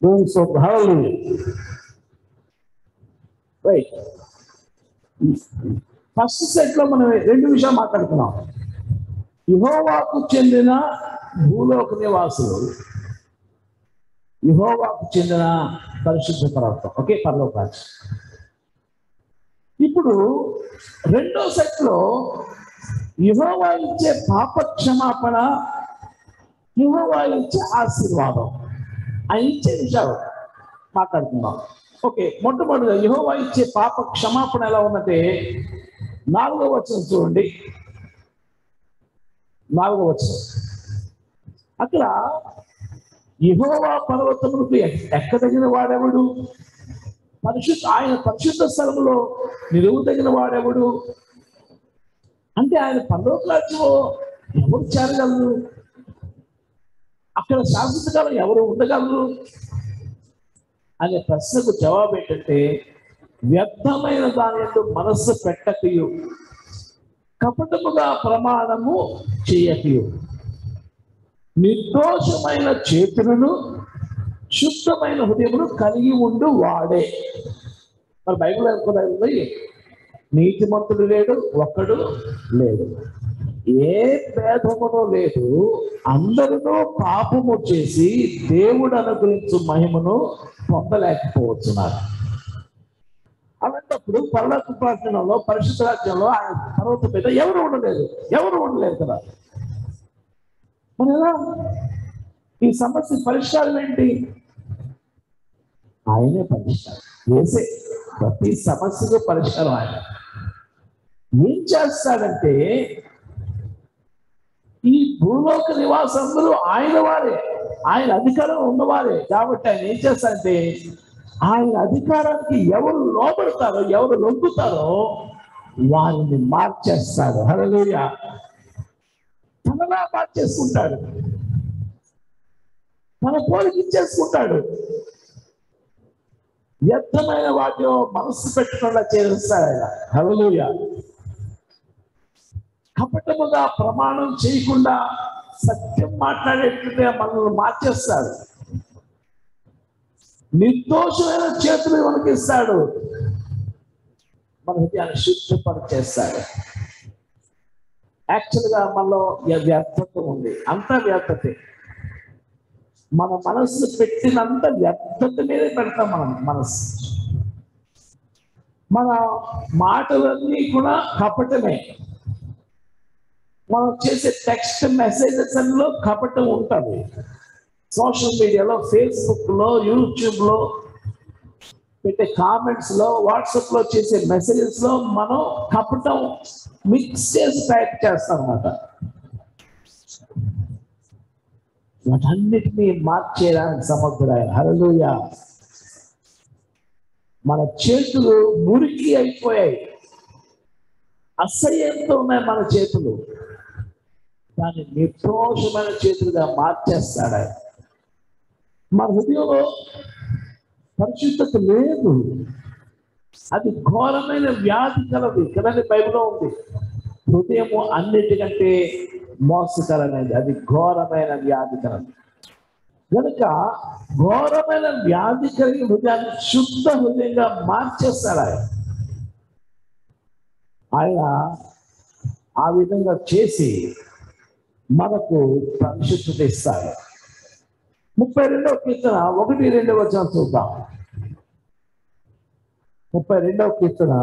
దేవుని స్తోత్రం. హల్లెలూయా. Right first set లో మనం రెండు విషయాలు మాట్లాడుకున్నాం యహోవాకు చెందిన భూలోక నివాసులు యహోవాకు చెందిన పరిశుద్ధ పర్వతం ఓకే పర్లోకాచి ఇప్పుడు రెండో సెట్ లో యహోవా ఇచ్చే పాప క్షమాపణ యహోవా ఇచ్చే ఆశీర్వాదం ఆ ఇచ్చే విషయాలు మాట్లాడుకుందాం ఓకే మొట్టమొదటిగా యహోవా ఇచ్చే పాప క్షమాపణ ఎలా ఉన్నట్టే నాలుగో వచనం చూడండి నాలుగో వచనం అక్కడ యహోవా పర్వతములకు ఎక్- ఎక్కదగిన వాడెవడు పరిశుద్ధ ఆయన పరిశుద్ధ స్థలంలో నిలువదగిన వాడెవడు అంటే ఆయన పరలోక రాజ్యంలో ఎవరు చేరగలరు అక్కడ శాశ్వతకాలం ఎవరు ఉండగలరు అనే ప్రశ్నకు జవాబు ఏంటంటే వ్యర్థమైన దాని యొక్క మనస్సు పెట్టకయు కపటముగా ప్రమాణము చేయకయు నిర్దోషమైన చేతులను శుద్ధమైన హృదయమును కలిగి ఉండు వాడే మరి బైబిల్ అనుకున్నా ఉంది నీతిమంతుడు లేడు ఒక్కడు లేడు ఏ భేదమును లేదు అందరినూ పాపము చేసి దేవుడు అనుగ్రహించు మహిమను పొందలేకపోతున్నారు అలాంటప్పుడు పరలోక ప్రార్థనలో పరిశుద్ధ రాజ్యంలో ఆయన పర్వతం మీద ఎవరు ఉండలేదు ఎవరు ఉండలేదు కదా మరి ఎలా ఈ సమస్య పరిష్కారం ఏంటి ఆయనే పరిష్కారం వేసే ప్రతి సమస్యకు పరిష్కారం ఆయన ఏం చేస్తాడంటే ఈ భూలోక నివాసందరూ ఆయన వారే ఆయన అధికారం ఉన్నవారే కాబట్టి ఆయన ఏం చేస్తాడంటే ఆయన అధికారానికి ఎవరు లోపడతారో ఎవరు లొంగుతారో వారిని మార్చేస్తాడు హల్లెలూయ తనలా మార్చేసుకుంటాడు తన పోలికి ఇచ్చేసుకుంటాడు వ్యర్థమైన వాటిలో మనస్సు పెట్టకుండా చేస్తాడు ఆయన హల్లెలూయ కపటముగా ప్రమాణం చేయకుండా సత్యం మాట్లాడేట్టుగా మనల్ని మార్చేస్తాడు నిర్దోషమైన చేతులు మనకి ఇస్తాడు మన హృదయాన్ని శుద్ధపరిచేస్తాడు యాక్చువల్గా మనలో వ్య- వ్యర్థత ఉంది అంతా వ్యర్థతే మన మనస్సు పెట్టినంత వ్యర్థత మీదే పెడతాం మనం మనస్సు మన మాటలన్నీ కూడా కపటమే మనం చేసే టెక్స్ట్ మెసేజెస్ లో కపటం ఉంటుంది సోషల్ మీడియాలో ఫేస్బుక్ లో యూట్యూబ్ లో పెట్టే కామెంట్స్ లో వాట్సాప్ లో చేసే మెసేజెస్ లో మనం కపటం మిక్స్ చేసి టైప్ చేస్తాం అన్నమాట వాటన్నిటినీ మార్చేయడానికి సమర్థుడు హరలుయ మన చేతులు మురికి అయిపోయాయి అసహ్యంతో ఉన్నాయి మన చేతులు దాన్ని నిర్దోషమైన చేతులుగా మార్చేస్తాడు ఆయన మన హృదయంలో పరిశుద్ధత లేదు అది ఘోరమైన వ్యాధి కలది కదండి బైబిల్లో ఉంది హృదయము అన్నిటికంటే మోసకరమైనది అది ఘోరమైన వ్యాధి కలది కనుక ఘోరమైన వ్యాధి కలిగిన హృదయాన్ని శుద్ధ హృదయంగా మార్చేస్తాడు ఆయన ఆయన ఆ విధంగా చేసి మనకు పరిశుద్ధత ఇస్తాడు ముప్పై రెండవ కీర్తన ఒకటి రెండవ వచనం చూద్దాం ముప్పై రెండవ కీర్తన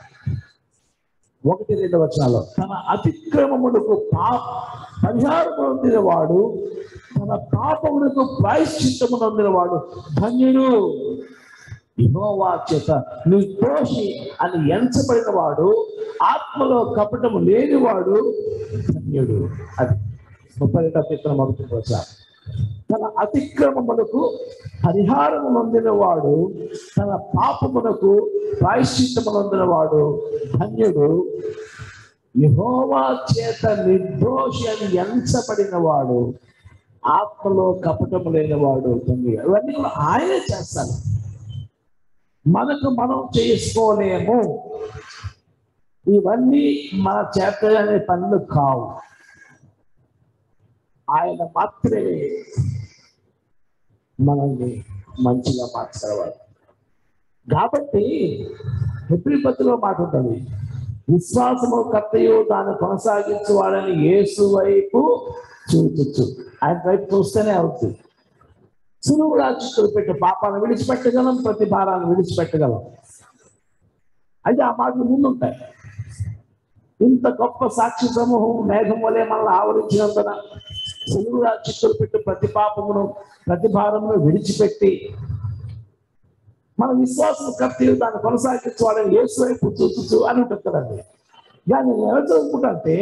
ఒకటి రెండవ వచనాలు తన అతిక్రమములకు పా పరిహారం పొందిన వాడు తన పాపములకు ప్రాయశ్చిత్తము నొందిన వాడు ధన్యుడు యెహోవా చేత నిర్దోషి అని ఎంచబడిన వాడు ఆత్మలో కపటము లేనివాడు ధన్యుడు అది ముప్పై రెండవ కీర్తన మొదటి వచనం తన అతిక్రమములకు పరిహారము నొందిన వాడు తన పాపమునకు ప్రాయశ్చిత్తము నొందిన వాడు ధన్యుడు యహోవా చేత నిర్దోషి అని ఎంచబడిన వాడు ఆత్మలో కపటము లేనివాడు ధన్యుడు ఇవన్నీ కూడా ఆయనే చేస్తాడు మనకు మనం చేసుకోలేము ఇవన్నీ మన చేత అనే పనులు కావు ఆయన మాత్రమే మనల్ని మంచిగా మార్చగలవాడు కాబట్టి హెబ్రిపతిలో మాట ఉంటుంది విశ్వాసము కర్తయు దాన్ని కొనసాగించు వాళ్ళని యేసు వైపు చూచొచ్చు ఆయన వైపు చూస్తేనే అవుతుంది సులువుగా చిక్కులు పెట్టి పాపాలను విడిచిపెట్టగలం ప్రతి భారాన్ని విడిచిపెట్టగలం అయితే ఆ మాటలు ముందుంటాయి ఇంత గొప్ప సాక్షి సమూహం మేఘం వలె మనల్ని ఆవరించినందున సులువుగా చిక్కులు పెట్టి ప్రతి పాపమును ప్రతి భారమును విడిచిపెట్టి మన విశ్వాసం కర్తీ దాన్ని కొనసాగించుకోవాలని యేసు వైపు చూచు అని ఉంటుంది కదండి కానీ నేను ఎలా చదువుకుంటా అంటే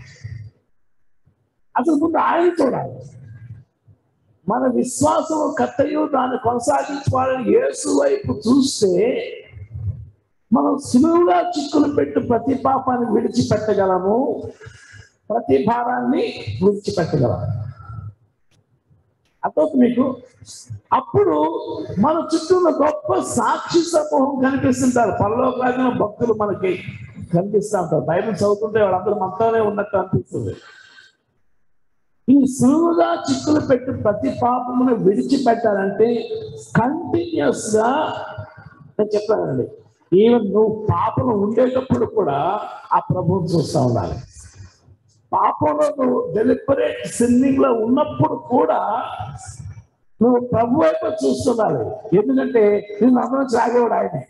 అసలు ముందు ఆయన చూడాలి మన విశ్వాసం కర్తయు దాన్ని కొనసాగించుకోవాలని యేసు వైపు చూస్తే మనం సులువుగా చిక్కులు పెట్టి ప్రతి పాపాన్ని విడిచిపెట్టగలము ప్రతి భారాన్ని విడిచిపెట్టగలము అర్థవుతుంది మీకు అప్పుడు మన చుట్టూ ఉన్న గొప్ప సాక్షి సమూహం కనిపిస్తుంటారు పరలోక రాజ్యం భక్తులు మనకి కనిపిస్తూ ఉంటారు బైబిల్ చదువుతుంటే వాళ్ళందరూ మనతోనే ఉన్నట్టు అనిపిస్తుంది ఈ సులువుగా చిక్కులు పెట్టి ప్రతి పాపమును విడిచిపెట్టాలంటే కంటిన్యూస్ గా నేను చెప్పానండి ఈవెన్ నువ్వు పాపం ఉండేటప్పుడు కూడా ఆ ప్రభువు చూస్తూ ఉండాలి పాపంలో నువ్వు డెలిబరేట్ సిన్నింగ్ లో ఉన్నప్పుడు కూడా నువ్వు ప్రభు వైపు చూస్తున్నావు ఎందుకంటే నేను అందరం సాగేవాడు ఆయనే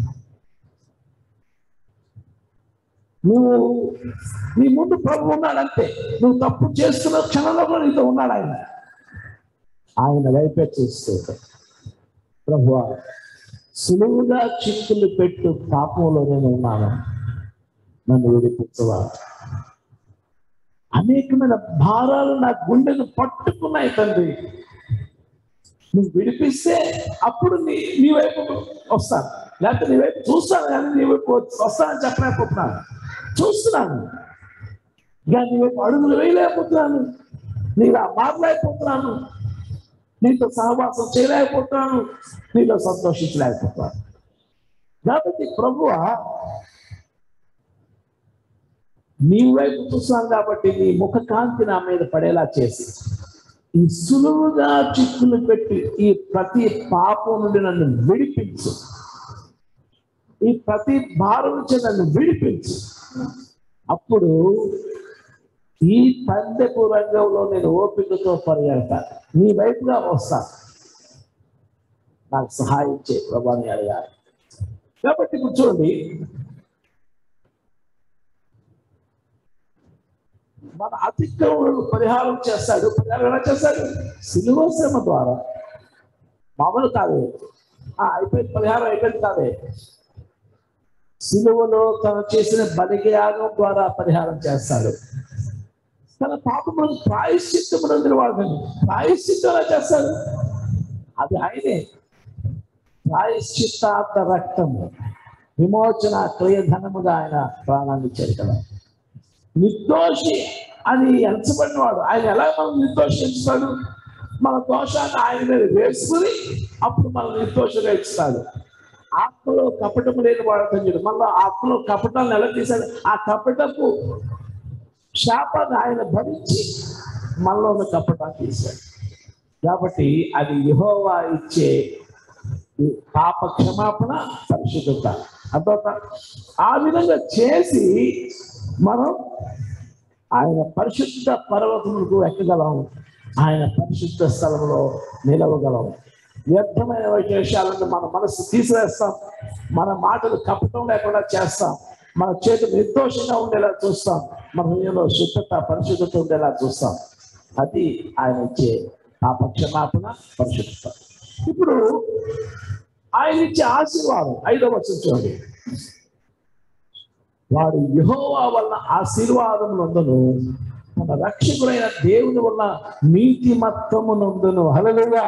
నువ్వు నీ ముందు ప్రభు ఉన్నాడు అంతే నువ్వు తప్పు చేస్తున్న క్షణంలో కూడా నీతో ఉన్నాడు ఆయన ఆయన వైపే చూస్తూ ప్రభు సులువుగా చిక్కులు పెట్టు పాపంలో నేను ఉన్నాను నన్ను విడిపించవా అనేకమైన భారాలు నా గుండెను పట్టుకున్నాయి తండ్రి నువ్వు విడిపిస్తే అప్పుడు నీ నీ వైపు వస్తాను లేకపోతే నీ వైపు చూస్తాను కానీ నీ వైపు వస్తానని చెప్పలేకపోతున్నాను చూస్తున్నాను ఇక నీ వైపు అడుగులు వేయలేకపోతున్నాను నీలా మారలేకపోతున్నాను నీతో సహవాసం చేయలేకపోతున్నాను నీలో సంతోషించలేకపోతున్నాను కాబట్టి ప్రభువ నీ వైపు చూస్తున్నాను కాబట్టి నీ ముఖ కాంతి నా మీద పడేలా చేసి ఈ సులువుగా చిక్కులు పెట్టి ఈ ప్రతి పాపం నుండి నన్ను విడిపించు ఈ ప్రతి భారం నుంచి నన్ను విడిపించు అప్పుడు ఈ పందెపు రంగంలో నేను ఓపికతో పరిగెడతాను నీ వైపుగా వస్తాను నాకు సహాయం చే ప్రభాని అడగాలి కాబట్టి ఇప్పుడు చూడండి మన అతిక్రమణకు పరిహారం చేస్తాడు పరిహారం ఎలా చేస్తాడు సిలువ శ్రమ ద్వారా మామూలు కాదు ఆ, అయిపోయింది పరిహారం అయిపోయింది కాదే సిలువలో తను చేసిన బలియాగం ద్వారా పరిహారం చేస్తాడు తన పాపములను ప్రాయశ్చిత్తమునందుకు వాడతాడు ప్రాయశ్చిత్తం ఎలా చేస్తాడు అది ఆయనే ప్రాయశ్చిత్తార్థ రక్తము విమోచన క్రియధనముగా ఆయన ప్రాణాన్ని ఇచ్చాడు కదా నిర్దోషి అని ఎంచబడిన వాడు ఆయన ఎలా మనం నిర్దోషి ఎంచుతాడు మన దోషాన్ని ఆయన మీద వేసుకుని అప్పుడు మనం నిర్దోషంగా ఇస్తాడు ఆత్మలో కపటము లేని వాడు చూడు మళ్ళీ ఆత్మలో కపటాన్ని ఎలా తీశాడు ఆ కపటపు శాపాన్ని ఆయన భరించి మనలో ఉన్న కపటాన్ని తీశాడు కాబట్టి అది యెహోవా ఇచ్చే ఈ పాప క్షమాపణ పరిశుద్ధత అర్థవుతా ఆ విధంగా చేసి మనం ఆయన పరిశుద్ధ పర్వతములకు ఎక్కగలం ఆయన పరిశుద్ధ స్థలంలో నిలవగలం వ్యర్థమైన విషయాలను మన మనసు తీసివేస్తాం మన మాటలు కపటం లేకుండా చేస్తాం మన చేతులు నిర్దోషంగా ఉండేలా చూస్తాం మన హృదయంలో శుద్ధత పరిశుద్ధత ఉండేలా చూస్తాం అది ఆయన ఇచ్చే పాప క్షమాపణ పరిశుద్ధత ఇప్పుడు ఆయన ఇచ్చే ఆశీర్వాదం ఐదవ వచనం చూడండి వాడు యెహోవా వల్ల ఆశీర్వాదం నందును మన రక్షకుడైన దేవుని వల్ల నీతి మత్తము నందును హలలుగా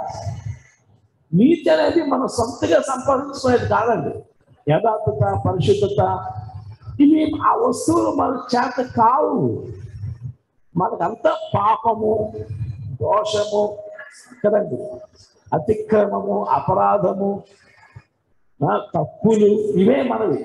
నీతి అనేది మనం సొంతగా సంపాదించుకునేది కాదండి యథార్థత పరిశుద్ధత ఇవి ఆ వస్తువులు మన చేత కావు మనకంతా పాపము దోషము కదండి అతిక్రమము అపరాధము ఆ, తప్పులు ఇవే మనవి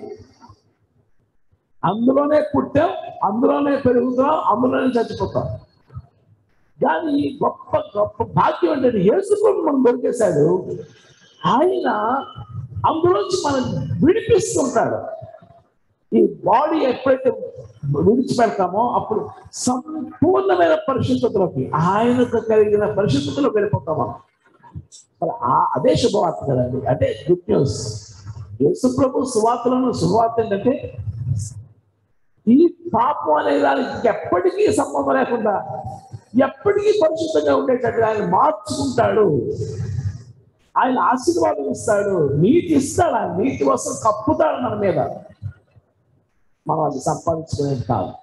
అందులోనే పుట్టాం అందులోనే పెరుగుతాం అందులోనే చచ్చిపోతాం కానీ గొప్ప గొప్ప భాగ్యం ఏంటంటే యేసు ప్రభు మనం దొరికేశాడు ఆయన అందులోంచి మనం విడిపిస్తుంటాడు ఈ బాడీ ఎప్పుడైతే విడిచిపెడతామో అప్పుడు సంపూర్ణమైన పరిశుద్ధతలోకి ఆయనకు కలిగిన పరిశుద్ధతలోకి వెళ్ళిపోతాం మనం మరి ఆ- అదే శుభవార్త కదండి అదే గుడ్ న్యూస్ యేసు ప్రభు సువార్తలను శుభవార్త ఏంటంటే ఈ పాపం అనే దానికి ఎప్పటికీ సంబంధం లేకుండా ఎప్పటికీ పరిశుద్ధంగా ఉండేటట్టు ఆయన మార్చుకుంటాడు ఆయన ఆశీర్వాదం ఇస్తాడు నీతి ఇస్తాడు ఆయన నీతి వస్త్రం కప్పుతాడు మన మీద మనం అది సంపాదించుకునేది కాదు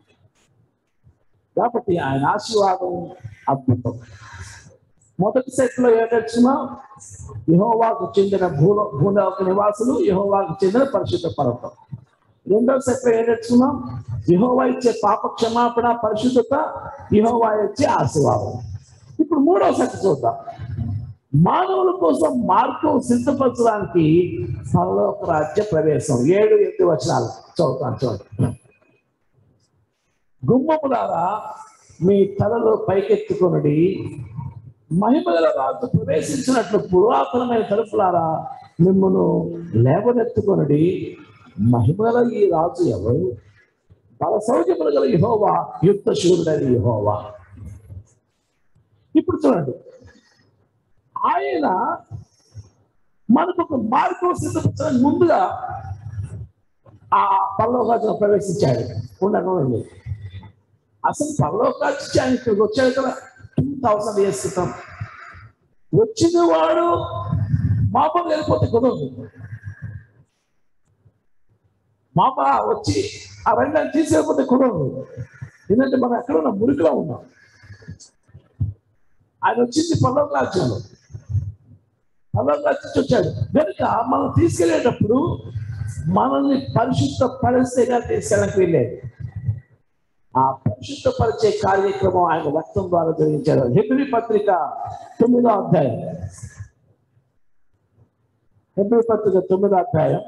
కాబట్టి ఆయన ఆశీర్వాదం అద్భుతం మొదటి సెట్ లో ఏదొచ్చినా యహోవాకు చెందిన భూలో భూలోక నివాసులు యహోవాకు చెందిన పరిశుద్ధ పర్వతం రెండో సెట్ లో ఏదొచ్చున్నాం యహోవా ఇచ్చే పాప క్షమాపణ పరిశుద్ధత యహోవా ఇచ్చే ఆశీర్వాదం ఇప్పుడు మూడో సెట్ చూద్దాం మానవుల కోసం మార్గం సిద్ధపరచడానికి పరలోక రాజ్య ప్రవేశం ఏడు ఎనిమిది వచనాలు చదువుతాను చూడండి గుమ్మములారా మీ తలలో పైకెత్తుకొనుడి మహిమగల రాజు ప్రవేశించినట్లు పురాతనమైన తలుపులారా మిమ్మను లేవనెత్తుకొనుడి మహిమగల ఈ రాజు ఎవరు బల సౌజములు గల యహోవా యుద్ధ శూరుడని యహోవా ఇప్పుడు చూడండి ఆయన మనకు ఒక మార్గం సిద్ధపరచడానికి ముందుగా ఆ పరలోకాచన ప్రవేశించాడు ఉండకండి అసలు పరలోకాచి ఆయన ఇక్కడికి వచ్చాడు కదా టూ థౌసండ్ ఇయర్స్ క్రితం వచ్చిన వాడు మామూలు వెళ్ళిపోతే కుదరదు మామ వచ్చి ఆ రెండాన్ని తీసేయకపోతే కుదరదు ఎందుకంటే మనం ఎక్కడ ఉన్నాం మురికిలో ఉన్నాం ఆయన వచ్చింది పల్లవ రాజ్యంలో పల్లవ రాజ్యం వచ్చాడు కనుక మనం తీసుకెళ్లేటప్పుడు మనల్ని పరిశుద్ధ పరిస్థితిగా తీసుకెళ్ళడానికి వెళ్ళేది ఆ పరిశుద్ధపరిచే కార్యక్రమం ఆయన రక్తం ద్వారా జరిగించారు హెబ్రి పత్రిక తొమ్మిదో అధ్యాయం హెబ్రి పత్రిక తొమ్మిదో అధ్యాయం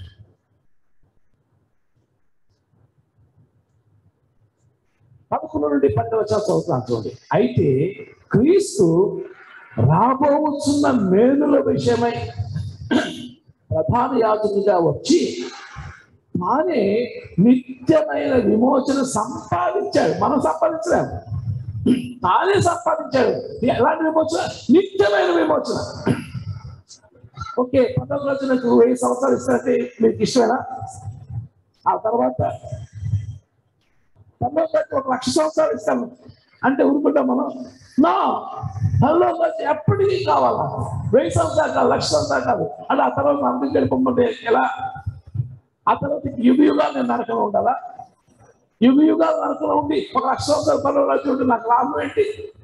పదకొండు నుండి పన్నెండు వచ్చిన చదువుతున్నాను చూడండి అయితే క్రీస్తు రాబోతున్న మేలుల విషయమై ప్రధాన యాజకుడిగా వచ్చి తానే నిత్యమైన విమోచన సంపాదించాడు మనం సంపాదించలేము తానే సంపాదించాడు ఎలాంటి విమోచన నిత్యమైన విమోచన ఓకే పదవ రోజులకు వెయ్యి సంవత్సరాలు ఇస్తారంటే మీకు ఇష్టమేనా ఆ తర్వాత పదవ రోజులకు ఒక లక్ష సంవత్సరాలు ఇస్తాము అంటే ఊరుకుంటాం మనం నా పదవ రోజు ఎప్పటికీ కావాలా వెయ్యి సంవత్సరాలు కాదు లక్ష సంవత్సరాలు కాదు అంటే ఆ తర్వాత అందరికి వెళ్ళిపోతే ఎలా ఆ తర్వాత యుగ యుగాలు నేను నరకంలో ఉండాలా యుగ యుగాలు నరకంలో ఉండి ఒక లక్ష సంవత్సరాల పనులు రాసి ఉంటే నాకు లాభం ఏంటి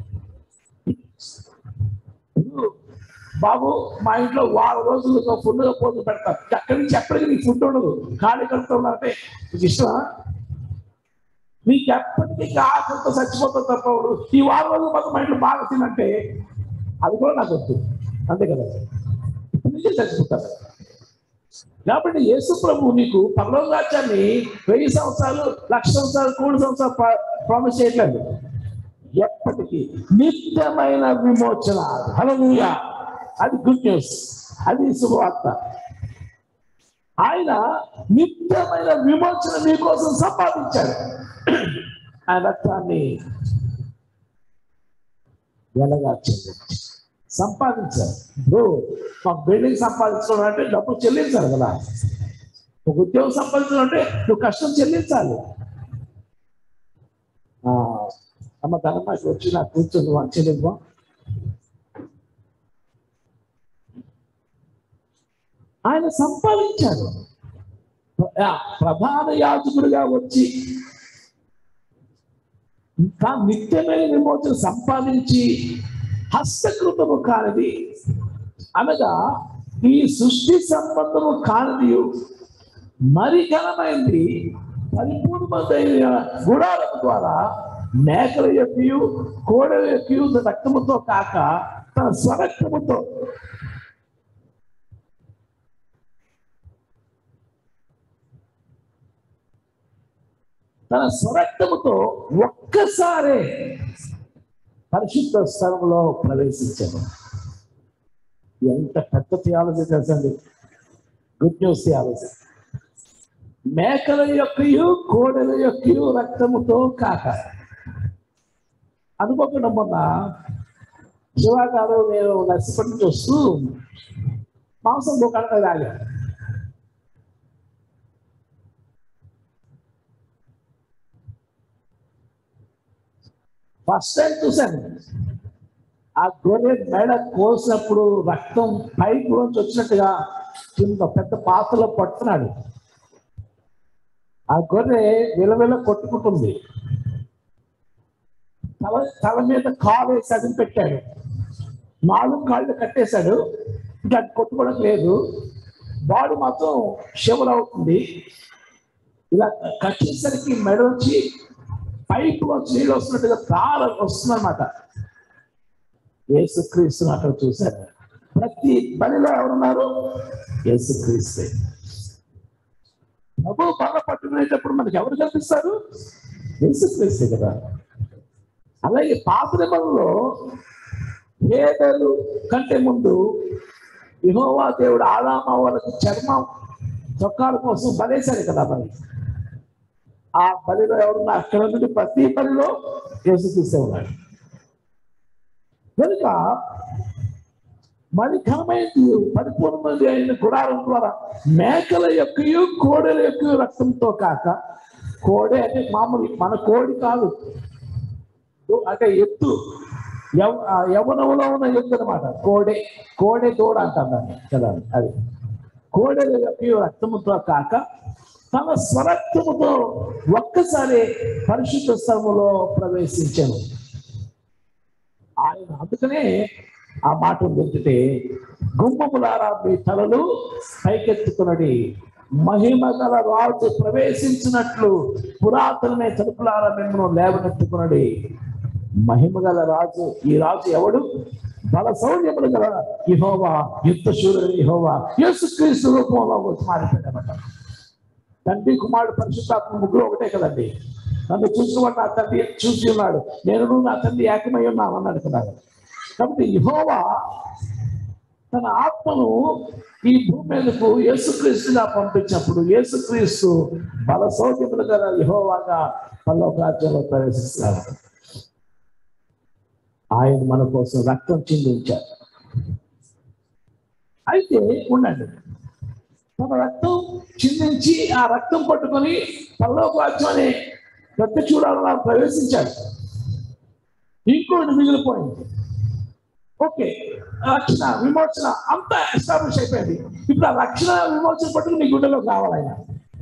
ఇప్పుడు బాబు మా ఇంట్లో వారం రోజులు ఫుడ్గా పోతు పెడతారు అక్కడి నుంచి ఎప్పటికీ నీకు ఫుడ్ ఉండదు ఖాళీ కడుతూ ఉన్నారంటే నీకు ఇష్టమా నీకు ఎప్పటికీ ఆకలితో చచ్చిపోతావు తప్ప వాడు ఈ వారం రోజులు మాత్రం మా ఇంట్లో బాగా తినంటే అది కూడా నాకు వద్దు అంతే కదా ఇప్పుడు నుంచే చచ్చిపోతారు కాబట్టి యేసు ప్రభు నీకు పర్లోక రాజ్యాన్ని వెయ్యి సంవత్సరాలు లక్ష సంవత్సరాలు కోటి సంవత్సరాలు ప్రామిస్ చేయట్లేదు ఎప్పటికీ నిత్యమైన విమోచన హల్లెలూయా అది గుడ్ న్యూస్ అది శుభవార్త ఆయన నిత్యమైన విమోచన మీకోసం సంపాదించాడు ఆయన రక్తాన్ని ఎలాగా చెల్లించి సంపాదించారు ఇప్పుడు ఒక బిల్డింగ్ సంపాదించడం అంటే డబ్బు చెల్లించాలి కదా ఒక ఉద్యోగం సంపాదించడం అంటే నువ్వు కష్టం చెల్లించాలి ఆ, అమ్మ ధనమాకి వచ్చి నాకు కూర్చొని వాళ్ళు చెల్లింపు ఆయన సంపాదించాడు ఆ, ప్రధాన యాజకుడిగా వచ్చి ఇంకా నిత్యమైన విమోచన సంపాదించి హస్తకృతము కానిది అనగా ఈ సృష్టి సంబంధము కానిది మరి ఘనమైంది పరిపూర్ణమైన గుడాల ద్వారా మేకల యొక్క కోడల యొక్క రక్తముతో కాక తన స్వరక్తముతో తన స్వరక్తముతో ఒక్కసారే పరిశుద్ధ స్థలంలో ప్రవేశించాను ఎంత పెద్ద థియాలజీ తెలుసండి గుడ్ న్యూస్ థియాలజీ మేకల యొక్కయు కోడెల యొక్కయు రక్తముతో కాక అనుకోకుండా మొన్న శివ గారు నేను నర్సిపట్టి నుంచి వస్తూ మాంసం దుకాణం తాగా ఫస్ట్ టైం చూశాను ఆ గొర్రె మెడ కోసినప్పుడు రక్తం పైకి నుంచి వచ్చినట్టుగా కింద పెద్ద పాత్రలో పడుతున్నాడు ఆ గొర్రె విలవిల కొట్టుకుంటుంది తల తల మీద కాలు వేసి అది పెట్టాడు నాలుగు కాళ్ళు కట్టేశాడు ఇంకా అది కొట్టుకోవడం లేదు బాడీ మాత్రం షివర్ అవుతుంది ఇలా కట్టేసరికి మెడ వచ్చి పైపు వచ్చి నీళ్ళు వస్తున్నట్టుగా కాల వస్తుందన్నమాట యేసుక్రీస్తుని అక్కడ చూశారు ప్రతి పనిలో ఎవరున్నారు యేసుక్రీస్తే ప్రభు బాగా పట్టుకునేటప్పుడు మనకి ఎవరు కనిపిస్తారు యేసుక్రీస్తే కదా అలాగే పాత నిబంధనలో పేదలు కంటే ముందు యెహోవా దేవుడు ఆదామ వాళ్ళకి చర్మం చొక్కాల కోసం బలేశాడు కదా మరి ఆ బలిలో ఎవరున్నా అక్కడ నుండి ప్రతి పనిలో యేసుక్రీస్తే ఉన్నాడు కనుక మరి ఘనమైనది పరిపూర్ణమైనది అయిన గుడారం ద్వారా మేకల యొక్కయు కోడెల యొక్క రక్తంతో కాక కోడె అంటే మామూలు మన కోడి కాదు అంటే ఎత్తు యవ ఆ యవనంలో ఉన్న ఎత్తు అనమాట కోడె కోడె తోడ అంటాం దాన్ని కదా అది కోడెల యొక్క రక్తముతో కాక తన స్వరక్తముతో ఒక్కసారి పరిశుద్ధ స్థలములో ప్రవేశించాను ఆయన అందుకనే ఆ మాట ఏంటంటే గుమ్మములారా మీ తలలు పైకెత్తుకునడి మహిమ గల రాజు ప్రవేశించినట్లు పురాతనమే తలుపులారా మిమ్మల్ని లేవనెత్తుకునడి మహిమ గల రాజు ఈ రాజు ఎవడు బల సౌర్యములు గల ఇహోవా యుద్ధ శూరుడు ఇహోవా యేసుక్రీస్తు రూపంలో వచ్చి మారిపోయాడనమాట తండ్రి కుమారుడు పరిశుద్ధాత్మ ముగ్గురు ఒకటే కదండి నన్ను చూసుకున్నాడు నా తండ్రి చూసి ఉన్నాడు నేను నా తండ్రి ఏకమై ఉన్నాను అన్నాడు కదా కాబట్టి యహోవా తన ఆత్మను ఈ భూమి మీదకు యేసుక్రీస్తుగా పంపించినప్పుడు యేసుక్రీస్తు బల సౌఖ్యములు గల యహోవాగా పల్లవ రాజ్యంలో ప్రవేశిస్తారు ఆయన మన కోసం రక్తం చిందించారు అయితే ఉండండి తన రక్తం చిందించి ఆ రక్తం పట్టుకొని పల్లవ రాజ్యం అనే పెద్ద చూడాలని ప్రవేశించాడు ఇంకోటి మిగిలిపోయింది ఓకే రక్షణ విమోచన అంతా ఎస్టాబ్లిష్ అయిపోయింది ఇప్పుడు ఆ రక్షణ విమోచన పట్టుకుని నీ గుండెలోకి రావాలి ఆయన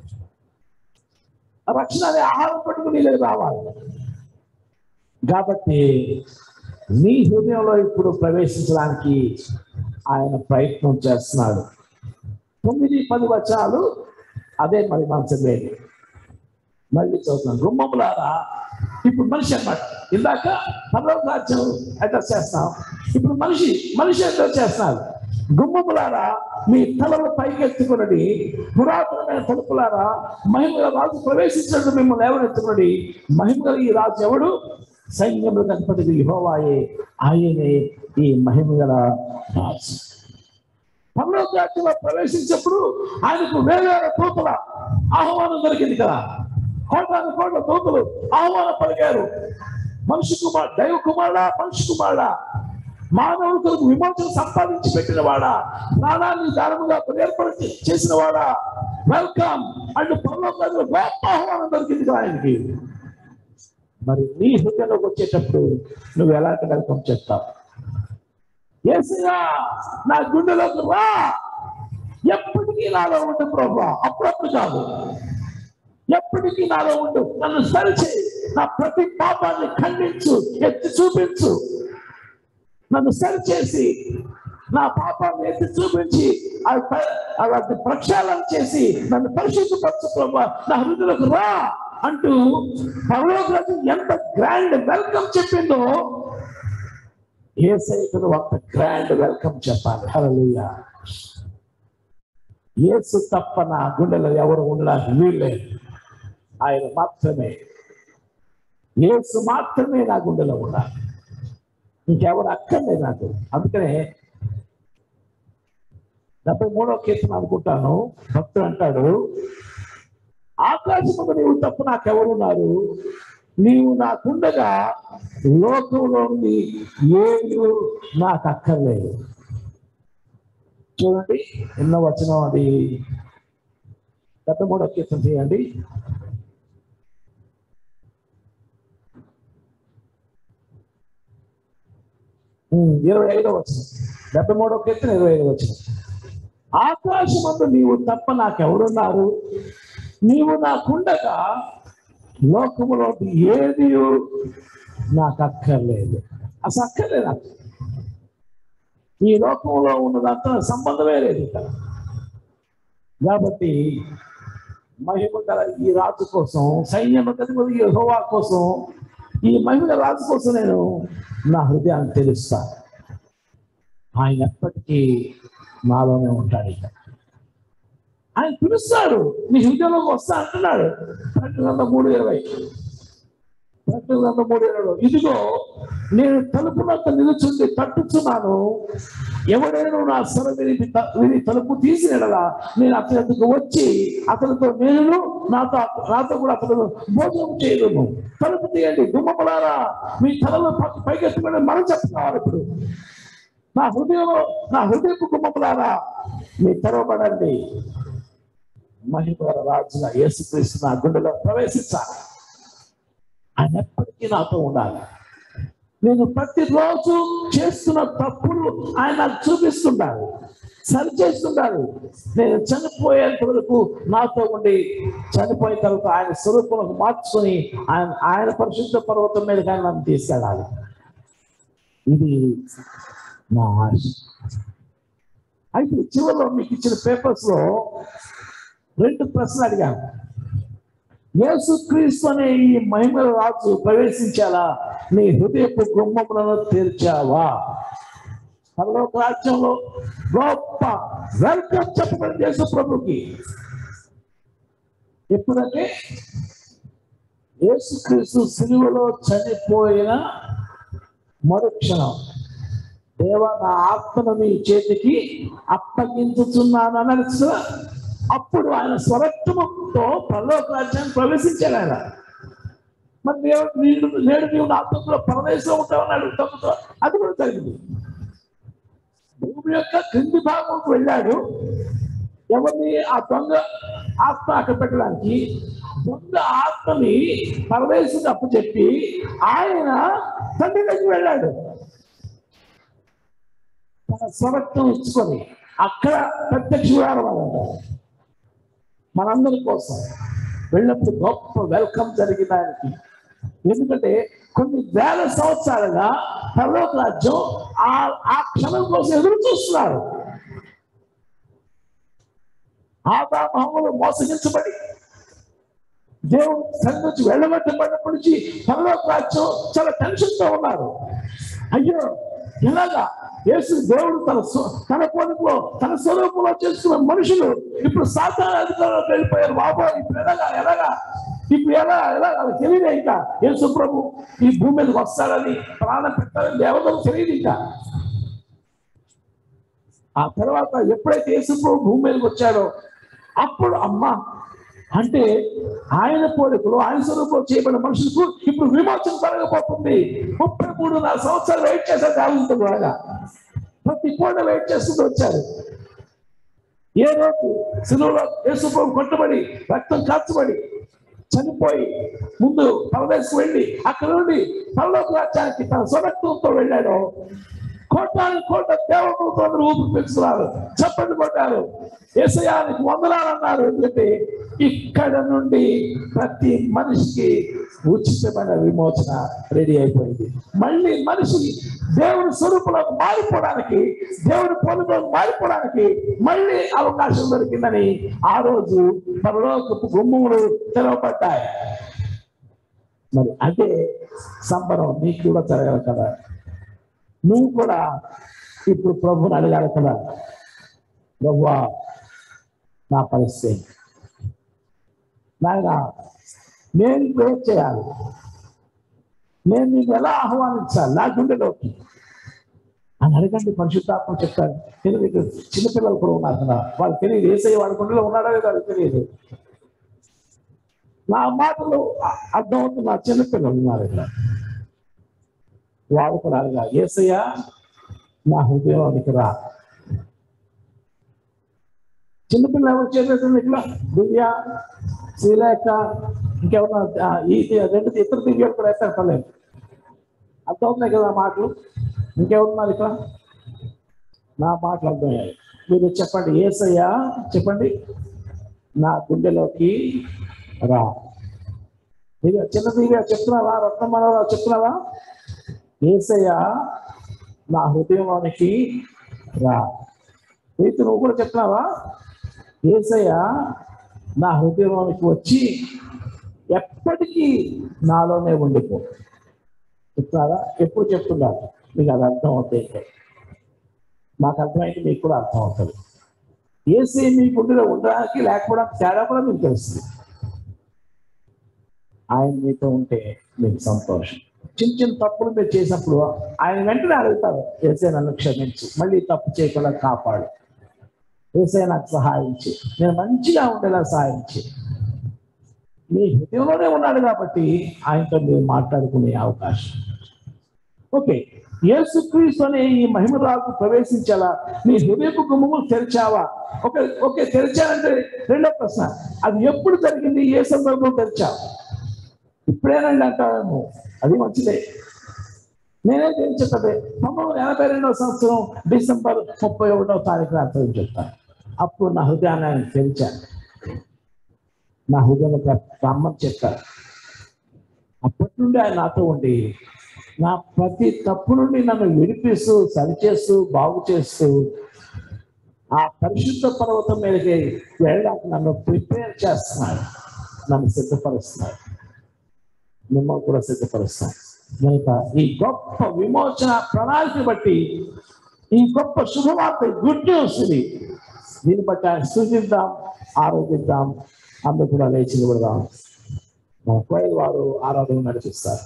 ఆ రక్షణ అనే ఆహారం పట్టుకుని నీళ్ళకి రావాలి కాబట్టి నీ హృదయంలో ఇప్పుడు ప్రవేశించడానికి ఆయన ప్రయత్నం చేస్తున్నాడు తొమ్మిది పది వచనాలు అదే మరి మనం చదివేది మళ్ళీ చదువుతున్నాను గుమ్మములారా ఇప్పుడు మనిషి అన్నమాట ఇందాక పదవ రాజ్యం అడ్రస్ చేస్తాం ఇప్పుడు మనిషి మనిషి అడ్రస్ చేస్తున్నారు గుమ్మములారా మీ తలలు పైకెత్తుకున్నది పురాతనమైన తలుపులారా మహిమగల రాజు ప్రవేశించినట్టు మిమ్మల్ని ఎవరెత్తుకున్నది మహిమగల ఈ రాజు ఎవడు సైన్యముల గణపతికి యెహోవాయే ఆయనే ఈ మహిమగల రాజు పరలోక రాజ్యంలో ప్రవేశించినప్పుడు ఆయనకు వేల దూతల ఆహ్వానం దొరికింది కదా కోటాను కోట్ల దూతలు ఆహ్వానం పలికారు మనిషి కుమార్ దైవ కుమారుడా మనిషి కుమారుడా మానవులకు విమోచన సంపాదించి పెట్టిన వాడా ప్రాణాన్ని దానముగా ఏర్పడి చేసిన వాడా వెల్కమ్ అండ్ పరలోక రాజ్యంలో గొప్ప ఆహ్వానం దొరికింది కదా ఆయనకి మరి నీ హృదయంలోకి వచ్చేటప్పుడు నువ్వు ఎలాంటి వెల్కమ్ చెప్తావు ఏసయ్యా నా గుండెలోకి రా ఎప్పటికీ నాలో ఉండు ప్రభా అప్పుడప్పుడు కాదు ఎప్పటికీ నాలో ఉండు నన్ను సరిచేయి నా ప్రతి పాపాన్ని ఖండించు ఎత్తి చూపించు నన్ను సరిచేసి నా పాపాన్ని ఎత్తి చూపించి అది ప- అలాంటి ప్రక్షాళన చేసి నన్ను పరిశుద్ధపరచు ప్రభా నా హృదయలోకి రా అంటూ పరలోకరాజు ఎంత గ్రాండ్ వెల్కమ్ చెప్పిందో ఏ సైతులు అంత గ్రాండ్ వెల్కమ్ చెప్పాలి హల్లెలూయా యేసు తప్ప నా గుండెలో ఎవరు ఉండడానికి వీల్లేదు ఆయన మాత్రమే యేసు మాత్రమే నా గుండెలో ఉండాలి ఇంకెవరు అక్కర్లేదు నాకు అందుకనే డెబ్బై మూడో కీర్తన అనుకుంటాను భక్తుడు అంటాడు ఆకాశముకు నీవు తప్ప నాకెవరున్నారు నీవు నాకుండగా లోకంలో నుండి ఏది నాకు అక్కర్లేదు చూడండి ఎన్నో వచనం అది డెబ్బై మూడో కీర్తన చేయండి ఉమ్, ఇరవై ఐదో వచ్చిన డెబ్బై మూడో కీర్తన ఇరవై ఐదో వచ్చిన ఆకాశమందు నీవు తప్ప నాకెవరున్నారు నీవు నాకుండగా లోకములో ఏది నాకు అక్కర్లేదు అసలు అక్కర్లేదు నాకు ఈ లోకంలో ఉన్నదంతా సంబంధమే లేదు ఇక్కడ కాబట్టి మహిమ గల ఈ రాజు కోసం సైన్యం కలిగి యెహోవా కోసం ఈ మహిమ గల రాజు కోసం నేను నా హృదయాన్ని తెలుస్తాను ఆయన ఎప్పటికీ నాలోనే ఉంటాడు ఇక ఆయన పిలుస్తాడు నీ హృదయంలోకి వస్తా అంటున్నాడు ప్రకటన మూడు ఇరవై ప్రకటన మూడు ఇరవై ఇదిగో నేను తలుపునంత నిలుచుండి తట్టుచున్నాను ఎవడైనా నా స్వర విని విని తలుపు తీసినలా నేను అతని వద్దకు వచ్చి అతనితో నేను నాతో నాతో కూడా అతను భోజనం చేయను తలుపు తీయండి గుమ్మపడారా మీ తలలో ప- పైకెత్తుకుని మనం చెప్తున్నారు ఇప్పుడు నా హృదయంలో నా హృదయపు గుమ్మపడారా మీ తెరవబడండి మహిమ రాజుగా యేసుక్రీస్తు నా గుండెలో ప్రవేశించాలి ఆయన ఎప్పటికీ నాతో ఉండాలి నేను ప్రతిరోజు చేస్తున్న తప్పులు ఆయన నాకు చూపిస్తుండాలి సరి చేస్తుండాలి నేను చనిపోయేంత వరకు నాతో ఉండి చనిపోయిన తర్వాత ఆయన స్వరూపంలోకి మార్చుకొని ఆయన ఆయన పరిశుద్ధ పర్వతం మీద కానీ నన్ను తీసుకెళ్ళాలి ఇది నా ఆశ అయితే చివరిలో మీకు ఇచ్చిన పేపర్స్ లో రెండు ప్రశ్నలు అడిగాను యేసుక్రీస్తు అనే ఈ మహిమల రాజు ప్రవేశించాలా నీ హృదయపు గుమ్మములను తెరిచావా పరలోక రాజ్యంలో గొప్ప వెల్కమ్ చెప్పబడి యేసు ప్రభుకి ఎప్పుడంటే యేసుక్రీస్తు సిలువలో చనిపోయిన మరుక్షణం దేవ నా ఆత్మను నీ చేతికి అప్పగించుతున్నాను అని అడుగుతా అప్పుడు ఆయన స్వరత్వముతో పరలోక రాజ్యాన్ని ప్రవేశించాడు ఆయన మరి నేడు నీడు నేడు నీవు నా ఆత్మలో పరదేశంలో ఉంటావని అడుగుతా అది కూడా జరిగింది భూమి యొక్క క్రింది భాగంకు వెళ్ళాడు ఎవరిని ఆ దొంగ ఆత్మ అక్కడ పెట్టడానికి దొంగ ఆత్మని పరదేశం అప్పచెప్పి ఆయన తండ్రి దగ్గరికి వెళ్ళాడు తన స్వరత్వం ఇచ్చుకొని అక్కడ ప్రత్యక్ష వివరాలు మనందరి కోసం వెళ్ళినప్పుడు గొప్ప వెల్కమ్ జరిగింది ఆయనకి ఎందుకంటే కొన్ని వేల సంవత్సరాలుగా పరలోక రాజ్యం ఆ ఆ క్షణం కోసం ఎదురు చూస్తున్నారు ఆదామహములు మోసగించబడి దేవుడు తన నుంచి వెళ్ళబట్టబడినప్పటి నుంచి పరలోక రాజ్యం చాలా టెన్షన్ తో ఉన్నారు అయ్యో ఎలాగా యేసు దేవుడు తన స్వ- తన పోలికలో తన స్వరూపంలో చేసుకున్న మనుషులు ఇప్పుడు సాధారణ అధికారులకు వెళ్ళిపోయారు బాబా ఇప్పుడు ఎలాగా ఎలాగా ఇప్పుడు ఎలా ఎలా వాళ్ళకి తెలియదే ఇంకా యేసు ప్రభు ఈ భూమి మీదకి వస్తాడని ప్రాణం పెట్టాలని దేవతలు తెలియదు ఇంకా ఆ తర్వాత ఎప్పుడైతే యేసు ప్రభు భూమి మీదకి వచ్చాడో అప్పుడు అమ్మ అంటే ఆయన పోలికలు ఆయన స్వరూపంలో చేయబడిన మనుషులకు ఇప్పుడు విమోచన కలగపోతుంది ముప్పై మూడు నాలుగు సంవత్సరాలు వెయిట్ చేశారు కాగుతుంది బాగా ప్రతి పూట వెయిట్ చేస్తూ వచ్చారు ఏ రోజు సిలువలో యేసుప్రభు కొట్టబడి రక్తం కాచబడి చనిపోయి ముందు పరదేశం వెళ్ళి అక్కడ నుండి పరలోక రాజ్యానికి తన స్వరక్తంతో వెళ్ళాడు కోటాను కోట దేవతలతో అందరూ ఊపిరి పీల్చుకున్నారు చప్పట్లు కొట్టారు ఏసయానికి వందనాలు అన్నారు ఎందుకంటే ఇక్కడ నుండి ప్రతి మనిషికి ఉచితమైన విమోచన రెడీ అయిపోయింది మళ్ళీ మనిషి దేవుని స్వరూపంలోకి మారిపోవడానికి దేవుని పొలంలోకి మారిపోవడానికి మళ్ళీ అవకాశం దొరికిందని ఆ రోజు పరలోకపు గుమ్మములు తెరవబడ్డాయి మరి అదే సంబరం నీకు కూడా జరగాలి కదా నువ్వు కూడా ఇప్పుడు ప్రభుని అడగాలి కదా ప్రభువా నా పరిస్థితి నాయన నేను ఇప్పుడు ఏం చేయాలి నేను నీకు ఎలా ఆహ్వానించాలి నా గుండెలోకి అని అడగండి పరిశుద్ధాత్మ చెప్తారు ఎందుకంటే ఇక్కడ చిన్నపిల్లలు కూడా ఉన్నారు కదా వాళ్ళు తెలియదు ఏసై వాడి గుండెలో ఉన్నాడో లేదో వాళ్ళకి తెలియదు నా మాటలు అ- అర్థమవుతున్న చిన్నపిల్లలు ఉన్నారు ఇక్కడ వాళ్ళు కూడా అడగా ఏసయ్య నా హృదయంలోనికి రా చిన్నపిల్లలు ఎవరు చేసేది ఇట్లా దివ్య శ్రీలేఖ ఇంకెవరన్నా ఆ, ఈ ఈ రెండు ఇతర దివ్యాలు కూడా వేస్తారు పర్లేదు అర్థమవుతున్నాయి కదా ఆ మాటలు ఇంకెవరున్నారు ఇక్కడ నా మాటలు అర్థమయ్యాయి మీరు చెప్పండి ఏసయ్యా చెప్పండి నా గుండెలోకి రా దివ్య చిన్న దివ్య చెప్తున్నావా రత్నమానవరావు చెప్తున్నావా ఏసయ్యా నా హృదయంలోనికి రా రీతి నువ్వు కూడా చెప్తున్నావా ఏసయ్య నా హృదయంలోనికి వచ్చి ఎప్పటికీ నాలోనే ఉండిపో చెప్తున్నారా ఎప్పుడు చెప్తున్నారు మీకు అది అర్థం అవుతాయి మాకు అర్థమైతే మీకు కూడా అర్థం అవుతుంది ఏసీ మీ గుండెలో ఉండడానికి లేకపోవడానికి తేడా కూడా మీకు తెలుస్తుంది ఆయన మీతో ఉంటే మీకు సంతోషం చిన్న చిన్న తప్పులు మీరు చేసినప్పుడు ఆయన వెంటనే అడుగుతారు ఏసే నన్ను క్షమించు మళ్ళీ తప్పు చేయకుండా కాపాడు ఏసే నాకు సహాయించి నేను మంచిగా ఉండేలా సహాయించి మీ హృదయంలోనే ఉన్నాడు కాబట్టి ఆయనతో మీరు మాట్లాడుకునే అవకాశం ఓకే యేసుక్రీస్తు అనే ఈ మహిమరాకు ప్రవేశించాలా నీ హృదయపు గుమ్మములు తెరిచావా ఓకే ఓకే తెరిచానంటే రెండో ప్రశ్న అది ఎప్పుడు జరిగింది ఏ సందర్భంలో తెరిచావు ఇప్పుడేనండి అంటావేమో అది మంచిదే నేనే తెలిసిందే పంతొమ్మిది వందల ఎనభై రెండవ సంవత్సరం డిసెంబర్ ముప్పై ఒకటవ తారీఖు అర్థం చెప్తాను అప్పుడు నా హృదయాన్ని ఆయన తెరిచాను నా హృదయంలో రమ్మని చెప్పారు అప్పటి నుండి ఆయన నాతో ఉండి నా ప్రతి తప్పు నుండి నన్ను విడిపిస్తూ సరిచేస్తూ బాగు చేస్తూ ఆ పరిశుద్ధ పర్వతం మీదకి వెళ్ళడానికి నన్ను ప్రిపేర్ చేస్తున్నాడు నన్ను సిద్ధపరుస్తున్నాడు మిమ్మల్ని కూడా సిద్ధపరుస్తాను కనుక ఈ గొప్ప విమోచన ప్రణాళిక బట్టి ఈ గొప్ప శుభవార్త గుడ్ న్యూస్ ఇది దీన్ని బట్టి ఆయన సూచిద్దాం ఆరోగిద్దాం అందరూ కూడా లేచి నిలబడదాం మన కోయల్ వారు ఆరాధన నడిపిస్తారు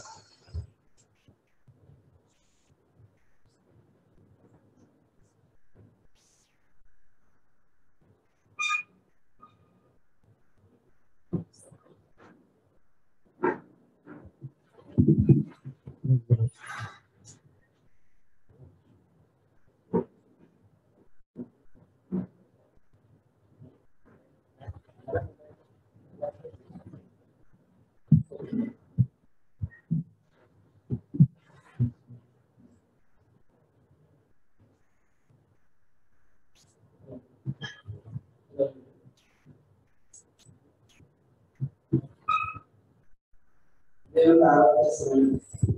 దేవుని ఆరాధిస్తున్నాను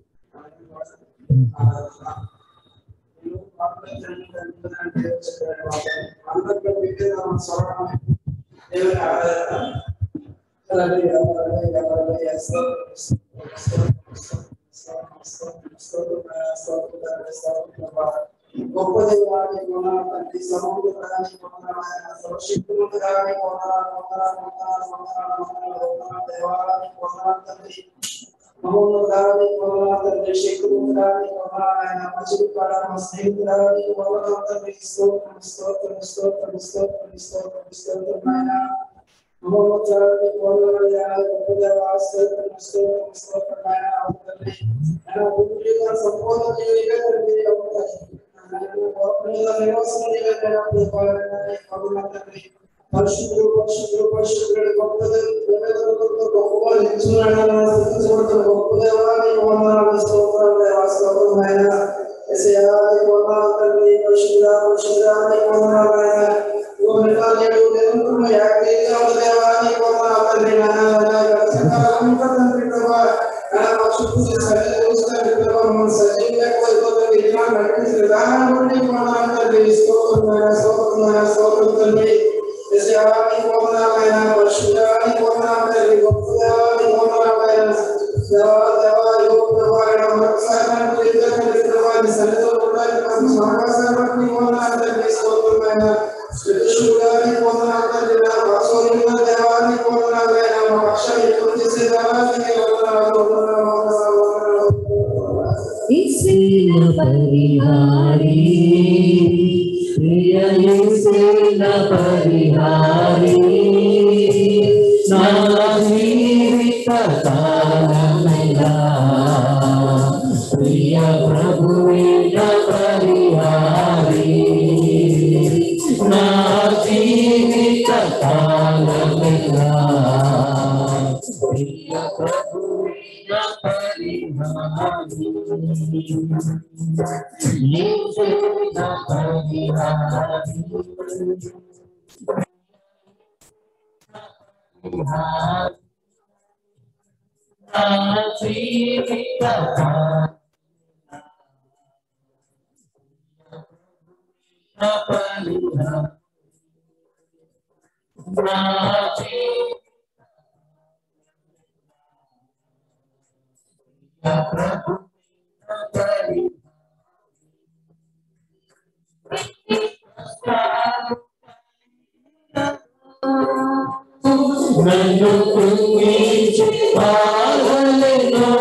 అందరిలో పెట్టిన స్వరం దేవుని ఆరాధన గొప్ప దేవాన్ని కొనాలి తండ్రి సముద్రాన్ని కొనాలి సర్వశక్తిమంతురాన్ని కొనాలి కొనాలి కొనాలి కొనాలి కొనాలి కొనాలి దేవాలని కొనాలి తండ్రి మహోన్నతాన్ని కొనాలి తండ్రి శక్తిమంతురాన్ని కొనాలి ఆయన మంచి కాడ మా స్నేహితురాన్ని కొనాలి తండ్రి స్తోత్రం స్తోత్రం స్తోత్రం స్తోత్రం స్తోత్రం స్తోత్రం ఆయన మహోన్నతాన్ని కొనాలి ఆయన గొప్ప దేవా స్తోత్రం స్తోత్రం స్తోత్రం ఆయన తండ్రి ఆయన భూమిలో సంపూర్ణ జీవిగా తండ్రి అవుతాయి పరిశుద్ధుడు పరిశుద్ధుడు పరిశుద్ధుడు గొప్పది గొప్పవాళ్ళు ఇచ్చున్నాడు గొప్ప దేవాన్ని వందనాలు స్తోత్రం దేవా స్తోత్రం ఆయన ఎసయాది వందనాలు తండ్రి పరిశుద్ధ పరిశుద్ధాన్ని వందనాలు ఆయన గోవిందా నేడు నిరంతరం యాక్టివ్గా ఉన్న దేవాన్ని వందనాలు తండ్రి నాయన సకాలం తండ్రి ప్రభా ఆయన మా చుట్టూ సరిచేస్తారు ప్రభా మన సజీవంగా కోల్పోతుంది ఇలా నడిపించిన విధానం బట్టి వందనాలు తండ్రి స్తోత్రం నాయన స్తోత్రం నాయన స్తోత్రం తండ్రి ఎసయాది వందనాలు ఆయన పరిశుద్ధాన్ని వందనాలు తండ్రి గొప్ప దేవాన్ని వందనాలు ఆయన దేవా దేవా యోగ ప్రభా ఆయన మరొకసారి మనం తెలియజేయండి ప్రభా నీ సన్నిధిలో ఉండడానికి మాకు అవకాశాన్ని బట్టి వందనాలు తండ్రి స్తోత్రం ఆయన శుద్ధాన్ని వందనాలు తండ్రి నా నన్ను కృంగించి పాలనలో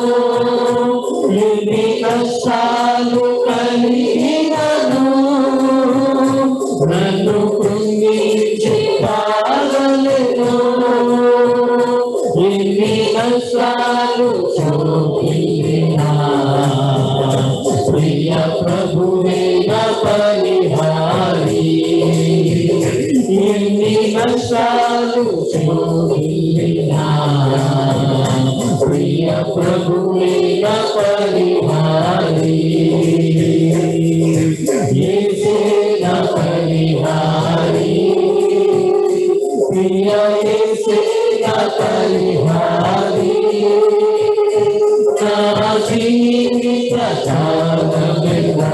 ఎన్ని కష్టాలు కలిగినను నన్ను కృంగించి పాలనలో ఎన్ని కష్టాలు చూపినా ప్రియ ప్రభువే నా పరిహారి ఎన్ని కష్టాలు చూపినా ప్రియ ప్రభువే నా పరిహారి యేసే నా పరిహారి ప్రియ యేసే నా పరిహారి నా జీవిత కాలమెల్లా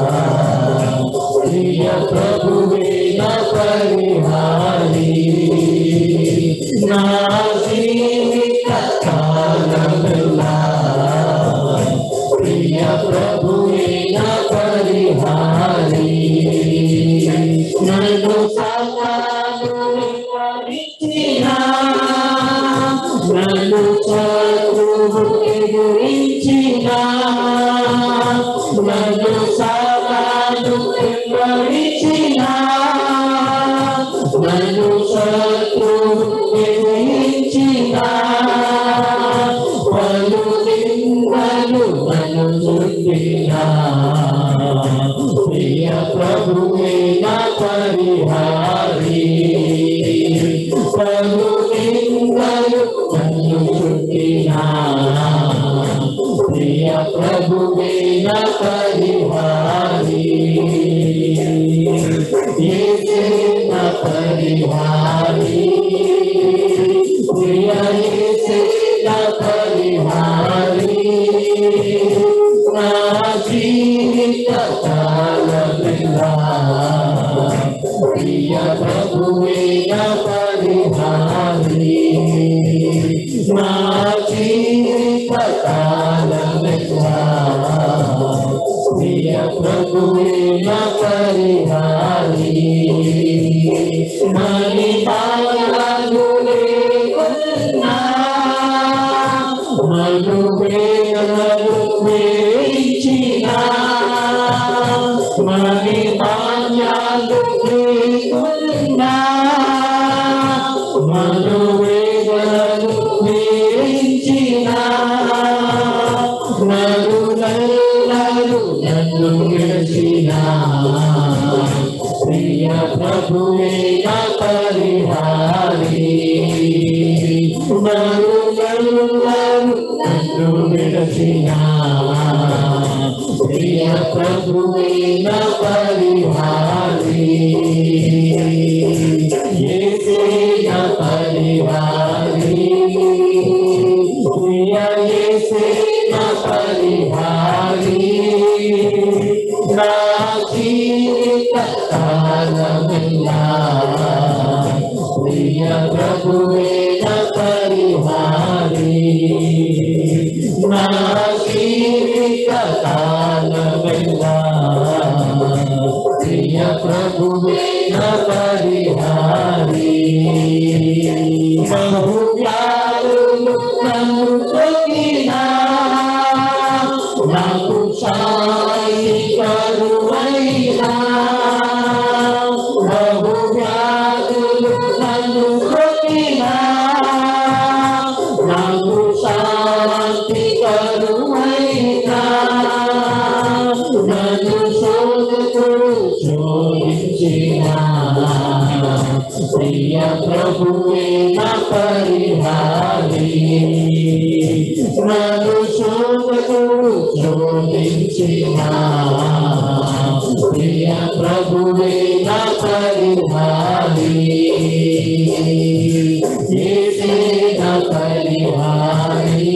ప్రియ ప్రభువే నా పరిహారి నా జీవిత కాలమెల్లా ప్రియ ప్రభువే నా పరిహారి నన్ను సాతాను వివరించినా నన్ను చదువు ఎదురించినా నన్ను సాతాను వివరించినా నన్ను శత్రువు ఎదిరించినా పలు నిందలు నన్ను చుట్టినా ప్రియ ప్రభువే నా పరిహారి పలు నిందలు నన్ను చుట్టినా ప్రియ ప్రభువే నా పరిహారి యేసే నా పరిహారి ప్రియ యేసే నా పరిహారి నా జీవిత కాలమెల్లా ప్రియ ప్రభువే నా పరిహారి నా జీవిత కాలమెల్లా ప్రియ ప్రభువే నా పరిహారి మరి బాలలు లేకున్నా మను వేదనలు వేయించినా మరి మాన్యాలు లేకున్నా మను వేదనలు వేయించినా నరులెల్లరూ నన్ను విడిచినా ప్రియ ప్రభువే నా పరిహారి నరులెల్లరూ నన్ను విడిచినా ప్రియ ప్రభువే నా పరిహారి యేసే నా పరిహారి ప్రియ యేసే నా పరిహారి నా జీవిత కాలమెల్లా ప్రియ ప్రభువే నా పరిహారి నా జీవిత కాలమెల్లా ప్రియ ప్రభువే నా పరిహారి బహు వ్యాధులు నన్ను సోకినా నాకు శాంతి కరువైనా బహు వ్యాధులు నన్ను సోకినా నాకు శాంతి కరువైనా నన్ను శోధకుడు శోధించినా ప్రియ ప్రభువే నా పరిహారి నన్ను శోధకుడు శోధించినా ప్రియ ప్రభువే నా పరిహారి ఏసే నా పరిహారి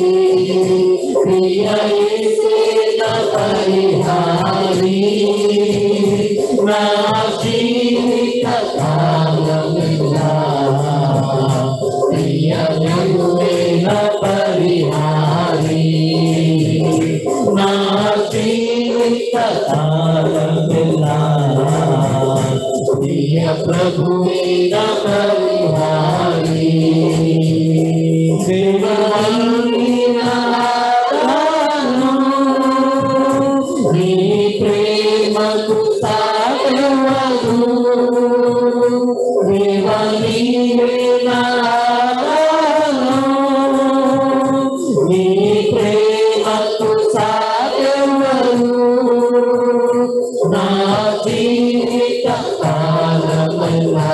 ప్రియ ఏసే నా పరిహారి నా జీవిత కాలమిలా ప్రియ ప్రభువే నా పరిహారి నా జీవిత కాలమిలా ప్రియ ప్రభువే నా పరిహారి నీ ప్రేమకు సాగవదు దేవా నీవే నారాయణ. నీ ప్రేమకు సాగవదు నా జీవిత కాలమల్లా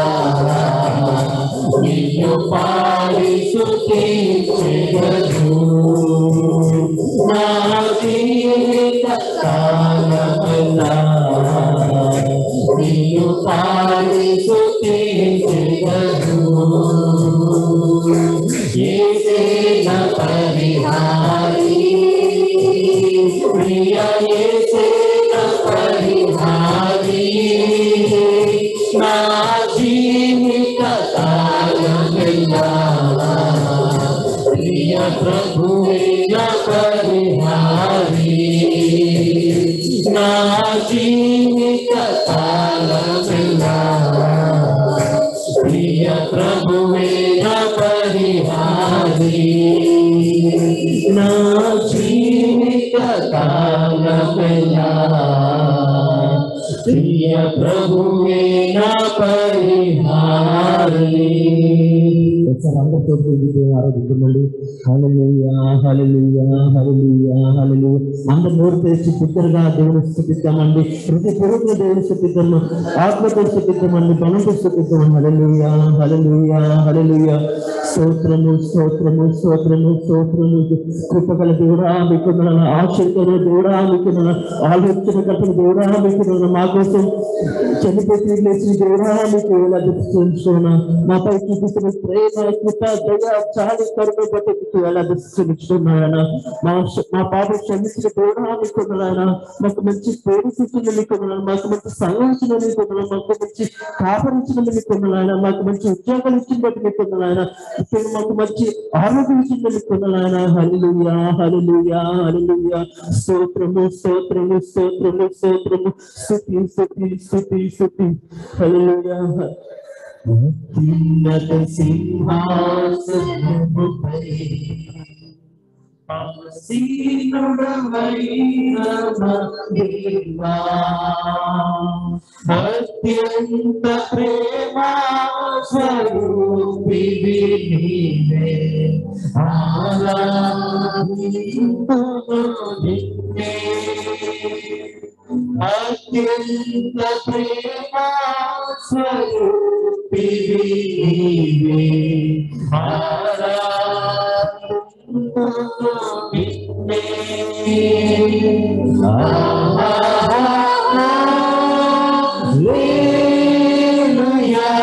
నిన్ను పాడి స్తుతించెదను. నా జీవిత కాలమల్లా నిన్ను పాడి స్తుతించెదను. యేసే నా పరిహారి ప్రియ యేసే నా పరిహారి నా జీవిత కాలమెల్లా ప్రియ ప్రభువే నా పరిహారి నా జీవిత కాలమెల్లా ప్రియ ప్రభువే నా పరిహారి నా జీవిత కాలమెల్లా ప్రియ ప్రభువే నా పరిహారి ఒకసారి అందరితో పూజించి ఆరోగ్యండి హల్లెలూయా హల్లెలూయా హల్లెలూయా హల్లెలూయా అందరు నోరు తెరిచి బిగ్గరగా దేవుని స్థుతిద్దామండి హృదయపూర్వక దేవుని స్థుతిద్దాము ఆత్మతో స్థుతిద్దామండి బలంతో స్థుతిద్దాం హల్లెలూయా హల్లెలూయా హల్లెలూయా స్తోత్రము స్తోత్రము స్తోత్రము స్తోత్రము కృపగల దేవుడా మీకు ఆశ్చర్య దేవుడా మీకు ఆలోచన కట్టిన దేవుడా మీకు మా కోసం చనిపోయి లేచి దేవుడా మీకు లభిస్తున్నా మాపై చూపిస్తున్న ప్రేమ కృప దయ చాలి కరుణ బట్టి మీకు ఎలా దర్శిస్తున్నాయన మా మా పాప క్షమించిన దేవుడా మీకు నాయన మాకు మంచి పేరు సూచనలు మీకు ఉన్నాను మాకు మంచి సంఘించిన మీకు ఉన్నాను మాకు మంచి కాపరించిన మీకు ఉన్నాయన మాకు మంచి ఉద్యోగాలు ఇచ్చిన బట్టి మీకు ఉన్నాయన ఇప్పుడు మాకు మంచి ఆరోగ్యం ఇచ్చిన మీకు ఉన్నాయన హల్లెలూయా హల్లెలూయా హల్లెలూయా స్తోత్రము స్తోత్రము స్తోత్రము స్తోత్రము స్తుతి స్తుతి స్తుతి స్తుతి హల్లెలూయా ఉన్నత సింహాసనముపై ఆసీనుడవైన నా దేవా, అత్యంత ప్రేమ స్వరూపివి నీవే ఆరాధింతును నిన్నే అత్యంత ప్రేమ స్వరూపివి నీవే ఆరాధింతును నిన్నే హల్లెలూయా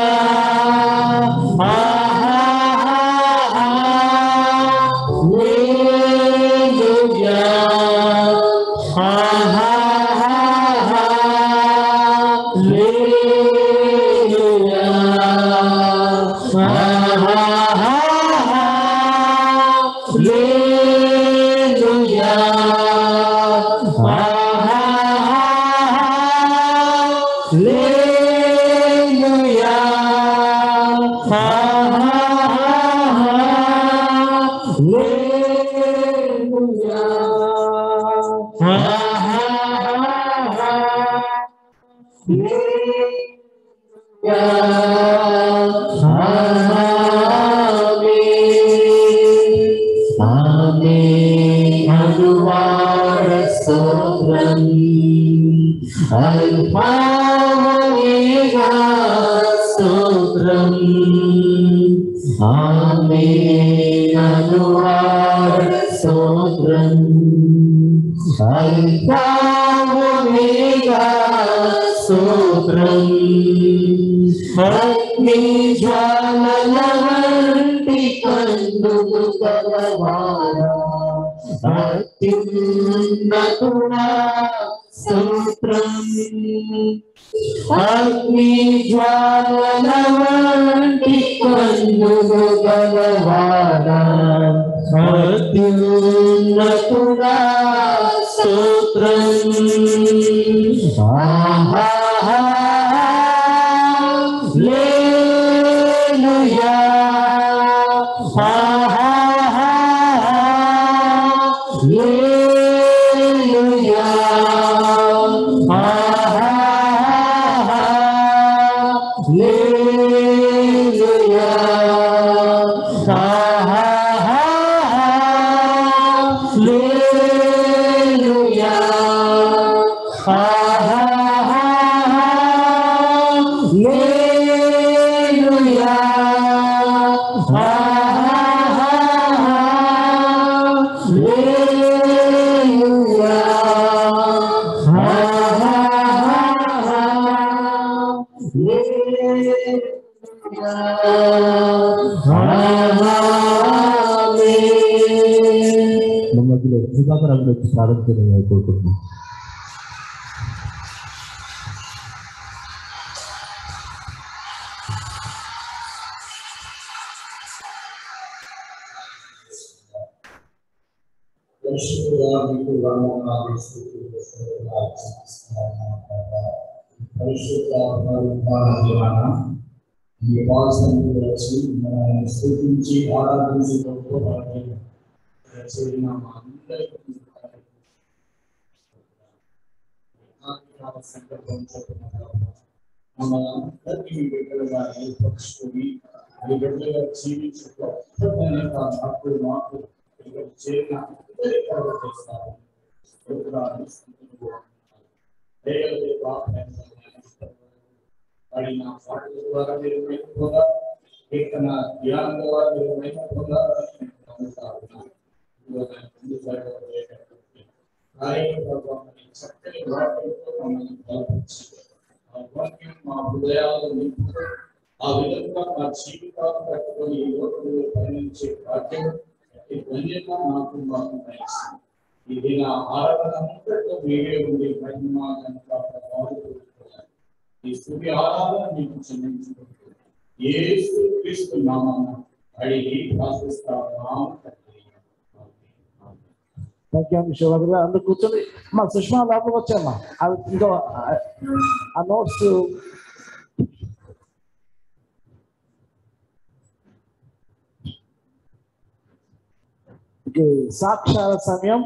స్తోత్రం ఆమె అనువాద స్తోత్రం అల్పావునిగా స్తోత్రం అగ్ని జ్వాలల వంటి కన్నులు గలవాడా అత్యున్నతుడా స్తోత్రం అగ్ని జ్వాలల వంటి కన్నులు గలవాడా అత్యున్నతుడా స్తోత్రం ఆహా లేలుయా ఆహా లేలుయా ఆహా లేలుయా ఆహా లేలుయా ఆహా లేలుయా ఆహా లేలుయా మన మధ్యలో సుధాకర్ అక్కడ వచ్చి ప్రార్థన చేయడం కోరుకుంటున్నాం పరిశుద్ధుడా మీకు వందనాలు స్తుతులు స్తోత్రాలు చెల్లిస్తున్నాము ప్రభా. పరిశుద్ధ పవిత్రమైన దినాన ఈ వాసనకు వచ్చి మనల్ని స్తుతించి ఆరాధించి గొప్ప భాగ్యం చేరిన మా అందరికీ ఆత్మ సంకల్పం చొప్పున ప్రభా. మమ్మల్ని అందరికీ మీ బిడ్డలుగా ఏర్పరచుకొని మీ బిడ్డలుగా జీవించు గొప్పదైన మార్పులు మాకు ఇక్కడ చేరిన అందరికీ కలుగ చేస్తారు స్తోత్రాలు, స్తుతులు. దయగలిగే వాక్యాన్ని ధ్యానిస్తారు. మరి నా పాటల ద్వారా మీరు మైపు పొందాలి. కీర్తన ధ్యానం ద్వారా మీరు మైపు పొందాలని నేను నమ్ముతా ఉన్నాను. ఇదిగో నా ముందు సాగడం లేకపోతే. ఆయన ప్రభావాన్ని చక్కని వాక్యంతో మమ్మల్ని బలపరిచి, ఆ వాక్యం మా హృదయాలను నింపుతూ, ఆ విధంగా మా జీవితాలు కట్టుకొని ఈ లోకంలో పయనించే భాగ్యం ఈ ధన్యత నాకు మాకు దయచేయండి. ఇది నా ఆరాధన అంతట్లో మీరే ఉండి మహిమ ఘనత ప్రభావాలు పొందుకోవాలి. ఈ స్థుతి ఆరాధన మీకు చెల్లించుకుంటూ యేసు క్రీస్తు నామమున అడిగి ప్రార్థిస్తాను తండ్రి. ఆమేన్. థ్యాంక్ యూ శివరాత్రి గారు అందరు కూర్చొని మా సుష్మా లోపలికి వచ్చామ్మా అది ఇంకో ఆ- ఆ నోట్స్ సాక్షాల సమయం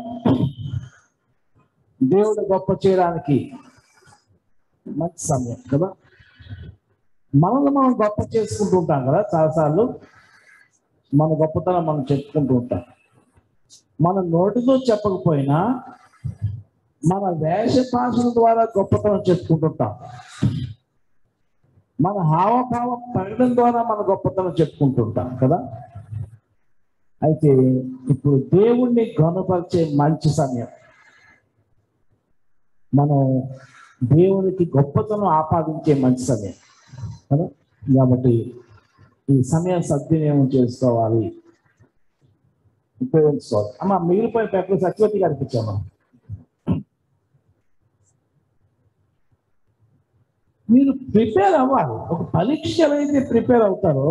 దేవుడు గొప్ప చేయడానికి మంచి సమయం కదా మనల్ని మనం గొప్ప చేసుకుంటూ ఉంటాం కదా చాలాసార్లు మన గొప్పతనం మనం చెప్పుకుంటూ ఉంటాం మన నోటితో చెప్పకపోయినా మన వేష భాషల ద్వారా గొప్పతనం చెప్పుకుంటుంటాం మన హావభావ ప్రకటన ద్వారా మన గొప్పతనం చెప్పుకుంటుంటాం కదా అయితే ఇప్పుడు దేవుణ్ణి గొనపరిచే మంచి సమయం మనం దేవునికి గొప్పతనం ఆపాదించే మంచి సమయం కదా కాబట్టి ఈ సమయం సద్వినియోగం చేసుకోవాలి ఉపయోగించుకోవాలి అమ్మ మిగిలిపోయిన పేపర్ సత్యవతి గారికి ఇచ్చామా మీరు ప్రిపేర్ అవ్వాలి ఒక పరీక్ష అయితే ప్రిపేర్ అవుతారో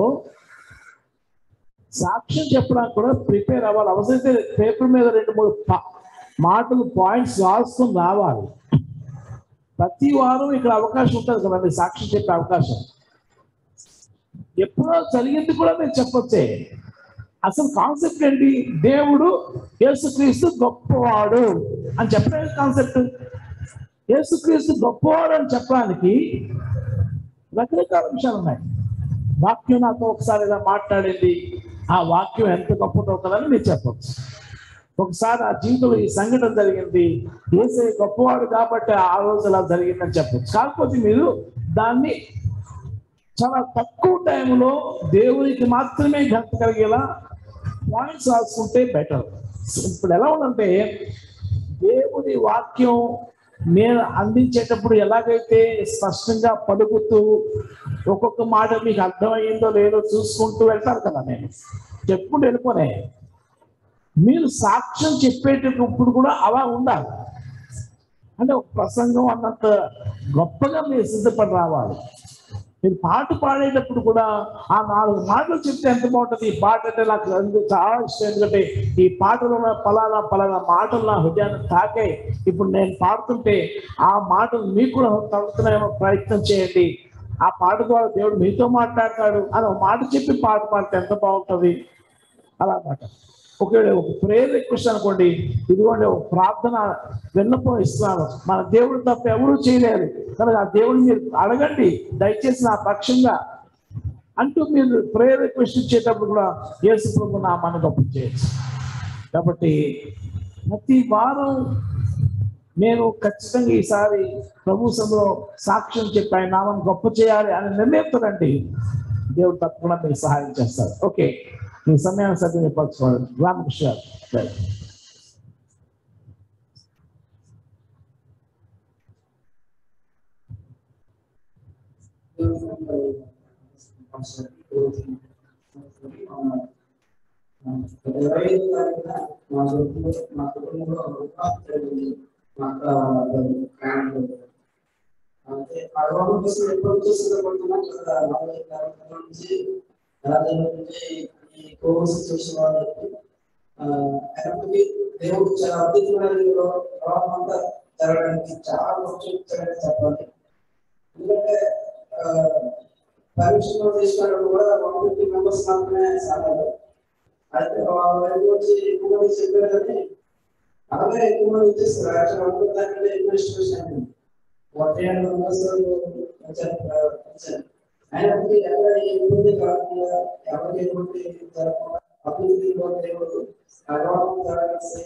సాక్ష్యం చెప్పడానికి కూడా ప్రిపేర్ అవ్వాలి అవసరమైతే పేపర్ మీద రెండు మూడు పా- మాటలు పాయింట్స్ రాసుకుని రావాలి ప్రతి వారం ఇక్కడ అవకాశం ఉంటుంది కదండి సాక్ష్యం చెప్పే అవకాశం ఎప్పుడో జరిగింది కూడా మీరు చెప్పొచ్చే అసలు కాన్సెప్ట్ ఏంటి దేవుడు యేసుక్రీస్తు గొప్పవాడు అని చెప్పడం కాన్సెప్ట్ యేసుక్రీస్తు గొప్పవాడు అని చెప్పడానికి రకరకాల విషయాలు ఉన్నాయి వాక్యం నాతో ఒకసారి ఇలా మాట్లాడింది ఆ వాక్యం ఎంత గొప్పదో కదని మీరు చెప్పచ్చు ఒకసారి ఆ జీవితంలో ఈ సంఘటన జరిగింది ఏసే గొప్పవాడు కాబట్టి ఆ రోజు అలా జరిగిందని చెప్పచ్చు కాకపోతే మీరు దాన్ని చాలా తక్కువ టైంలో దేవునికి మాత్రమే ఘనత కలిగేలా పాయింట్స్ రాసుకుంటే బెటర్ ఇప్పుడు ఎలా ఉందంటే దేవుని వాక్యం నేను అందించేటప్పుడు ఎలాగైతే స్పష్టంగా పలుకుతూ ఒక్కొక్క మాట మీకు అర్థమయ్యిందో లేదో చూసుకుంటూ వెళ్తారు కదా నేను చెప్పుకుంటూ వెళ్ళిపోనే మీరు సాక్ష్యం చెప్పేటప్పుడు కూడా అలా ఉండాలి అంటే ఒక ప్రసంగం అన్నంత గొప్పగా మీరు సిద్ధపడి రావాలి మీరు పాట పాడేటప్పుడు కూడా ఆ నాలుగు మాటలు చెప్తే ఎంత బాగుంటుంది ఈ పాట అంటే నాకు ఎందుకు చాలా ఇష్టం ఎందుకంటే ఈ పాటలో ఉన్న పలానా పలానా మాటలు నా హృదయాన్ని తాకాయి ఇప్పుడు నేను పాడుతుంటే ఆ మాటలు మీకు కూడా తగ్గుతున్నాయేమో ప్రయత్నం చేయండి ఆ పాట ద్వారా దేవుడు మీతో మాట్లాడతాడు అని ఒక మాట చెప్పి పాట పాడితే ఎంత బాగుంటుంది అలా అన్నమాట ఒకవేళ ఒక ప్రేయర్ రిక్వెస్ట్ అనుకోండి ఇదిగోండి ఒక ప్రార్థన విన్నపం ఇస్తున్నాను మన దేవుడు తప్ప ఎవరూ చేయలేరు కనుక ఆ దేవుడిని మీరు అడగండి దయచేసి నా పక్షంగా అంటూ మీరు ప్రేయర్ రిక్వెస్ట్ ఇచ్చేటప్పుడు కూడా యేసు ప్రభు నామాన్ని గొప్ప చేయొచ్చు కాబట్టి ప్రతి వారం నేను ఖచ్చితంగా ఈసారి ప్రభు సభలో సాక్ష్యం చెప్పి ఆయన నామం గొప్ప చేయాలి అని నిర్ణయిస్తారండి దేవుడు తప్పకుండా మీకు సహాయం చేస్తారు ఓకే మీ సమయాన్ని సత్యం చెప్పాల్సుకోవాలి రామకృష్ణ గారు. రైట్. ఇరవై ఐదు తారీఖున మా కుటుంబం మా కుటుంబంలో వివాహం జరిగింది మా అక్క వాళ్ళ ఫ్యామిలీ అయితే ఆ వివాహం కోసం ఎప్పుడు చూసినప్పుడున్నాం కదా నలభై తారీఖు నుంచి యాభై నుంచి ఈ కోవిడ్ సిచ్యువేషన్ వాళ్ళకి అయినప్పటికీ దేవుడు చాలా అద్భుతమైన రీతిలో వివాహం అంతా జరగడానికి చాలా వచ్చాడని చెప్పాలి ఎందుకంటే పరీక్షలో చేసినప్పుడు కూడా వన్ ఫిఫ్టీ మెంబర్స్ మాత్రమే సాగారు అయితే వాళ్ళ వైపు వచ్చి ఎక్కువ మంది చెప్పారు కానీ అలాగే ఎక్కువ మంది ఇచ్చేస్తారు యాక్చువల్ అనుకున్న ఎక్కువ ఇన్వెస్టిగేషన్ అయింది ఒకటి రెండు మెంబర్స్ వచ్చారు వచ్చారు అయినప్పటికీ ఎక్కడ ఏ ఇబ్బంది కాకుండా ఎవరికి ఎటువంటి జరగకుండా అభివృద్ధి దేవుడు అగవాదం జరగాల్సి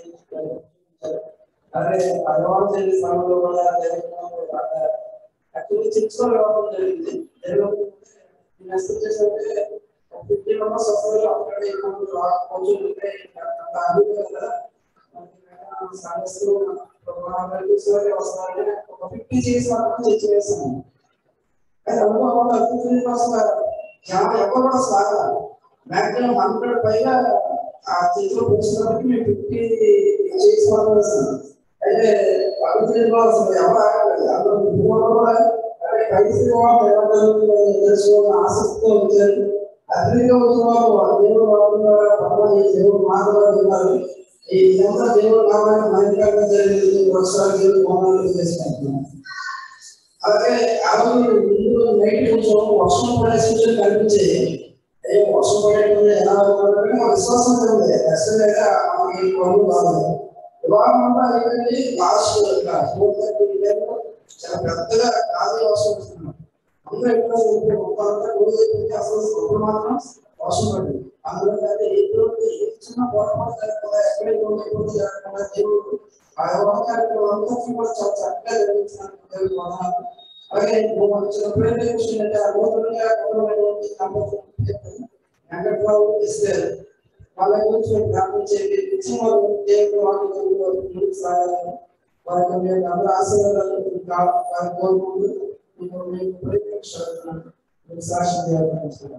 అలాగే అగవాదం జరిగే సమయంలో కూడా యాక్చువల్లీ చిప్స్ లో రావడం జరిగింది దేవుడు నెక్స్ట్ వచ్చేసరికి ఫిఫ్టీ మెంబర్స్ వస్తారు అక్కడ కొంచెం అభివృద్ధి కదా సాగస్తూ వస్తారంటే ఒక ఫిఫ్టీ చేసి మాత్రం తెచ్చి వేస్తాను అయితే అందులో ఒక ఫిఫ్టీ కోసం యాభై ఎక్కువ కూడా సాగాలి మాక్సిమం హండ్రెడ్ పైగా ఆ చేతిలో పోసినప్పటికీ మేము ఫిఫ్టీ చేసి మాత్రం వేస్తాం అయితే అభివృద్ధి అసలు ఎవరు ఆగలేదు అందులో కుటుంబంలో కూడా అరే కలిసి వాళ్ళు ఎవరు తెలుసుకోవాలని ఆసక్తితో వచ్చారు అగ్నిగా వచ్చిన వాళ్ళు దేవుడు వాళ్ళు దేవుడు మాట్లాడుతూ ఉన్నారు ఈ ఇదంతా దేవుడు కావాలని మైకంగా జరిగింది ఒకసారి దేవుడు మోనాలు చేసుకుంటున్నాం అలాగే ఆ రోజు ముందు నైట్ కొంచెం వర్షం పడే సూచన కనిపించే ఏ వర్షం పడేటువంటి ఎలా అవుతుందంటే మా విశ్వాసం ఉంది ఖచ్చితంగా మనకి పనులు బాగుంది వివాహం అంతా అయిపోయింది లాస్ట్ ఫోర్ థర్టీ చాలా పెద్దగా కాదు వర్షం వస్తున్నాం అందరూ ఎక్కడ ఉంటే మొత్తం అంతా రోజు అయిపోయింది అసలు ఇప్పుడు మాత్రం వర్షం పడింది అందులో అయితే ఏ రోజు ఏ చిన్న పొరపాటు జరగకుండా ఎక్కడ ఇబ్బంది ఇబ్బంది జరగకుండా దేవుడు ఆ వివాహ కార్యక్రమం అంతా కూడా చాలా చక్కగా జరిగించినందుకు దేవుడు వందనాలు. అలాగే మనం చిన్నప్పుడే చూసినట్టే ఆ నూతనంగా కుటుంబమైనటువంటి దంపతులు వెంకట్రావు ఇస్తారు వాళ్ళ గురించి మేము ప్రార్థన చేయండి నిత్యం వారు దేవుడు వాక్యంలో ముందుకు సాగాలని వారి యొక్క అందరూ ఆశీర్వాదాలు కా- వారి కోరుకుంటూ మీకు మీకు ప్రయత్నిస్తున్నాను మీకు సాక్ష్యం చేయాలనుకుంటున్నాను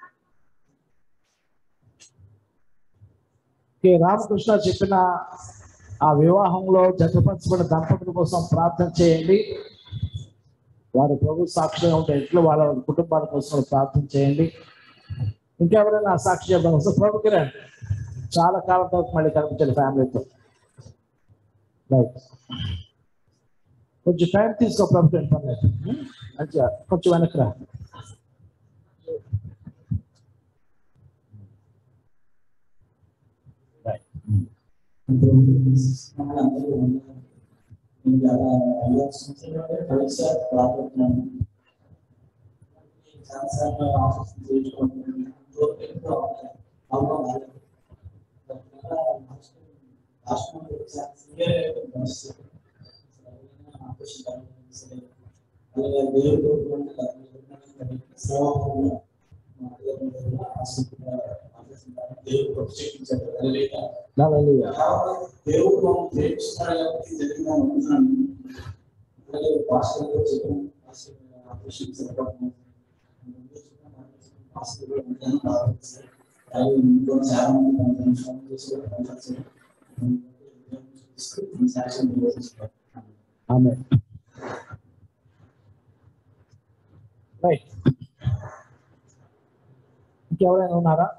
కె రామకృష్ణ చెప్పిన ఆ వివాహంలో జతపరచబడిన దంపతుల కోసం ప్రార్థన చేయండి వారి ప్రభు సాక్షిగా ఉంటే ఎట్లు వాళ్ళ కుటుంబాల కోసం ప్రార్థన చేయండి ఇంకెవరైనా ఆ సాక్షి చెప్పడం వస్తే ప్రభు కిరణ్ చాలా కాలం తర్వాత మళ్ళీ కనిపించాలి ఫ్యామిలీతో రైట్ కొంచెం టైం తీసుకో ప్రభు కిరణ్ పర్లేదు మంచిగా కొంచెం వెనక్కి రా రైట్ దేవుడు దేవుడు ప్రత్యేకించారు హల్లెలూయా. హల్లెలూయా. కాబట్టి దేవుడు మనం ప్రేమిస్తున్నాడు కాబట్టి జరిగిన వందనాలు అలాగే పాస్టర్ గారు చెప్పిన పాస్టర్ గారు ఆపరేషన్ జరగడం పాస్టర్ గారు ఉంటాను ప్రార్థిస్తారు అలాగే ఇంట్లో చాలా మంది కొంచెం ఫోన్ చేసి కూడా పంపించారు సాక్ష్యం నిర్వహిస్తారు ఆమె రైట్ ఇంకెవరైనా ఉన్నారా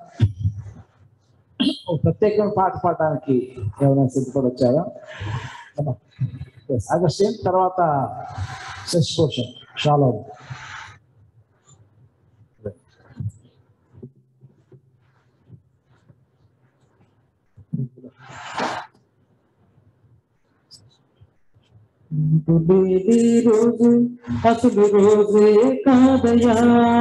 ఒక ప్రత్యేకమైన పాట పాడడానికి ఎవరైనా సిద్ధపడి వచ్చారా అగస్టిన్ తర్వాత శశిభూషణ్ షాలో లేని రోజు అసలు రోజే కాదయా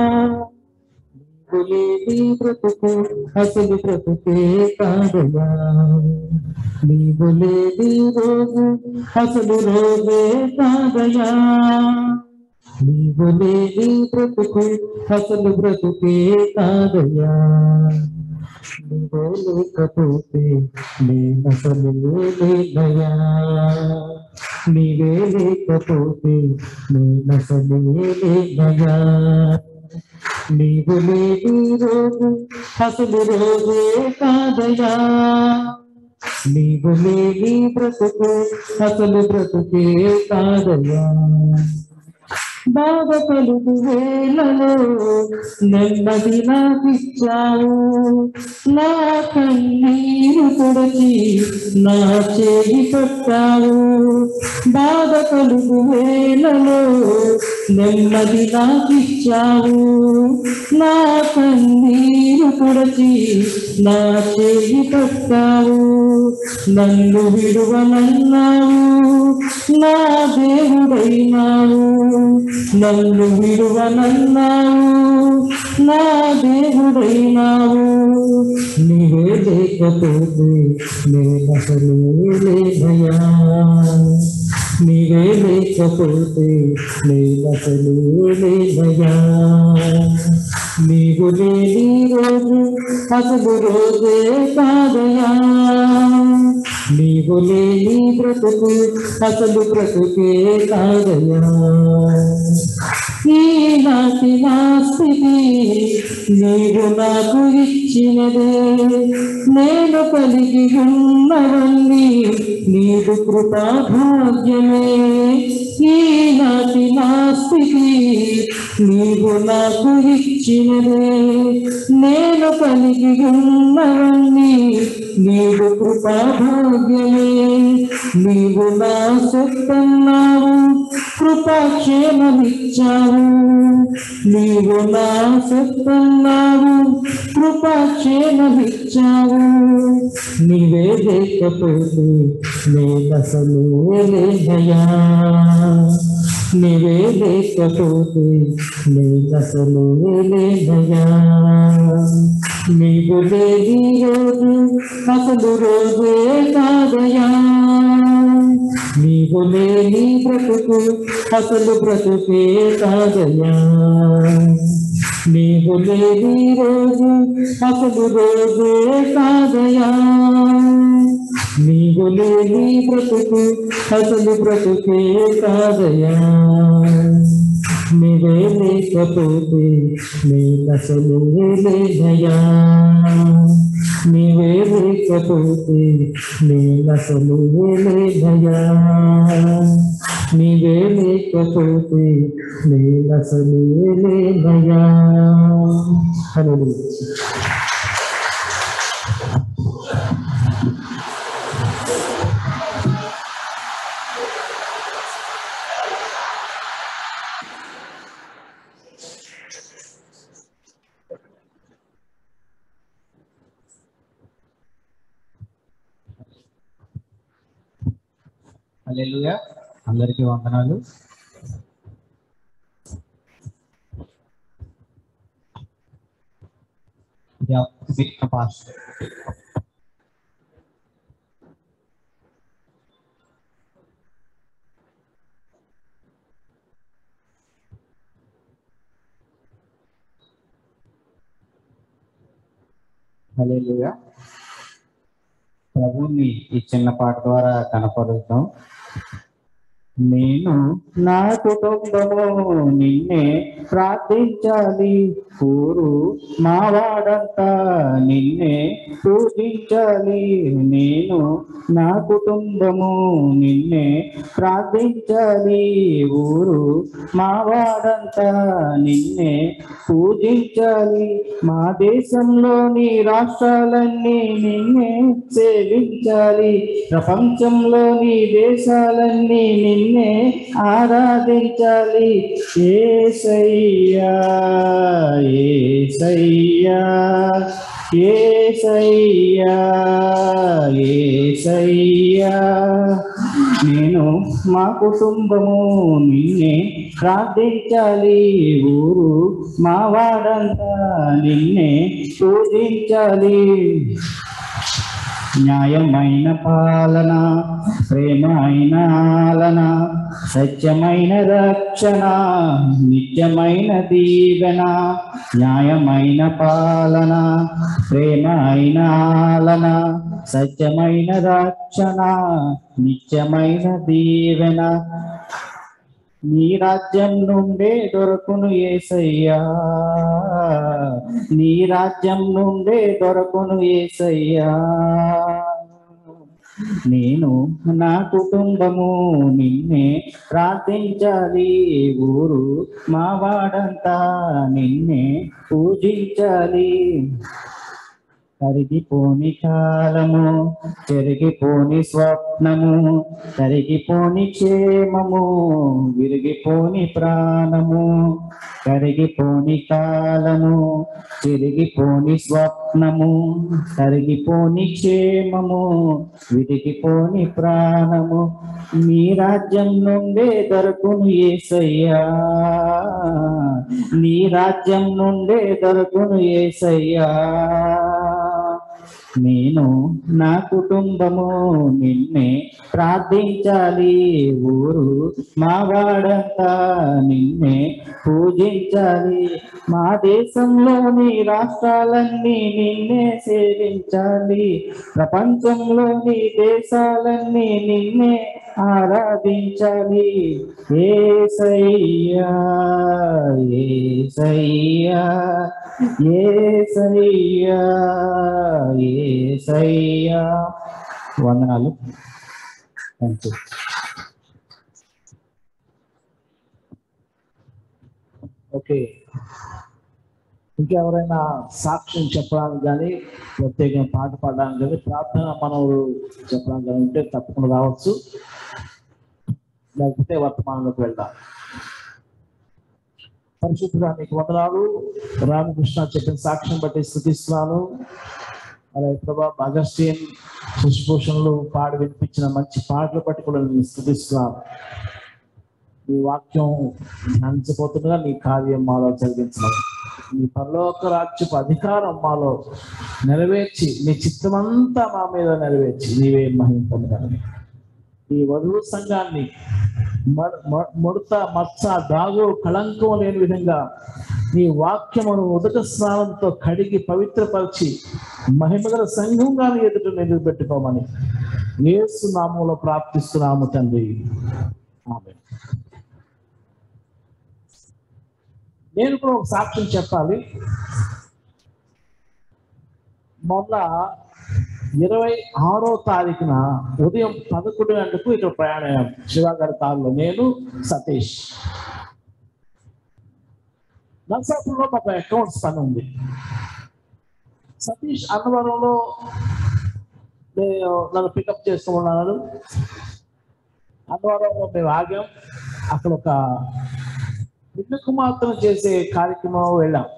నీవు లేని బ్రతుకు అసలు బ్రతుకే కాదయా నీవు లేని రోజు అసలు రోజే కాదయా నీవు లేని బ్రతుకు అసలు బ్రతుకే కాదయా నీవే లేకపోతే నేనసలు లేనయా నీవే లేకపోతే నేనసలు లేనయా నీవు లేని రోజు అసలు రోజే కాదయా నీవు లేని బ్రతుకు అసలు బ్రతుకే కాదయా బాధ కలుగు వేలలో నెమ్మది నాకిచ్చావు నా కన్నీరు కొడచి నా చేయి పట్టావు బాధ కలుగు వేలలో నెమ్మది నాకిచ్చావు నా కన్నీరు కొడచి నా చేయి పట్టావు నన్ను విడువనన్నావు నా దేవుడైనావు నన్ను విడువనన్నావు నా దేవుడైనావు నీవే లేకపోతే నేనసలు లేనయా నీవే లేకపోతే నేనసలు లేనయా నీవు లేని రోజు అసలు రోజే కాదయా నీవు లేని బ్రతుకు అసలు బ్రతుకే కాదయా ఈనాటి నా స్థితి నీవు నాకు ఇచ్చినదే నేను కలిగి ఉన్నవన్నీ నీవు కృపా భాగ్యమే ఈనాటి నా స్థితి నీవు నాకు ఇచ్చినదే నేను కలిగి ఉన్నవన్నీ నీవు కృపా భాగ్యమే నీవు నా సొత్తన్నావు కృపాక్షేమమిచ్చావు నీవు నా సొత్తన్నావు కృపాక్షేమమిచ్చావు నీవే లేకపోతే నేనసలు లేనయా నీవే లేకపోతే నేనసలు లేనయా నీవు లేని రోజు అసలు రోజే కాదయా నీవు లేని బ్రతుకు అసలు బ్రతుకే కాదయా నీవు లేని రోజు అసలు రోజే కాదయా నీవు లేని బ్రతుకు అసలు బ్రతుకే కాదయా నీవే లేకపోతే నేనసలు లేనయా నీవే లేకపోతే నేనసలు లేనయా నీవే లేకపోతే నేనసలు లేనయా హల్లెలూయా హల్లెలూయా అందరికీ వందనాలు యా పాస్టర్ హల్లెలూయా ప్రభుని ఈ చిన్న పాట ద్వారా కనపరుస్తాం నేను నా కుటుంబము నిన్నే ప్రార్థించాలి ఊరు మా వాడంతా నిన్నే పూజించాలి నేను నా కుటుంబము నిన్నే ప్రార్థించాలి ఊరు మా వాడంతా నిన్నే పూజించాలి మా దేశంలోని రాష్ట్రాలన్నీ నిన్నే సేవించాలి ప్రపంచంలోని దేశాలన్నీ నిన్నే ఆరాధించాలి ఏసయ్యా ఏసయ్యా ఏసయ్యా ఏసయ్యా నేను మా కుటుంబము నిన్నే ప్రార్థించాలి ఊరు మా వాడంతా నిన్నే పూజించాలి న్యాయమైన పాలన ప్రేమ అయిన ఆలన సత్యమైన రక్షణ నిత్యమైన దీవెన న్యాయమైన పాలన ప్రేమ అయిన ఆలన సత్యమైన రక్షణ నిత్యమైన దీవెన నీ రాజ్యం నుండే దొరకును ఏసయ్యా నీ రాజ్యం నుండే దొరకును ఏసయ్యా నేను నా కుటుంబము నిన్నే ప్రార్థించాలి ఊరు మా వాడంతా నిన్నే పూజించాలి కరిగిపోని కాలము చెరిగిపోని స్వప్నము కరిగిపోని క్షేమము విరిగిపోని ప్రాణము కరిగిపోని కాలము చెరిగిపోని స్వప్నము కరిగిపోని క్షేమము విరిగిపోని ప్రాణము నీ రాజ్యం నుండే దొరకును ఏసయ్యా నీ రాజ్యం నుండే దొరకును ఏసయ్యా నేను నా కుటుంబము నిన్నే ప్రార్థించాలి ఊరు మా వాడంతా నిన్నే పూజించాలి మా దేశంలోని రాష్ట్రాలన్నీ నిన్నే సేవించాలి ప్రపంచంలోని దేశాలన్నీ నిన్నే ఆరాధించాలి ఏసయ్యా ఏసయ్యా ఏసయ్యా ఏసయ్యా వందనాలు థ్యాంక్ యూ ఓకే ఇంకెవరైనా సాక్ష్యం చెప్పడానికి కానీ ప్రత్యేకంగా పాట పాడడానికి కానీ ప్రార్థన మనవులు చెప్పడానికి కానీ ఉంటే తప్పకుండా రావచ్చు లేకపోతే వర్తమానంలోకి వెళ్దాం పరిశుద్ధుడా నీకు వందనాలు రామకృష్ణ చెప్పిన సాక్ష్యం బట్టి స్థుతిస్తున్నాను అలాగే ప్రభా అగస్టిన్ శుశ్రూషణలు పాడి వినిపించిన మంచి పాటలు బట్టి కూడా నేను స్థుతిస్తున్నాను నీ వాక్యం ధ్యానించబోతుండగా నీ కార్యం మాలో జరిగించడం నీ పరలోక రాజ్యపు అధికారం మాలో నెరవేర్చి నీ చిత్తమంతా మా మీద నెరవేర్చి నీవే మహిమ పొందగలను ఈ వధువు సంఘాన్ని మడ- మ- ముడత మచ్చ దాగు కళంకం లేని విధంగా నీ వాక్యమును ఉదక స్నానంతో కడిగి పవిత్రపరిచి మహిమగల సంఘంగా నీ ఎదుట నిలబెట్టుకోమని యేసు నామంలో ప్రార్థిస్తున్నాము తండ్రి ఆమె నేను కూడా ఒక సాక్ష్యం చెప్పాలి మొన్న ఇరవై ఆరో తారీఖున ఉదయం పదకొండు గంటలకు ఇక్కడ ప్రయాణం శివాగారి కారులో నేను సతీష్ నర్సాపురంలో మాకు అకౌంట్స్ పని ఉంది సతీష్ అన్నవరంలో నేను నన్ను పికప్ చేసుకున్నాను అన్నవరంలో మేము ఆగాం అక్కడ ఒక బిడ్డ కుమార్తెను చేసే కార్యక్రమం వెళ్ళాం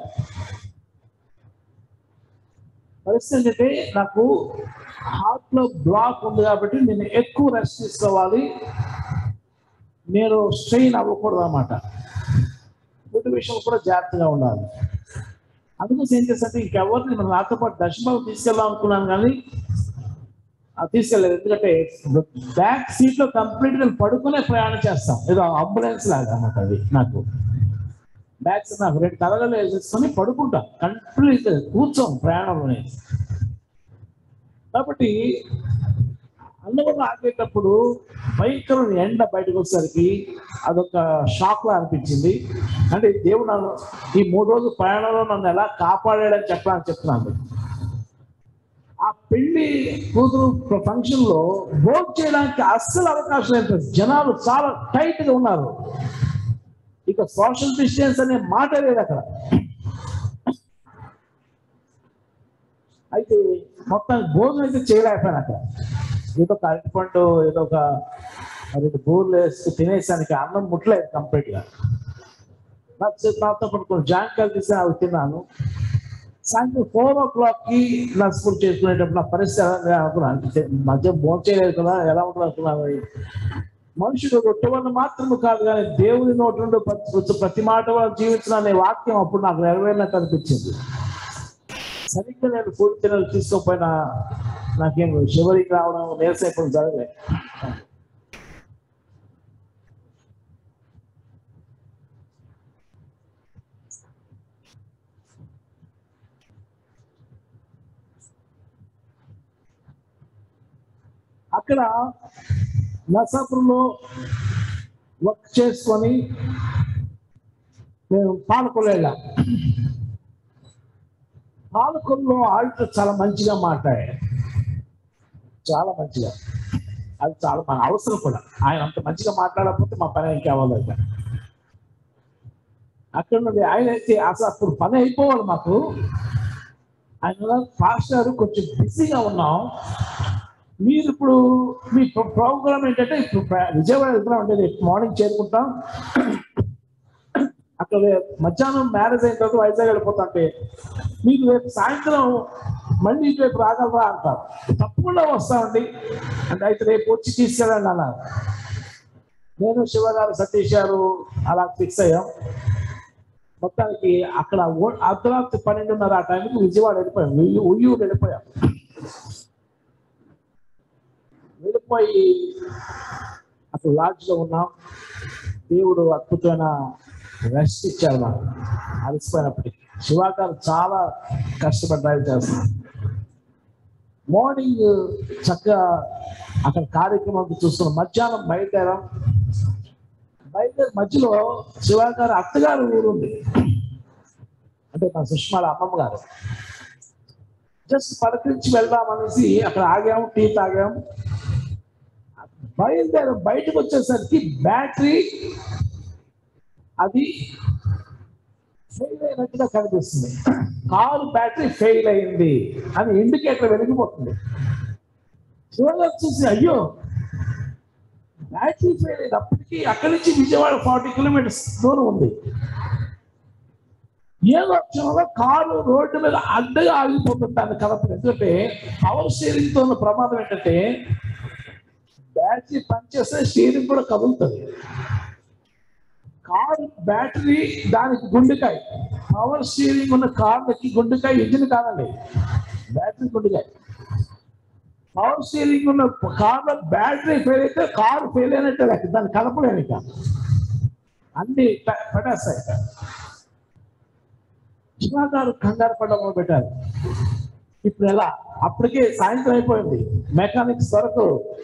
పరిస్థితి ఏంటంటే నాకు హార్ట్ లో బ్లాక్ ఉంది కాబట్టి నేను ఎక్కువ రెస్ట్ తీసుకోవాలి నేను స్ట్రెయిన్ అవ్వకూడదు అనమాట ఫుడ్ విషయం కూడా జాగ్రత్తగా ఉండాలి అందుకోసం ఏం చేస్తే ఇంకెవరిని మనం నాతో పాటు దర్శనం తీసుకెళ్దాం అనుకున్నాను కానీ అది తీసుకెళ్ళలేదు ఎందుకంటే బ్యాక్ సీట్ లో కంప్లీట్ నేను పడుకునే ప్రయాణం చేస్తాం ఏదో అంబులెన్స్ లాగా అన్నమాట అది నాకు బ్యాగ్స్ నాకు రెండు తలగలు వేసేసుకొని పడుకుంటాం కంప్లీట్ కూర్చోం ప్రయాణంలోనే కాబట్టి అన్నవరం ఆగేటప్పుడు భయంకరమైన ఎండ బయటకు వచ్చేసరికి అదొక షాక్ లా అనిపించింది అంటే దేవుడు నన్ను ఈ మూడు రోజుల ప్రయాణంలో నన్ను ఎలా కాపాడాడని చెప్పడానికి చెప్తున్నాను ఆ పెళ్లి కూతురు ఫంక్షన్ లో భోజనం చేయడానికి అస్సలు అవకాశం లేదు జనాలు చాలా టైట్ గా ఉన్నారు ఇక సోషల్ డిస్టెన్స్ అనే మాట లేదు అక్కడ అయితే మొత్తం భోజనం అయితే చేయలేకపోయాను అక్కడ ఏదో ఒక అరటిపండు ఏదో ఒక రెండు బూర్లు వేసి తినేసానికి అన్నం ముట్టలేదు కంప్లీట్ గా నాకు నాతో పాటు కొన్ని జాంకాయలు తీసి అవి తిన్నాను సాయంత్రం ఫోర్ ఓ క్లాక్ కి నా స్కూల్ చేసుకునేటప్పుడు నా పరిస్థితి ఎలా ఉంది అనుకున్నాను అంటే మధ్య భోజనం చేయలేదు కదా ఎలా ఉంటుంది అనుకున్నాను మనుషుడు రొట్టెవన్న మాత్రమే కాదు కానీ దేవుని నోటి నుండి ప్రతి ప్రతి మాట వల్ల జీవించిన అనే వాక్యం అప్పుడు నాకు నెరవేరినట్టు అనిపించింది సరిగ్గా నేను ఫుడ్ తినలు తీసుకోకపోయినా నాకేం చివరికి రావడం నీరసం ఇప్పుడు జరగలే అక్కడ నసాపురంలో వర్క్ చేసుకొని మేము పాలకొల్లు వెళ్ళాం పాలకొల్లో ఆడిటర్ చాలా మంచిగా మాట్లాడాడు చాలా మంచిగా అది చాలా మన అవసరం కూడా ఆయన అంత మంచిగా మాట్లాడకపోతే మా పని ఏం కావాలి ఇక. అక్కడ నుండి ఆయన అయితే అసలు అప్పుడు పని అయిపోవాలి మాకు ఆయన పాస్టర్ కొంచెం బిజీగా ఉన్నాం మీరు ఇప్పుడు మీ ప్రోగ్రామ్ ఏంటంటే ఇప్పుడు ప్ర- విజయవాడ వెళ్తున్నాం అంటే రేపు మార్నింగ్ చేరుకుంటాం అక్కడ మధ్యాహ్నం మ్యారేజ్ అయిన తర్వాత వైజాగ్ వెళ్ళిపోతుంటే మీకు రేపు సాయంత్రం మళ్ళీ ఇటు రేపు రాగలరా అంటారు తప్పకుండా వస్తామండి అంటే అయితే రేపు వచ్చి తీసుకెళ్ళండి అన్నారు నేను శివ గారు సతీష్ గారు అలా ఫిక్స్ అయ్యాం మొత్తానికి అక్కడ ఓ- అర్ధరాత్రి పన్నెండున్నర ఆ టైంకి విజయవాడ వెళ్ళిపోయాం ఉయ్యూ ఉయ్యూరు వెళ్ళిపోయాం వెళ్ళిపోయి అక్కడ లాడ్జ్ లో ఉన్నాం దేవుడు అద్భుతమైన రెస్ట్ ఇచ్చారు నాకు అలసిపోయినప్పటికీ శివ గారు చాలా కష్టపడి డ్రైవ్ చేస్తున్నారు మార్నింగ్ చక్కగా అక్కడ కార్యక్రమం చూస్తున్నాం మధ్యాహ్నం బయలుదేరాం బయలుదేరి మధ్యలో శివ గారు అత్తగారు ఊరుంది అంటే మా సుష్మాల అమ్మమ్మ గారు జస్ట్ పలకరించి వెళ్దాం అనేసి అక్కడ ఆగాము టీ తాగాం బయలుదేరి బయటకు వచ్చేసరికి బ్యాటరీ అది ఫెయిల్ అయినట్టుగా కనిపిస్తుంది కారు బ్యాటరీ ఫెయిల్ అయింది అని ఇండికేటర్ వెలిగిపోతుంది శివగారు చూసి అయ్యో బ్యాటరీ ఫెయిల్ అయినప్పటికీ అక్కడి నుంచి విజయవాడ ఫార్టీ కిలోమీటర్స్ దూరం ఉంది ఏదో క్షణంలో కారు రోడ్డు మీద అడ్డగా ఆగిపోతుంది దాన్ని కలపదు ఎందుకంటే పవర్ స్టీరింగ్ తో ఉన్న ప్రమాదం ఏంటంటే బ్యాటరీ పనిచేస్తే స్టీరింగ్ కూడా కదులుతుంది కారు బ్యాటరీ దానికి గుండెకాయ పవర్ స్టీరింగ్ ఉన్న కార్లకి గుండెకాయ ఇంజిన్ కాదండి బ్యాటరీ గుండెకాయ పవర్ స్టీరింగ్ ఉన్న కార్లో బ్యాటరీ ఫెయిల్ అయితే కారు ఫెయిల్ అయినట్టే లెక్క దాన్ని కలపలేను ఇక అన్ని ప- పడేస్తాయి ఇక శివ గారు కంగారు పడడం పెట్టారు ఇప్పుడు ఎలా అప్పటికే సాయంత్రం అయిపోయింది మెకానిక్స్ వరకు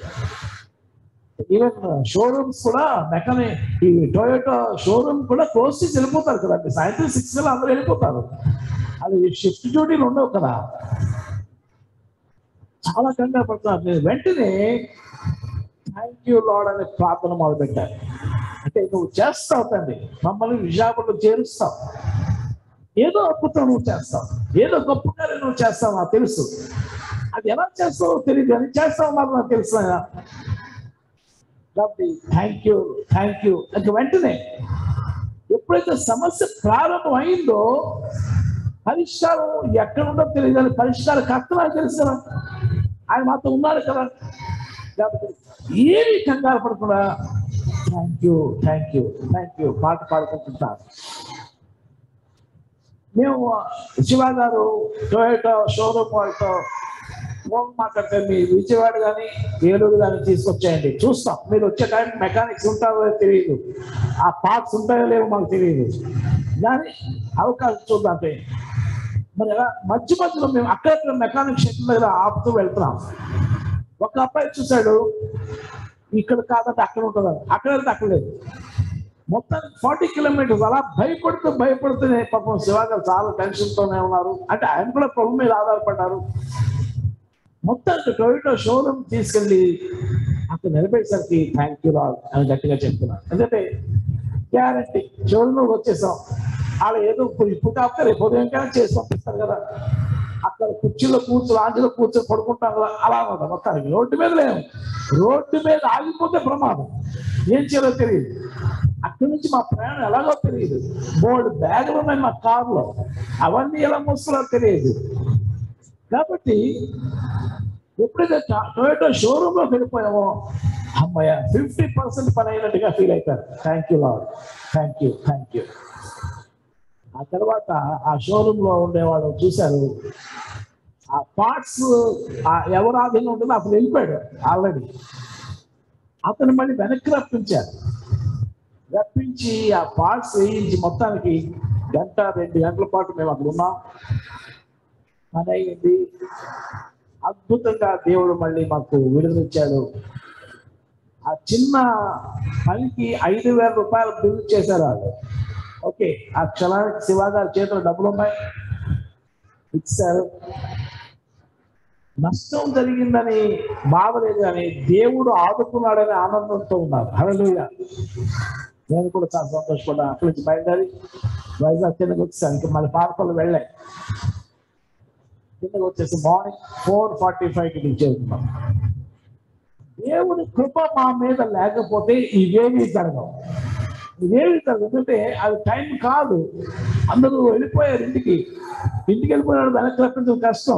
ఈవెన్ షోరూమ్స్ కూడా మెకానిక్ ఈ టొయోటో షోరూమ్ కూడా క్లోజ్ చేసి వెళ్ళిపోతారు కదండి సాయంత్రం సిక్స్ కల్లా అందరూ వెళ్ళిపోతారు అది షిఫ్ట్ డ్యూటీలు ఉండవు కదా చాలా కంగారు పడుతున్నారు నేను వెంటనే థ్యాంక్ యూ లాడ్ అనే ప్రార్థన మొదలుపెట్టారు అంటే నువ్వు చేస్తావు తండ్రి మమ్మల్ని విజాపురంలో చేరుస్తావు ఏదో అద్భుతం నువ్వు చేస్తావు ఏదో గొప్ప కార్యం నువ్వు చేస్తావు నాకు తెలుసు అది ఎలా చేస్తావో తెలియదు అని చేస్తావు నాకు నాకు తెలుసు నాయనా. కాబట్టి థ్యాంక్ యూ థ్యాంక్ యూ ఇంక వెంటనే ఎప్పుడైతే సమస్య ప్రారంభం అయిందో పరిష్కారం ఎక్కడ ఉందో తెలియదు కానీ పరిష్కార కర్త నాకు తెలుసు కదా ఆయన మాతో ఉన్నాడు కదా కాబట్టి ఏమి కంగారు పడకుండా thank you thank you thank you పాట పాడుకుంటున్నాను మేము శివ గారు టొయోటో షోరూమ్ వాళ్ళతో ఫోన్ మాట్లాడితే మీ విజయవాడ కానీ ఏలూరు కానీ తీసుకొచ్చేయండి చూస్తాం మీరు వచ్చే టైం మెకానిక్స్ ఉంటారో లేదో తెలియదు ఆ పార్ట్స్ ఉంటాయో లేవో మాకు తెలియదు కానీ అవకాశం చూద్దాం మరి ఎలా మధ్య మధ్యలో మేము అక్కడక్కడ మెకానిక్ షెడ్ దగ్గర ఆపుతూ వెళ్తున్నాం ఒక అబ్బాయి చూశాడు ఇక్కడ కాదంటే అక్కడ ఉంటుంది అక్కడ వెళ్తే అక్కడ లేదు మొత్తానికి ఫార్టీ కిలోమీటర్స్ అలా భయపడుతూ భయపడుతూనే పాపం శివాగారు చాలా టెన్షన్తోనే ఉన్నారు అంటే ఆయన కూడా ప్రభు మీద ఆధారపడ్డారు మొత్తానికి టొయోటో షోరూమ్ తీసుకెళ్ళి అక్కడ నిలబెట్టేసరికి థ్యాంక్ యూ రాల్ అని గట్టిగా చెప్తున్నాను ఎందుకంటే గ్యారంటీ షోరూమ్ వచ్చేసాం వాళ్ళు ఏదో ఇప్పుడు ఇప్పుడు కాకపోతే రేపు ఉదయం కానీ చేసి పంపిస్తారు కదా అక్కడ కుర్చీలో కూర్చొని ఆంజలో కూర్చొని పడుకుంటాం కదా అలా ఉన్నది మొత్తానికి రోడ్డు మీద లేము రోడ్డు మీద ఆగిపోతే ప్రమాదం ఏం చేయాలో తెలియదు అక్కడి నుంచి మా ప్రయాణం ఎలాగో తెలియదు బోర్డు బ్యాగులు ఉన్నాయి మా కారులో అవన్నీ ఎలా మోస్తున్నారో తెలియదు కాబట్టి ఎప్పుడైతే టొయోటో షోరూమ్ లోకి వెళ్ళిపోయామో అమ్మాయ ఫిఫ్టీ పర్సెంట్ పని అయినట్టుగా ఫీల్ అవుతారు thank you Lord thank you thank you ఆ తర్వాత ఆ షోరూమ్ లో ఉండేవాళ్ళు చూశారు ఆ పార్ట్స్ ఎవరు ఆధీనం ఉంటుందో అప్పుడు వెళ్ళిపోయాడు ఆల్రెడీ అతను మళ్ళీ వెనక్కి రప్పించారు రప్పించి ఆ పార్ట్స్ వేయించి మొత్తానికి గంట రెండు గంటల పాటు మేము అక్కడ ఉన్నాం పని అయింది అద్భుతంగా దేవుడు మళ్ళీ మాకు విడుదలిచ్చాడు ఆ చిన్న పనికి ఐదు వేల రూపాయలు బిల్ చేశారు వాళ్ళు ఓకే ఆ క్షణానికి శివ గారి చేతిలో డబ్బులు ఉన్నాయి ఇచ్చారు నష్టం జరిగిందని బాధ లేదు కానీ దేవుడు ఆదుకున్నాడని ఆనందంతో ఉన్నారు హల్లెలూయ నేను కూడా చాలా సంతోషపడ్డాను అక్కడి నుంచి బయలుదేరి వైజాగ్ కిందకి వచ్చేసాను ఇంకా మళ్ళీ పార్పల్లి వెళ్ళాయి కిందకి వచ్చేసి మార్నింగ్ ఫోర్ ఫార్టీ ఫైవ్కి కి చేరుకున్నాం దేవుడి కృప మా మీద లేకపోతే ఇవేమీ జరగవు ఇవేమి జరగదు ఎందుకంటే అది టైం కాదు అందరూ వెళ్ళిపోయారు ఇంటికి ఇంటికి వెళ్ళిపోయాడు వెనక్కి రప్పించడం కష్టం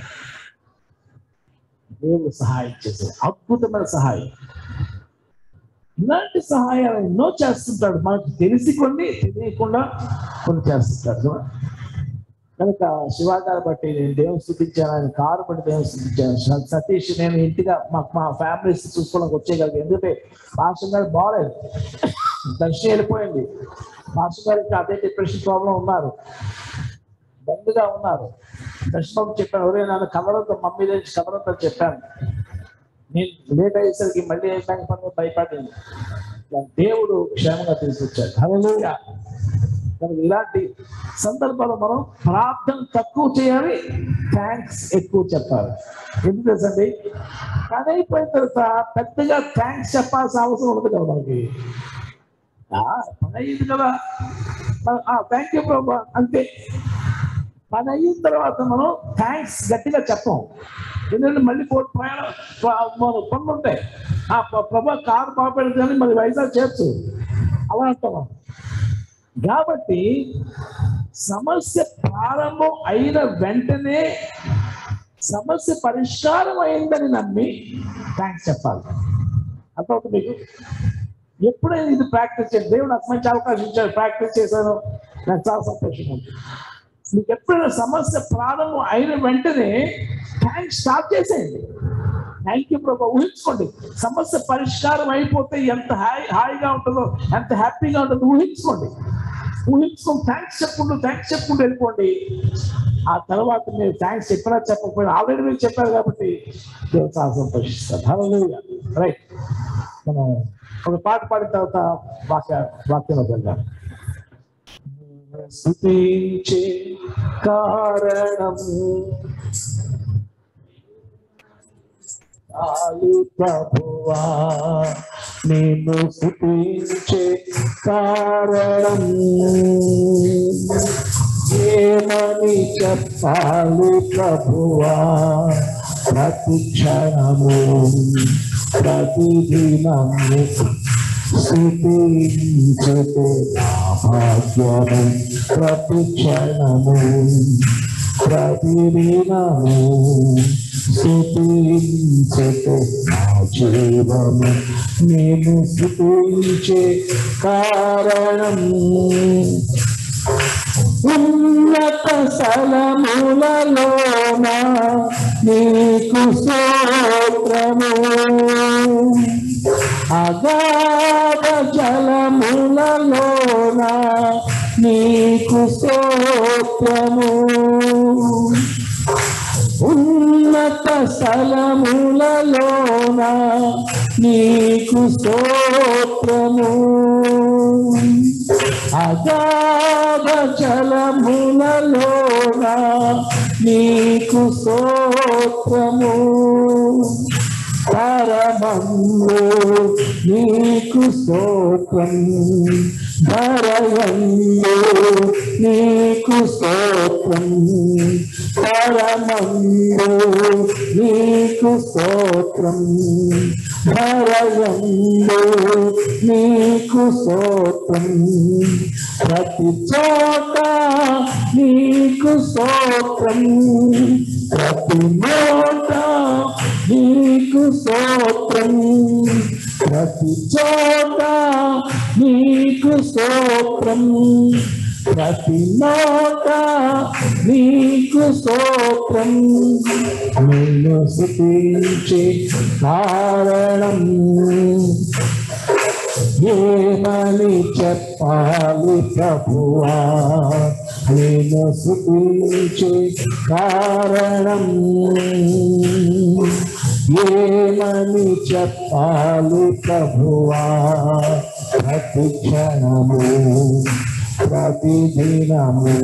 దేవుడు సహాయం చేశాడు అద్భుతమైన సహాయం ఇలాంటి సహాయాలు ఎన్నో చేస్తుంటాడు మనకు తెలిసి కొన్ని తెలియకుండా కొన్ని చేస్తుంటాడు కదా. కనుక శివాగారు బట్టి నేను దేవుని స్థుతించాను ఆయన కారు బట్టి దేవుని స్థుతించాను స- సతీష్ నేను ఇంటిగా మాకు మా ఫ్యామిలీస్ చూసుకోవడానికి వచ్చేయగలిగి ఎందుకంటే మాస్టర్ గారు బాగాలేదు దర్శనం వెళ్ళిపోయింది మాస్టర్ గారికి అదే డిప్రెషన్ ప్రాబ్లం ఉన్నారు బందుగా ఉన్నారు దర్శనం చెప్పాను ఒరే నన్ను కదలతో మమ్మీ నుంచి కదలతో చెప్పాను నేను లేట్ అయ్యేసరికి మళ్ళీ ఏంటంటే పని భయపడింది కానీ దేవుడు క్షేమంగా తీసుకొచ్చాడు హల్లెలూయా కనుక ఇలాంటి సందర్భాల్లో మనం ప్రార్థన తక్కువ చేయాలి థ్యాంక్స్ ఎక్కువ చెప్పాలి ఎందుకు తెలుసండి పని అయిపోయిన తర్వాత పెద్దగా థ్యాంక్స్ చెప్పాల్సిన అవసరం ఉండదు కదా మనకి ఆ, పని అయ్యింది కదా థ్యాంక్ యూ ప్రభా అంతే పని అయిన తర్వాత మనం థ్యాంక్స్ గట్టిగా చెప్పం ఎందుకంటే మళ్ళీ పో ప్రయాణం ప- మన పనులు ఉంటాయి ఆ ప- ప్రభా కారు పాపేది కానీ మరి వైజాగ్ చేర్చు అలా అంటాం మనం. కాబట్టి సమస్య ప్రారంభం అయిన వెంటనే సమస్య పరిష్కారం అయిందని నమ్మి థ్యాంక్స్ చెప్పాలి అర్థమవుతుంది మీకు ఎప్పుడైనా ఇది ప్రాక్టీస్ చేయండి దేవుడు నాకు మంచి అవకాశం ఇచ్చాడు ప్రాక్టీస్ చేశాను నాకు చాలా సంతోషంగా ఉంది మీకు ఎప్పుడైనా సమస్య ప్రారంభం అయిన వెంటనే థ్యాంక్స్ స్టార్ట్ చేసేయండి థ్యాంక్ యూ ప్రభా ఊహించుకోండి సమస్య పరిష్కారం అయిపోతే ఎంత హాయి హాయిగా ఉంటుందో ఎంత హ్యాపీగా ఉంటుందో ఊహించుకోండి ఊహించుకొని థ్యాంక్స్ చెప్పుకుంటూ థ్యాంక్స్ చెప్పుకుంటూ వెళ్ళిపోండి ఆ తర్వాత మీరు థ్యాంక్స్ చెప్పినా చెప్పకపోయినా ఆల్రెడీ మీరు చెప్పారు కాబట్టి దేవుడు చాలా సంతోషిస్తారు హల్లెలూయా రైట్ మనం ఒక పాట పాడిన తర్వాత వాక్య వాక్యంలో వెళ్దాం స్తుతించే కారణము చాలు ప్రభువా నేను స్తుతించే కారణం ఏమని చెప్పాలి ప్రభువా ప్రతి క్షణము ప్రతిదినము స్థుతించతే నా భాగ్యము ప్రతి క్షణము ప్రతిదినము స్థుతించతే నా జీవము నేను స్థుతించే కారణం ఉన్నత స్థలములలోన నీకు స్తోత్రము అగాధ జలములలోన నీకు స్తోత్రము ఉన్నత స్థలములలోన నీకు స్తోత్రము అగాధ జలములలోన నీకు స్తోత్రము పరమంలో నీకు స్తోత్రం పరమంలో నీకు స్తోత్రం పరమంలో నీకు స్తోత్రం పరమంలో నీకు స్తోత్రం ప్రతి చోట నీకు స్తోత్రం ప్రతి నోట నీకు స్తోత్రం ప్రతి చోట నీకు స్తోత్రం ప్రతి నోట నీకు స్తోత్రం నిన్ను స్థుతించే కారణం ఏమని చెప్పాలి ప్రభువా నేను స్థుతించే కారణం ఏమని చెప్పాలి ప్రభువా ప్రతి క్షణము ప్రతిదినము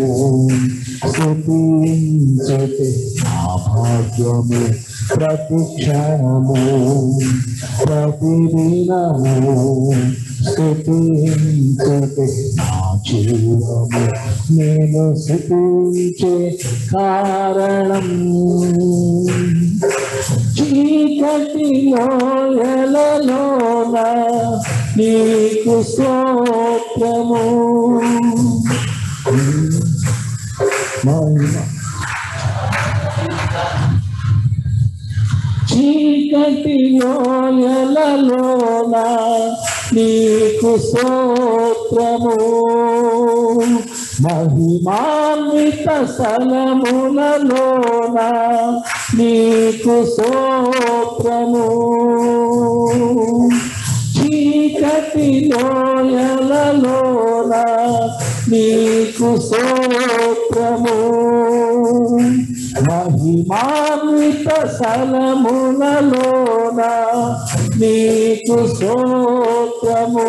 స్థుతించతే నా భాగ్యము ప్రతి క్షణము ప్రతిదినము స్థుతించతే నా జీవము నేను స్థుతించే కారణం చీకటిలో ఎలలోన నీకు స్తోత్రము మహిమ చీకటిలో ఎలలోన నీకు స్తోత్రము మహిమాన్విత స్థలములలోన నీకు స్తోత్రము చీకటిలో ఎలలోన నీకు స్తోత్రము మహిమాన్విత స్థలములలోన నీకు స్తోత్రము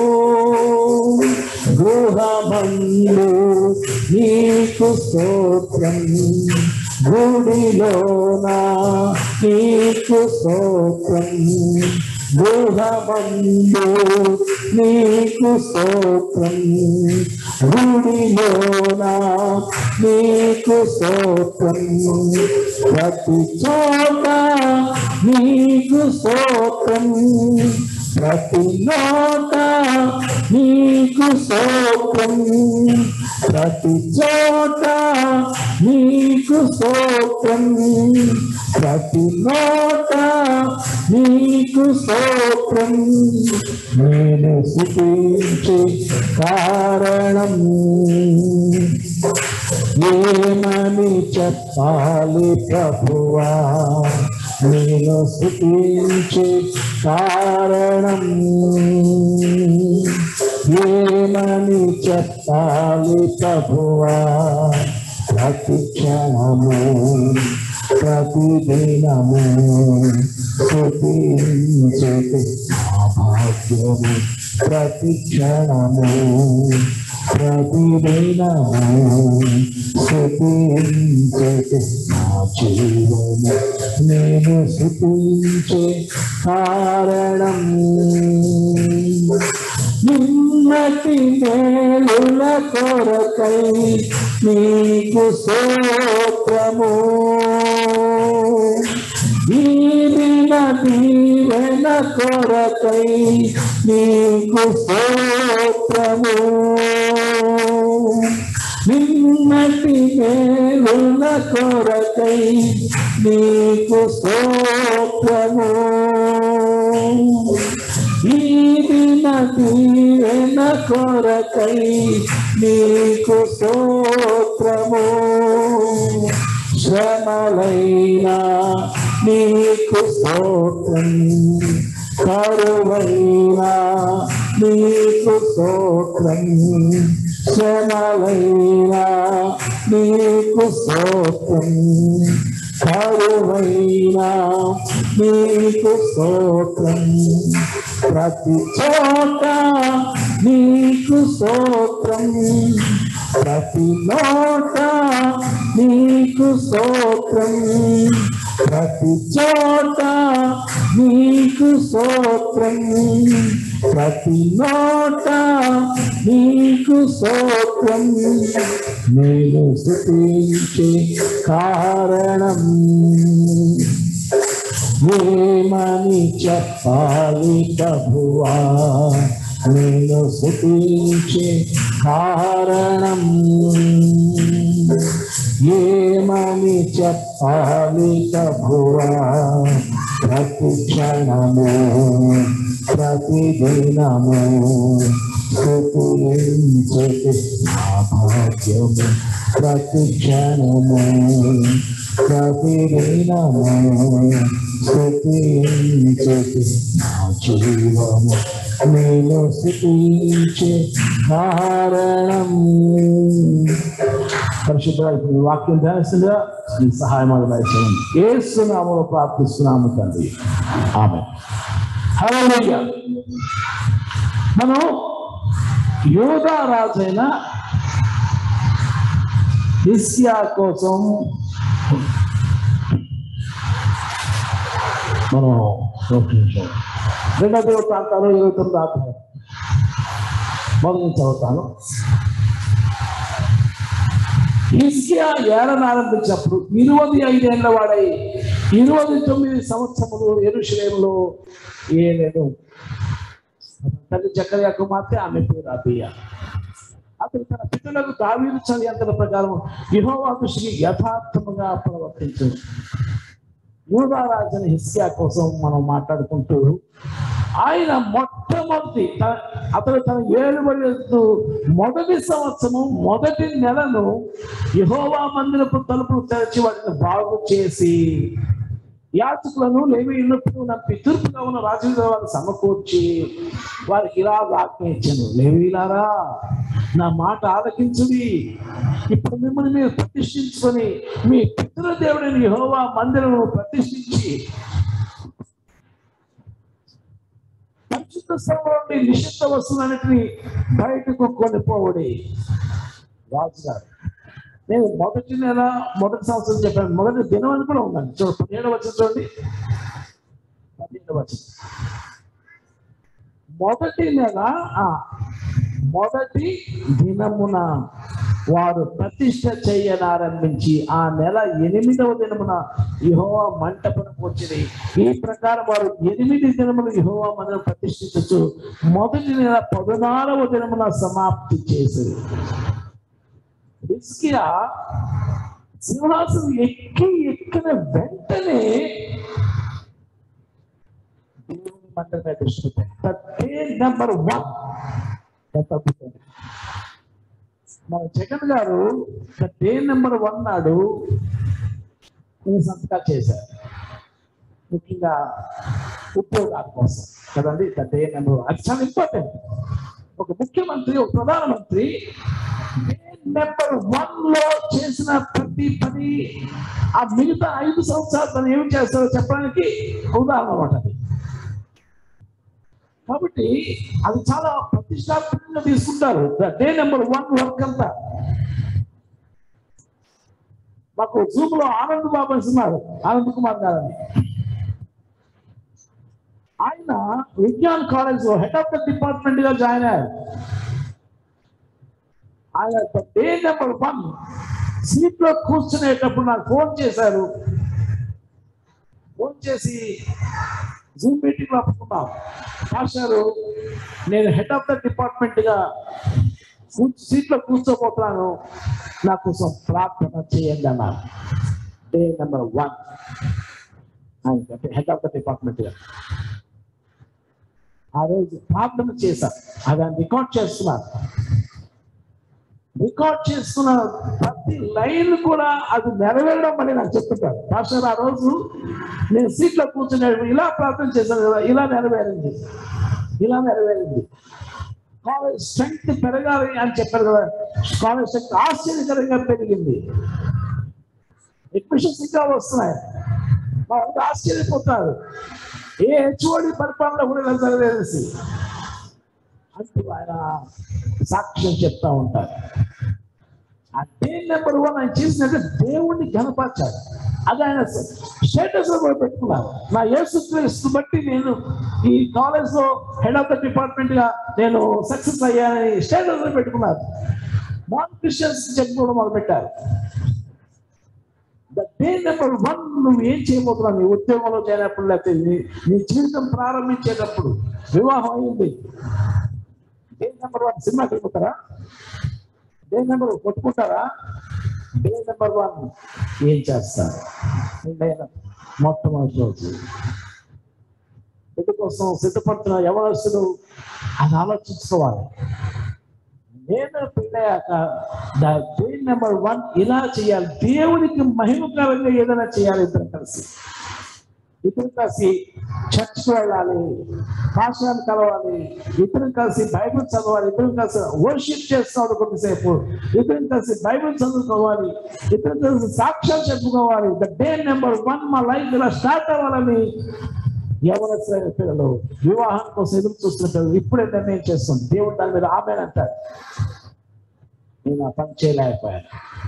గృహమందు నీకు స్తోత్రం గుడిలోన నీకు స్తోత్రం గృహమందు నీకు స్తోత్రం గుడిలోన నీకు స్తోత్రం ప్రతి చోట నీకు స్తోత్రం ప్రతి నోట నీకు స్తోత్రం ప్రతి చోట నీకు స్తోత్రం ప్రతి నోట నీకు స్తోత్రం నేను స్థుతించే కారణం ఏమని చెప్పాలి ప్రభువా నేను స్థుతించే కారణం ఏమని చెప్పాలి ప్రభువా ప్రతి క్షణము ప్రతిదినము స్థుతించే నా భాగ్యము ప్రతి క్షణము ప్రతిదినము స్థుతించే నా జీవము నేను స్థుతించే కారణం నిన్నటి మేలుల కొరకై నీకు స్తోత్రము ఈ దిన దీవెన కొరకై నీకు స్తోత్రము నిన్నటి మేలుల కొరకై నీకు స్తోత్రము ఈ దిన దీవెన కొరకై నీకు స్తోత్రము శ్రమలైనా నీకు స్తోత్రం కరువైనా నీకు స్తోత్రం శ్రమలైనా నీకు స్తోత్రం కరువైనా నీకు స్తోత్రం ప్రతి చోట నీకు స్తోత్రం ప్రతి నోట నీకు స్తోత్రం ప్రతి చోట నీకు స్తోత్రం ప్రతి నోట నీకు స్తోత్రం నేను స్థుతించే కారణం ఏమని చెప్పాలి ప్రభువా నేను స్థుతించే కారణం ఏమని చెప్పాలి ప్రభువా ప్రతి క్షణము ప్రతి దినము స్థుతించే నా భాగ్యము ప్రతి క్షణము ప్రతి దినము స్థుతించే నా జీవము నేను స్థుతించే కారణం పరిశుద్ధ వాక్యం ధ్యానిస్తుందిగా మీ సహాయం దయచేయండి ఏసునామలో ప్రార్థిస్తున్నాము తండ్రి ఆమె హల్లెలూయా మనం యోధా రాజైన హిస్యా కోసం మనం ఒక నిమిషం రెండో దేవ ప్రాంతాలు ఇరవై తొమ్మిది ఆత్మ మొదటి నుంచి చదువుతాను హిస్కియా ఏడను ఆరంభించినప్పుడు ఇరవై ఐదేళ్ల వాడై ఇరవై తొమ్మిది సంవత్సరములు ఎరుషలేములో ఏలేను అతని తల్లి చక్కర కుమార్తె ఆమె పేరు అబియ అతను తన పిల్లలకు దావీదు చదివేంతల ప్రకారం యెహోవా దృష్టికి యథార్థముగా ప్రవర్తించు యూదారాజుని హిస్యా కోసం మనం మాట్లాడుకుంటూ ఆయన మొట్టమొదటి త- అతను తన ఏలుబడి మొదటి సంవత్సరం మొదటి నెలను యహోవా మందిరపు తలుపులు తెరచి వాటిని బాగు చేసి యాచకులను లేవి ఇన్నప్పుడు నంపి తూర్పుగా ఉన్న రాజుల వారిని సమకూర్చి వారికి ఇలా ఆజ్ఞ ఇచ్చాను లేవీలారా నా మాట ఆలకించుడి ఇప్పుడు మిమ్మల్ని మీరు ప్రతిష్ఠించుకొని మీ పితృ దేవుడైన యెహోవా మందిరము ప్రతిష్ఠించి పరిశుద్ధ స్థలంలో నుండి నిషిద్ధ వస్తువులన్నిటిని బయటకు కొనిపోవడి రాజుగారు నేను మొదటి నెల మొదటి సంవత్సరం చెప్పాను మొదటి దినం అని కూడా ఉందండి చూడండి పదిహేడు వచ్చిన చూడండి పదిహేడు వచ్చిన మొదటి నెల ఆ, మొదటి దినమున వారు ప్రతిష్ట చేయనారంభించి ఆ నెల ఎనిమిదవ దినమున యెహోవా మంటపనకు వచ్చింది ఈ ప్రకారం వారు ఎనిమిది దినములు యెహోవా మందిరం ప్రతిష్ఠించచ్చు మొదటి నెల పదినారవ దినమున సమాప్తి చేసింది హిస్కియా సింహాసనం ఎక్కి ఎక్కిన వెంటనే దేవుని మందిరమే దృష్టి నెంబర్ వన్ ఎంత అద్భుతం. మన జగన్ గారు డే నెంబర్ వన్ నాడు కొన్ని సంతకాలు చేశారు ముఖ్యంగా ఉద్యోగాల కోసం కదండి డే నెంబర్ వన్ అది చాలా ఇంపార్టెంట్ ఒక ముఖ్యమంత్రి ఒక ప్రధానమంత్రి నెంబర్ వన్ లో చేసిన ప్రతి పని ఆ మిగతా ఐదు సంవత్సరాలు తను ఏమి చేస్తారో చెప్పడానికి ఉదాహరణ అన్నమాట అది కాబట్టి అది చాలా ప్రతిష్టాత్మకంగా తీసుకుంటారు డే నెంబర్ వన్ వర్క్ అంతా మాకు జూమ్ లో ఆనంద్ బాబు ఇస్తున్నారు ఆనంద్ కుమార్ గారని ఆయన విజ్ఞాన్ కాలేజ్ లో హెడ్ ఆఫ్ ద డిపార్ట్మెంట్ గా జాయిన్ అయ్యారు ఆయన డే నెంబర్ వన్ సీట్ లో కూర్చునేటప్పుడు నాకు ఫోన్ చేశారు ఫోన్ చేసి జూమ్ మీటింగ్ లో ఒప్పుకున్నాం మాస్టారు నేను హెడ్ ఆఫ్ ద డిపార్ట్మెంట్ గా సీట్ లో కూర్చోబోతున్నాను నా కోసం ప్రార్థన చేయండి అన్నారు డే నెంబర్ వన్ ఆయన హెడ్ ఆఫ్ ద డిపార్ట్మెంట్ గా ఆ రోజు ప్రార్థన చేశారు అది ఆయన రికార్డ్ చేస్తున్నారు రికార్డ్ చేస్తున్న ప్రతి లైన్ కూడా అది నెరవేరడం అని నాకు చెప్తుంటారు పాస్టర్ ఆ రోజు నేను సీట్లో కూర్చునే ఇలా ప్రార్థన చేశాను కదా ఇలా నెరవేరింది ఇలా నెరవేరింది కాలేజ్ స్ట్రెంగ్త్ పెరగాలి అని చెప్పారు కదా కాలేజ్ స్ట్రెంగ్త్ ఆశ్చర్యకరంగా పెరిగింది అడ్మిషన్స్ ఇంకా వస్తున్నాయి వాళ్ళు ఆశ్చర్యపోతారు ఏ హెచ్ఓడి పరిపాలన కూడా ఇలా జరగలేసి అంటూ ఆయన సాక్ష్యం చెప్తా ఉంటారు అదే నెంబర్ వన్ ఆయన చేసినట్టు దేవుణ్ణి గణపరచాడు అది ఆయన స్టేటస్ లో కూడా పెట్టుకున్నారు నా యేసు క్రీస్తు బట్టి నేను ఈ కాలేజ్ లో హెడ్ ఆఫ్ ద డిపార్ట్మెంట్ గా నేను సక్సెస్ అయ్యానని స్టేటస్ లో పెట్టుకున్నారు నాన్ క్రిస్టియన్స్ చెప్పుకోవడం మొదలు పెట్టారు డే నెంబర్ వన్ నువ్వు ఏం చేయబోతున్నావు నీ ఉద్యోగంలో చేరినప్పుడు లేకపోతే నీ నీ జీవితం ప్రారంభించేటప్పుడు వివాహం అయింది డే నెంబర్ వన్ సినిమాకి వెళ్ళిపోతారా డే నెంబర్ కొట్టుకుంటారా డే నెంబర్ వన్ ఏం చేస్తారు నేను మొట్టమొదటి రోజు బిడ్డ కోసం సిద్ధపడుతున్న యవనస్తులు అది ఆలోచించుకోవాలి నేను పెళ్ళయ్యాక డే నెంబర్ వన్ ఇలా చేయాలి దేవునికి మహిమకరంగా ఏదైనా చేయాలి ఇద్దరు కలిసి ఇద్దరు కలిసి చర్చ్కి వెళ్ళాలి భాషను కలవాలి ఇద్దరు కలిసి బైబిల్ చదవాలి ఇద్దరు కలిసి వర్షిప్ చేస్తాడు కొద్దిసేపు ఇద్దరు కలిసి బైబిల్ చదువుకోవాలి ఇద్దరు కలిసి సాక్ష్యాలు చెప్పుకోవాలి ద డే నెంబర్ వన్ మా లైఫ్ ఇలా స్టార్ట్ అవ్వాలని ఎవరైనా పిల్లలు వివాహం కోసం ఎదురు చూస్తున్న పిల్లలు ఇప్పుడే నిర్ణయం చేస్తుంది దేవుడు దాని మీద ఆమె అంటాడు నేను ఆ పని చేయలేకపోయాను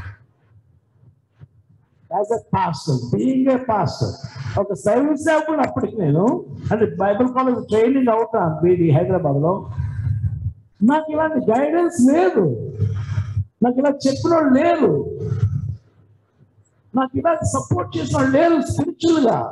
as a pastor being a pastor ఒక సర్వీస్ సేవకుడు అప్పటికి నేను అంటే బైబిల్ కాలేజ్ ట్రైనింగ్ అవుతాను బీడి హైదరాబాద్ లో నాకు ఇలాంటి గైడెన్స్ లేదు నాకు ఇలా చెప్పిన వాళ్ళు లేరు నాకు ఇలా సపోర్ట్ చేసిన వాళ్ళు లేరు స్పిరిచువల్ గా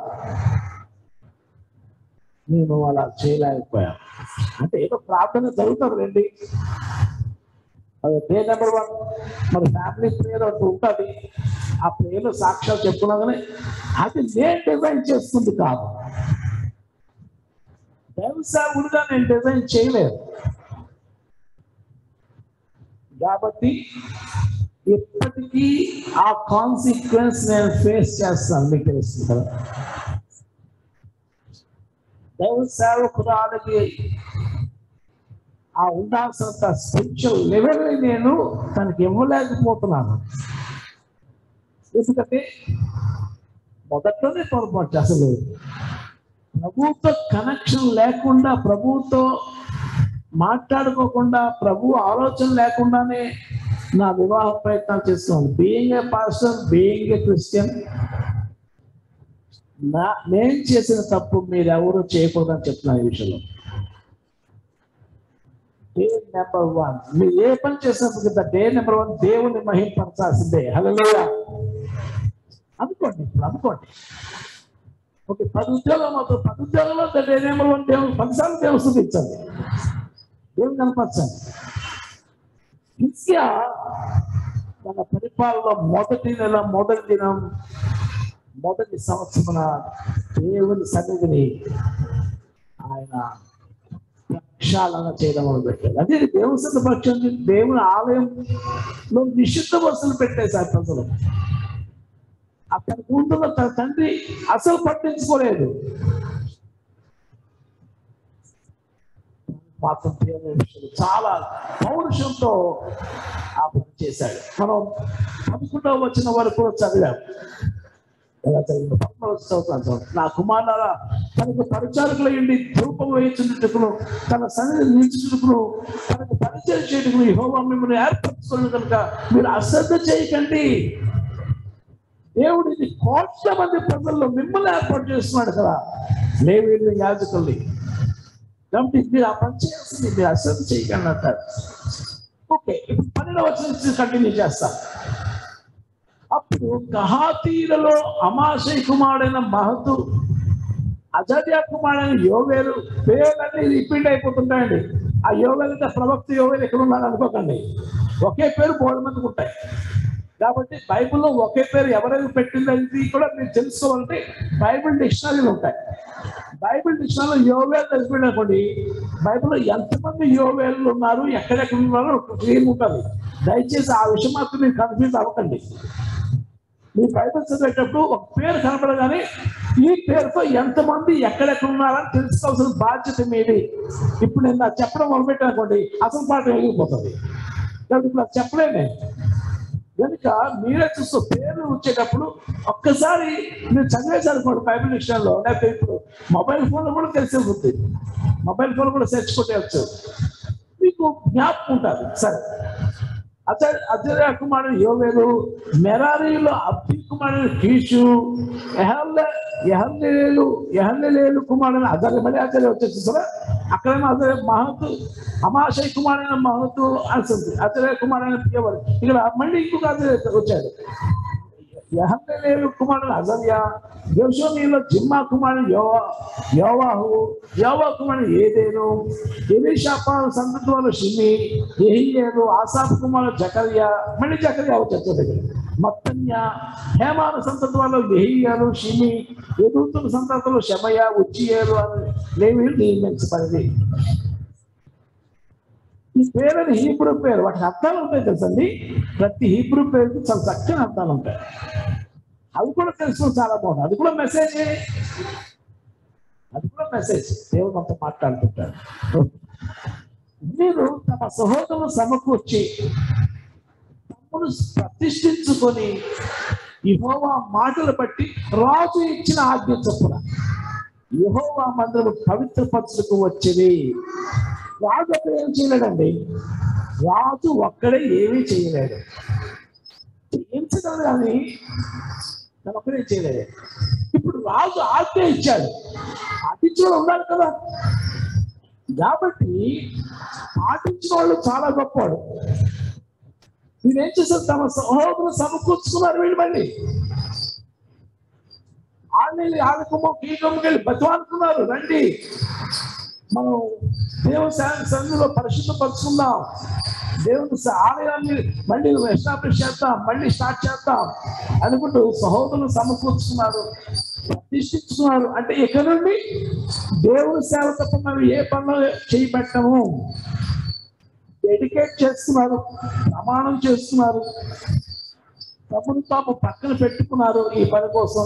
నేను అలా చేయలేకపోయాను అంటే ఏదో ప్రార్థన జరుగుతుంది రండి అది డే నెంబర్ వన్ మరి ఫ్యామిలీ ప్రేయర్ అంటూ ఉంటుంది ఆ ప్రేయర్లో సాక్ష్యాలు చెప్పుకున్నాగానే అది నేను డిజైన్ చేస్తుంది కాదు దైవసేవుడుగా నేను డిజైన్ చేయలేదు కాబట్టి ఎప్పటికీ ఆ కాన్సిక్వెన్స్ నేను ఫేస్ చేస్తాను మీకు తెలుస్తుంది కదా దైవ సేవకురాలకి ఆ ఉండాల్సినంత స్పిరిచువల్ లెవెల్ నేను తనకి ఇవ్వలేకపోతున్నాను ఎందుకంటే మొదట్లోనే పొరపాటు అసలు ప్రభుతో కనెక్షన్ లేకుండా ప్రభుతో మాట్లాడుకోకుండా ప్రభు ఆలోచన లేకుండానే నా వివాహ ప్రయత్నాలు చేస్తున్నాను being a pastor being a Christian నా నేను చేసిన తప్పు మీరు ఎవరు చేయకూడదని చెప్తున్నాను ఈ విషయంలో డే నెంబర్ వన్ మీరు ఏ పని చేసినప్పుడు కదా డే నెంబర్ వన్ దేవుని మహింపరచాల్సిందే హలో అనుకోండి ఇప్పుడు అనుకోండి ఓకే పది ఉద్యోగం అవుతుంది పది ఉద్యోగంలో డే నెంబర్ వన్ దేవుని పదిసార్లు దేవుడు చూపించండి దేవుని కనపరచండి హిస్కియా తన పరిపాలనలో మొదటి నెల మొదటి దినం మొదటి సంవత్సరమున దేవుని సన్నిధిని ఆయన ప్రక్షాళన చేయడం మొదలుపెట్టారు అదే దేవుని సన్నిధి పక్షం దేవుని ఆలయంలో నిషిద్ధ వస్తువులు పెట్టేశారు ప్రజలు అతనికి ఉంటున్న తన తండ్రి అసలు పట్టించుకోలేదు మాత్రం దేవుని విషయంలో చాలా పౌరుషంతో ఆ పని చేశాడు మనం పదకొండవ వచ్చిన వరకు కూడా చదివాం ఎలా చదివిన పద్మలో చదువుతాను చూడండి. నా కుమారులారా తనకు పరిచారకులయ్యండి ధూపం వేయించుటకును తన సన్నిధి నిలిచుటకును తనకు పరిచయం చేయటకును యెహోవా మిమ్మల్ని ఏర్పరచుకుని కనుక మీరు అశ్రద్ధ చేయకండి దేవుడు ఇది కోట్ల మంది ప్రజల్లో మిమ్మల్ని ఏర్పాటు చేస్తున్నాడు కదా లేవీళ్ళు యాజకుల్ని కాబట్టి మీరు ఆ పని చేయాల్సింది మీరు అశ్రద్ధ చేయకండి అంటారు ఓకే ఇప్పుడు పన్నెండవ వచ్చిన కంటిన్యూ చేస్తాం అప్పుడు కహాతీలలో అమాశయ కుమారుడైన మహతు అజర్య కుమారుడైన యోవేలు పేర్లన్నీ రిపీట్ అయిపోతుంటాయండి ఆ యోవేలు అంటే ప్రవక్త యోవేలు ఎక్కడ ఉన్నారు అనుకోకండి ఒకే పేరు బోర్డు మందికి ఉంటాయి కాబట్టి బైబిల్లో ఒకే పేరు ఎవరైనా పెట్టింది కూడా మీరు తెలుసుకోవాలంటే బైబిల్ డిక్షనరీలు ఉంటాయి బైబిల్ డిక్షనరీలో యోవేలు తెలిసిపోయిన అనుకోండి బైబిల్లో ఎంతమంది యోవేలు ఉన్నారు ఎక్కడెక్కడ ఉన్నారో క్లియర్ ఉంటుంది దయచేసి ఆ విషయం మాత్రం మీరు కన్ఫ్యూజ్ అవ్వకండి మీ బైబిల్ చదివేటప్పుడు ఒక పేరు కనపడగానే ఈ పేరుతో ఎంతమంది ఎక్కడెక్కడ ఉన్నారని తెలుసుకోవాల్సిన బాధ్యత మీది ఇప్పుడు నేను నాకు చెప్పడం మొదలుపెట్టానుకోండి అసలు పాట వెళ్ళిపోతుంది కాబట్టి ఇప్పుడు అది చెప్పలేను నేను కనుక మీరే చూస్తూ పేర్లు వచ్చేటప్పుడు ఒక్కసారి మీరు చదివేశారు అనుకోండి బైబిల్ విషయంలో లేకపోతే ఇప్పుడు మొబైల్ ఫోన్ కూడా తెలిసిపోతుంది మొబైల్ ఫోన్ కూడా సెర్చ్ కొట్టేయచ్చు మీకు జ్ఞాపకం ఉంటుంది సరే అతడు అతడే కుమారుడు యోవేలు మెరారీలో అబ్బి కుమారుడు కీషు ఎహల్ల ఎహల్లేలు ఎహల్లేలు కుమారుడు అదర్ మళ్ళీ అతడే వచ్చేసి సరే అక్కడేమో అతడే మహతు అమాశయ కుమారుడైన మహతు అనిస్తుంది అతడే కుమారుడైన ప్రియవరు ఇక్కడ మళ్ళీ ఇంకొక అతడే వచ్చాడు యహందేలు కుమారుడు అజర్య యోషోనీలో జిమ్మా కుమారుడు యోవా యోవాహు యోవా కుమారుడు ఏదేను ఎలీషాపాలు సంతతి వాళ్ళు షిమి ఎహియేలు ఆసాఫ్ కుమారుడు జకర్య మళ్ళీ జకర్య వచ్చేది దగ్గర మత్తన్య హేమాను సంతతి వాళ్ళు ఎహియాలు షిమి ఎదుగుతున్న సంతతులు శమయ ఉచ్చియేలు అని లేవీలు నియమించబడింది ఈ పేరుని హీబ్రూ పేరు వాటికి అర్థాలు ఉంటాయి తెలుసండి ప్రతి హీబ్రూ పేరుకి చాలా చక్కని అర్థాలు ఉంటాయి అవి కూడా తెలుసుకోవడం చాలా బాగుంది అది కూడా మెసేజ్ అది కూడా మెసేజ్ దేవుడు మనతో మాట్లాడుతుంటాడు మీరు తమ సహోదరులు సమకూర్చి తమ్మును ప్రతిష్ఠించుకొని యెహోవా మాటలు బట్టి రాజు ఇచ్చిన ఆజ్ఞ చొప్పున యెహోవా మందిరం పవిత్రపరచుకు వచ్చింది రాజు అక్కడ ఏం చేయలేడండి రాజు ఒక్కడే ఏమీ చేయలేడు చేయించగలడు కానీ తను ఒక్కడే చేయలేడు ఇప్పుడు రాజు ఆజ్ఞ ఇచ్చాడు పాటించిన వాళ్ళు ఉండాలి కదా కాబట్టి పాటించిన వాళ్ళు చాలా గొప్పవాడు వీరేం చేశారు తమ సహోదరులు సమకూర్చుకున్నారు వీళ్ళు మళ్ళీ ఆళ్ళని ఆడకమో కీకమ్మకి వెళ్ళి బతివానుకున్నారు రండి మనం దేవుని సా- సన్నిధిలో పరిశుద్ధపరుచుకుందాం దేవుని స- ఆలయాన్ని మళ్ళీ ఎస్టాబ్లిష్ చేద్దాం మళ్ళీ స్టార్ట్ చేద్దాం అనుకుంటూ సహోదరులు సమకూర్చుకున్నారు ప్రతిష్ఠించుకున్నారు అంటే ఇక్కడ నుండి దేవుని సేవ తప్ప మనం ఏ పనులు చేయబెట్టము డెడికేట్ చేస్తున్నారు ప్రమాణం చేస్తున్నారు తమను తాము పక్కన పెట్టుకున్నారు ఈ పని కోసం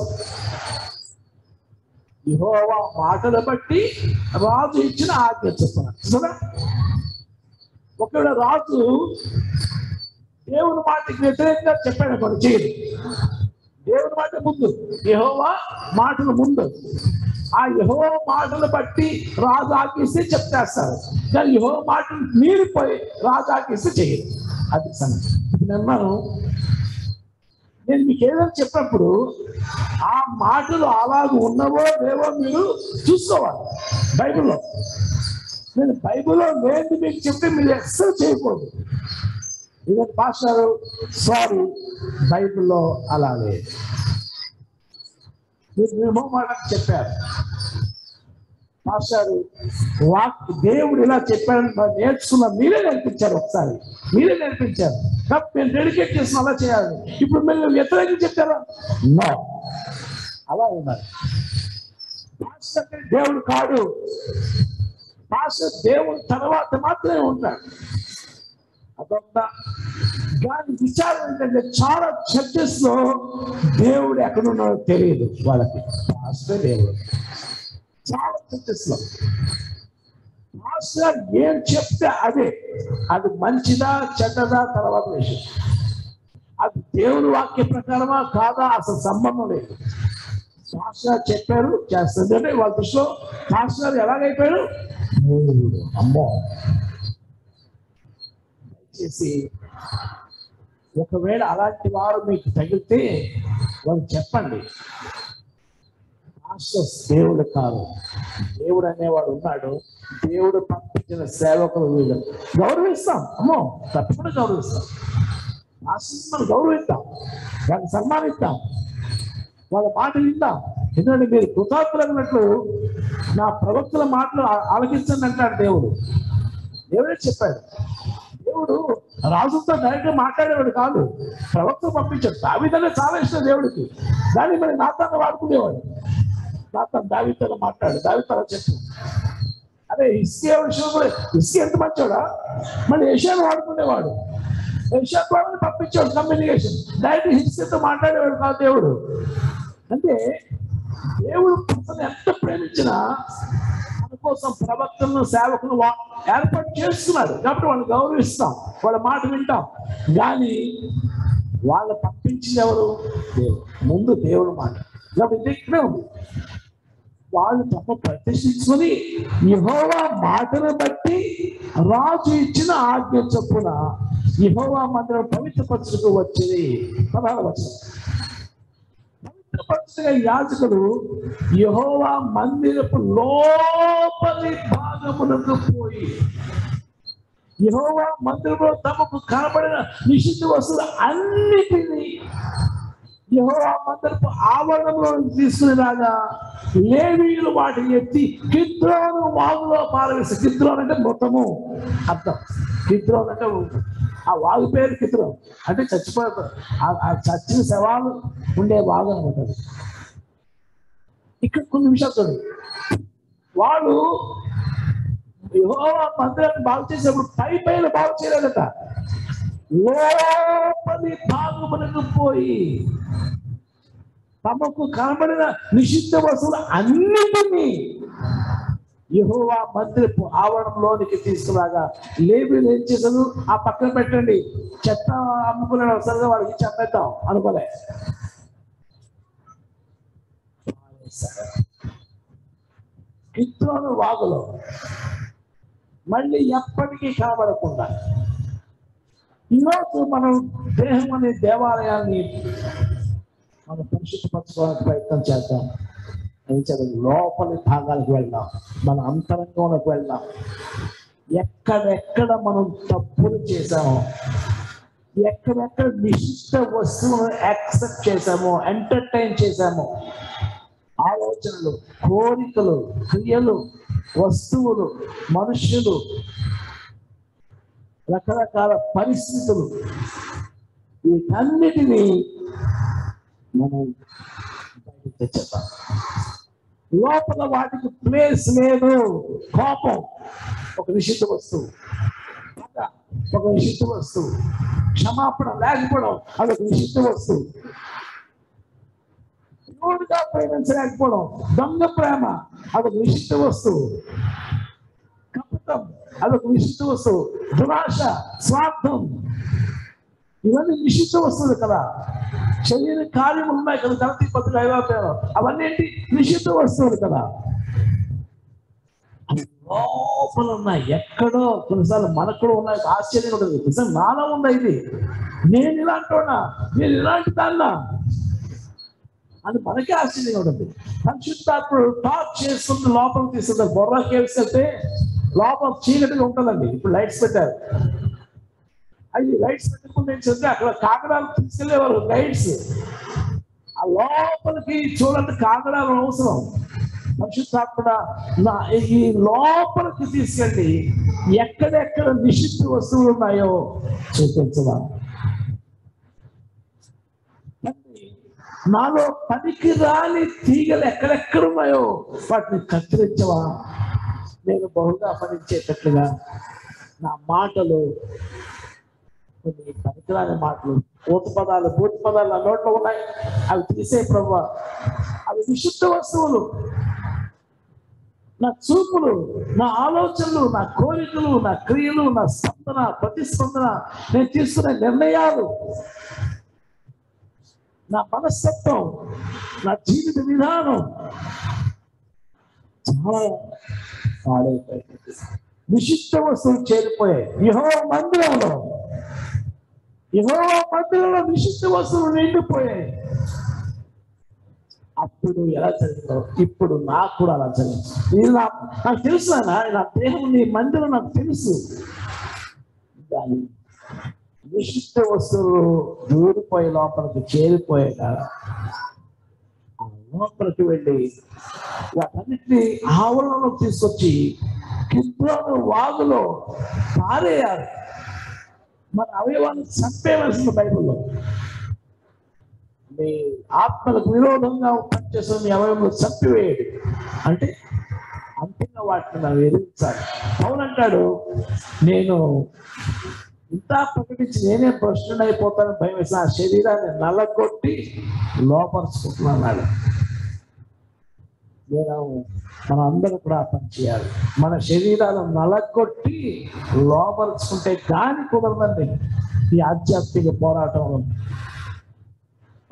యెహోవా మాటలు బట్టి రాజు ఇచ్చిన ఆజ్ఞ చెప్తున్నారు చూసారా ఒకవేళ రాజు దేవుని మాటకి వ్యతిరేకంగా చెప్పాడు అనుకోండి చేయదు దేవుని మాట ముందు యెహోవా మాటలు ముందు ఆ యెహోవా మాటలు బట్టి రాజు ఆజ్ఞిస్తే చెప్పేస్తారు కానీ యెహోవా మాటలు మీరిపోయి రాజు ఆజ్ఞిస్తే చేయదు అది సంగతి ఇప్పుడు నేను అన్నాను, నేను మీకు ఏదైనా చెప్పినప్పుడు ఆ మాటలు అలాగ ఉన్నవో లేవో మీరు చూసుకోవాలి బైబిల్లో నేను బైబిల్లో లేని మీకు చెప్తే మీరు ఎక్సెల్ చేయకూడదు ఇదే పాస్టర్ సారీ బైబిల్లో అలా లేదు మీరు మేము మాట చెప్పారు పాస్టర్ వాక్ దేవుడు ఇలా చెప్పారని మరి నేర్చుకున్న మీరే నేర్పించారు ఒకసారి మీరే నేర్పించారు కాబట్టి నేను డెడికేట్ చేసిన అలా చేయాలి ఇప్పుడు మీరు వ్యతిరేకం చెప్పారా నో అలా ఉన్నారు పాస్టర్ అంటే దేవుడు కాడు పాస్టర్ దేవుడు తర్వాత మాత్రమే ఉంటాడు అదంతా దాని విచారం ఏంటంటే చాలా చర్చెస్ లో దేవుడు ఎక్కడున్నాడో తెలియదు వాళ్ళకి పాస్టర్ దేవుడు చాలా చర్చెస్ లో పాస్టర్ ఏం చెప్తే అదే అది మంచిదా చెడ్డదా తర్వాత విషయం అది దేవుని వాక్య ప్రకారమా కాదా అసలు సంబంధం లేదు పాస్టర్ చెప్పారు చేస్తుంది అంటే వాళ్ళ దృష్టిలో పాస్టర్ ఎలాగైపోయారు దేవుడు అమ్మో దయచేసి ఒకవేళ అలాంటి వారు మీకు తగిలితే వాళ్ళు చెప్పండి మాస్టర్స్ దేవుడు కాదు దేవుడు అనేవాడు ఉన్నాడు దేవుడు పంపించిన సేవకులు వీళ్ళు గౌరవిస్తాం అమ్మో తప్పకుండా గౌరవిస్తాం మాస్టర్స్ మనం గౌరవిస్తాం వాళ్ళని సన్మానిస్తాం వాళ్ళ మాట విందాం ఎందుకంటే మీరు కృతార్థులగినట్లు నా ప్రవక్తల మాటలు ఆ- ఆలకించండి అంటాడు దేవుడు దేవుడే చెప్పాడు దేవుడు రాజుతో డైరెక్ట్ గా మాట్లాడేవాడు కాదు ప్రవక్త పంపించాడు దావిదనే చాలా ఇష్టం దేవుడికి దాన్ని మరి నాతాన్ని వాడుకునేవాడు నాతాను దావితో మాట్లాడు దావితో చెప్పు అదే ఇస్కే విషయం కూడా ఇస్కే ఎంత మంచోడా మళ్ళీ ఏషియాను వాడుకునేవాడు ఏషియా ద్వారా పంపించాడు కమ్యూనికేషన్ డైరెక్ట్ హిస్సేతో మాట్లాడేవాడు కాదు దేవుడు అంటే దేవుడు అసలు ఎంత ప్రేమించినా మన కోసం ప్రవక్తలను సేవకులను వా- ఏర్పాటు చేస్తున్నాడు కాబట్టి వాళ్ళని గౌరవిస్తాం వాళ్ళ మాట వింటాం కానీ వాళ్ళు పంపించింది ఎవరు దేవుడు ముందు దేవుడు మాట కాబట్టి ఇది ఇక్కడే ఉంది వాళ్ళు తప్ప ప్రతిష్ఠించుకొని యహోవా మాటను బట్టి రాజు ఇచ్చిన ఆజ్ఞ చొప్పున యహోవా మందిరం పవిత్రపరచుకు వచ్చింది పదహారు వచ్చిన పవిత్రపరచుగా యాజకుడు యహోవా మందిరపు లోపలి భాగమునకు పోయి యహోవా మందిరంలో తమకు కనబడిన నిషిద్ధ వస్తువులు అన్నిటినీ యెహోవా మందిరపు ఆవరణంలో తీసుకునేలాగా లేవీయులు వాటిని ఎత్తి కిద్రోను వాగులో పారవేసి కిద్రోన్ అంటే మృతము అర్థం కిద్రోన్ అంటే ఆ వాగు పేరు కిద్రోన్ అంటే చచ్చిపోతారు ఆ చచ్చిన శవాలు ఉండే వాగు అనమాట అది. ఇక్కడ కొన్ని విషయాలు చూడండి వాళ్ళు యెహోవా మందిరాన్ని బాగు చేసేప్పుడు పై పైన బాగు చేయలేదట లోపలి భాగమునకు పోయి తమకు కనబడిన నిషిద్ధ వస్తువులు అన్నిటినీ యెహోవా మందిరపు ఆవరణంలోనికి తీసుకురాగా లేబీలు ఏం చేశారు ఆ పక్కన పెట్టండి చెత్త అమ్ముకునే అవసరంగా వాళ్ళకి చెప్పేద్దాం అనుకోలే కిత్రోను వాగులో మళ్ళీ ఎప్పటికీ కనబడకుండా ఈరోజు మనం దేహం అనే దేవాలయాన్ని మనం పరిశుద్ధపరచుకోవడానికి ప్రయత్నం చేద్దాం ఏం చేద్దాం లోపలి భాగాలకు వెళ్దాం మన అంతరంగంలోకి వెళ్దాం ఎక్కడెక్కడ మనం తప్పులు చేసామో ఎక్కడెక్కడ నిషిద్ధ వస్తువులను యాక్సెప్ట్ చేశామో ఎంటర్టైన్ చేశామో ఆలోచనలు కోరికలు క్రియలు వస్తువులు మనుష్యులు రకరకాల పరిస్థితులు వీటన్నిటినీ మనం బయటకు తెచ్చేద్దాం లోపల వాటికి ప్లేస్ లేదు కోపం ఒక నిషిద్ధ వస్తువు పగ ఒక నిషిద్ధ వస్తువు క్షమాపణ లేకపోవడం అదొక నిషిద్ధ వస్తువు దేవుడిగా ప్రేమించలేకపోవడం దొంగ ప్రేమ అదొక నిషిద్ధ వస్తువు కపటం అదొక నిషిద్ధ వస్తువు దురాశ స్వార్థం ఇవన్నీ నిషిద్ధ వస్తువులు కదా శరీర కార్యములు ఉన్నాయి కదా గణతి పత్రిక ఐదవ పేరు అవన్నీ ఏంటి నిషిద్ధ వస్తువులు కదా అవి లోపల ఉన్నాయి ఎక్కడో కొన్నిసార్లు మనకు కూడా ఉన్నాయి ఆశ్చర్యం ఉంటుంది నిజం నాలో ఉందా ఇది నేను ఇలాంటి వాడినా? నేను ఇలాంటి దాన్నా అని మనకే ఆశ్చర్యంగా ఉంటుంది పరిశుద్ధాత్ముడు టాప్ చేసుకుంటూ లోపల తీసుకుంటారు బొర్రా కేవ్స్ వెళ్తే లోపల చీకటిగా ఉంటుందండి ఇప్పుడు లైట్స్ పెట్టారు అవి లైట్స్ పెట్టుకుంటే ఏం చేస్తే అక్కడ కాకడాలు తీసుకెళ్లేవారు లైట్స్ ఆ లోపలికి చూడండి కాకడాలు అవసరం పరిశుద్ధాత్మడ నా ఈ లోపలికి తీసుకెళ్ళి ఎక్కడెక్కడ నిషిద్ధ వస్తువులు ఉన్నాయో చూపించవా తండ్రి, నాలో పనికి రాని తీగలు ఎక్కడెక్కడ ఉన్నాయో వాటిని కత్తిరించవా నేను బహుగా పనిచేటట్లుగా నా మాటలు కొన్ని పనికిరాని మాటలు పూత పదాలు భూత పదాలు నా నోట్లో ఉన్నాయి అవి తీసే ప్రభు అవి విశుద్ధ వస్తువులు నా చూపులు నా ఆలోచనలు నా కోరికలు నా క్రియలు నా స్పందన ప్రతిస్పందన నేను తీసుకునే నిర్ణయాలు నా మనస్తత్వం నా జీవిత విధానం చాలా పాడైపోయింది నిషిద్ధ వస్తువులు చేరిపోయాయి యహో మందిరంలో యహో మందిరంలో నిషిద్ధ వస్తువులు నిండిపోయాయి అప్పుడు ఎలా జరిగిందో ఇప్పుడు నాకు కూడా అలా జరిగింది ఇది నా నాకు తెలుసు నాయన, నా దేహం నీ మందిరం నాకు తెలుసు దాని నిషిద్ధ వస్తువులు దూరిపోయి లోపలికి చేరిపోయాక ఆ లోపలికి వెళ్ళి వాటన్నిటిని ఆవరణలో తీసుకొచ్చి కిద్రోను వాగులో పారేయాలి మన అవయవాన్ని చంపేవలసింది బైబిల్లో మీ ఆత్మలకు విరోధంగా పనిచేస్తున్న మీ అవయవంలో చంపివేయడు అంటే అంతిమ వాటిని మనం ఎదిరించాలి అవునంటాడు నేను ఇంత ప్రకటించి నేనే భ్రష్టుడు అయిపోతానని భయం వేసిన ఆ శరీరాన్ని నల్లగొట్టి లోపరుచుకుంటున్నాడు నేను మన అందరూ కూడా ఆ పని చేయాలి మన శరీరాలను నలగొట్టి లోపరుచుకుంటే కానీ కుదరదండి ఈ ఆధ్యాత్మిక పోరాటంలో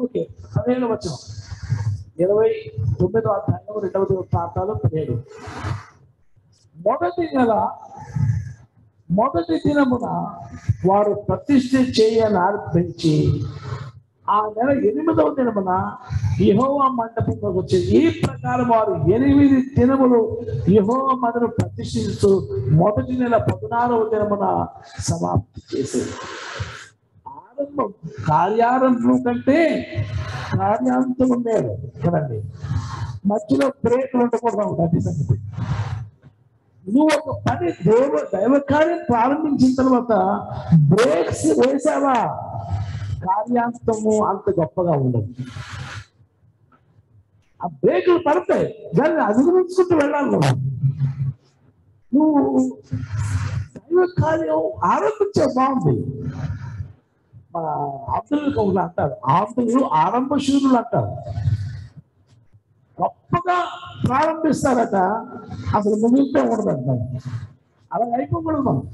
ఓకే పదిహేను వచ్చిన ఇరవై తొమ్మిదో అధ్యాయం రెండవ ప్రాంతాలు పదిహేడు మొదటి నెల మొదటి దినమున వారు ప్రతిష్ఠ చేయని ఆరంభించి ఆ నెల ఎనిమిదవ దినమున యహోవా మండపంలోకి వచ్చింది ఈ ప్రకారం వారు ఎనిమిది దినములు యహోవా మందను ప్రతిష్ఠిస్తూ మొదటి నెల పద్నాలుగవ దినమున సమాప్తి చేసేది ఆరంభం కార్యారంభం కంటే కార్యాంతం మేలు కదండి మధ్యలో బ్రేక్ ఉండకూడదు అది సంగతి నువ్వు ఒక పని దేవ దైవ కార్యం ప్రారంభించిన తర్వాత బ్రేక్స్ వేసావా కార్యాంతము అంత గొప్పగా ఉండదు ఆ బ్రేకులు పడతాయి దాన్ని అధిగమించుకుంటూ వెళ్ళాలి నువ్వు నువ్వు దైవ కార్యం ఆరంభించే బాగుంది మన ఆంధ్రులకు ఒకరు అంటారు ఆంధ్రులు ఆరంభ శూరులు అంటారు గొప్పగా ప్రారంభిస్తారట అసలు ముగింపే ఉండదంట అలా అయిపోకూడదు మనం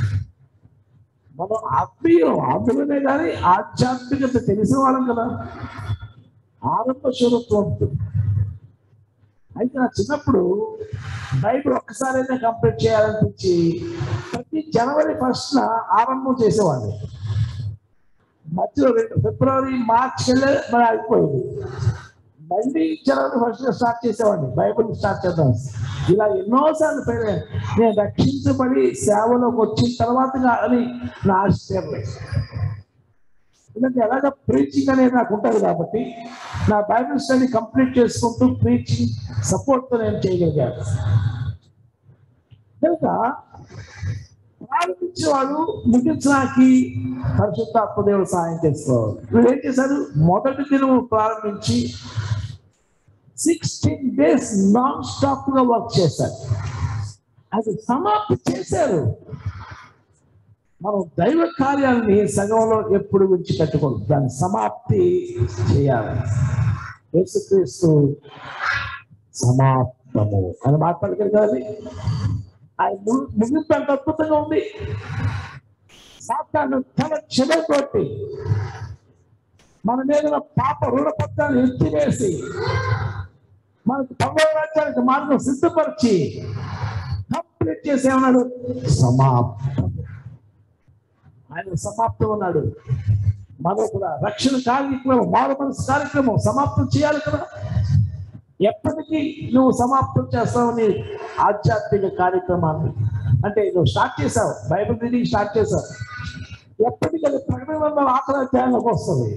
మనం ఆత్మీయం ఆత్మీయమే కానీ ఆధ్యాత్మికత తెలిసిన వాళ్ళం కదా ఆరంభ శూరత్వం ఉంటుంది అయితే నా చిన్నప్పుడు బైబిల్ ఒక్కసారైనా కంప్లీట్ చేయాలనిపించి ప్రతి జనవరి ఫస్ట్ ఆరంభం చేసేవాడిని మధ్యలో రెండు ఫిబ్రవరి మార్చ్ వెళ్ళే మరి అయిపోయింది మళ్ళీ జనవరి ఫస్ట్ స్టార్ట్ చేసేవాడిని బైబిల్ స్టార్ట్ చేద్దాం ఇలా ఎన్నోసార్లు పెరిగాను నేను రక్షించబడి సేవలోకి వచ్చిన తర్వాత అని నా ఆశ్చర్యం ఎందుకంటే ఎలాగ ప్రీచింగ్ అనేది నాకు ఉంటుంది కాబట్టి నా బైబిల్ స్టడీ కంప్లీట్ చేసుకుంటూ ప్రీచింగ్ సపోర్ట్తో నేను చేయగలిగాను కనుక ప్రారంభించేవాడు ముగించడానికి పరిశుద్ధాత్మ దేవుడు సహాయం చేసుకోవాలి వీళ్ళు ఏం చేశారు మొదటి దినం ప్రారంభించి సిక్స్టీన్ డేస్ నాన్ స్టాప్ గా వర్క్ చేశారు అది సమాప్తి చేశారు మనం దైవ కార్యాలని సగంలో ఎప్పుడు విడిచిపెట్టకూడదు దాన్ని సమాప్తి చేయాలి యేసుక్రీస్తు సమాప్తము అని మాట్లాడగలి కదండి ఆయన ము- ముగింపు అంత అద్భుతంగా ఉంది సాతాను తన చెడగొట్టి మన మీద ఉన్న పాప రుణపత్రాన్ని ఎత్తివేసి మనకు పదవ రాజ్యానికి మార్గం సిద్ధపరిచి కంప్లీట్ చేసి ఏమన్నాడు సమాప్తం ఆయన సమాప్తం అన్నాడు మనం కూడా రక్షణ కార్యక్రమం మారు మనసు కార్యక్రమం సమాప్తం చేయాలి కదా ఎప్పటికీ నువ్వు సమాప్తం చేస్తావు నీ ఆధ్యాత్మిక కార్యక్రమాన్ని అంటే నువ్వు స్టార్ట్ చేసావు బైబిల్ రీడింగ్ స్టార్ట్ చేసావు ఎప్పటికీ అది ప్రకటన వందల ఆఖరి అధ్యాయంలోకి వస్తుంది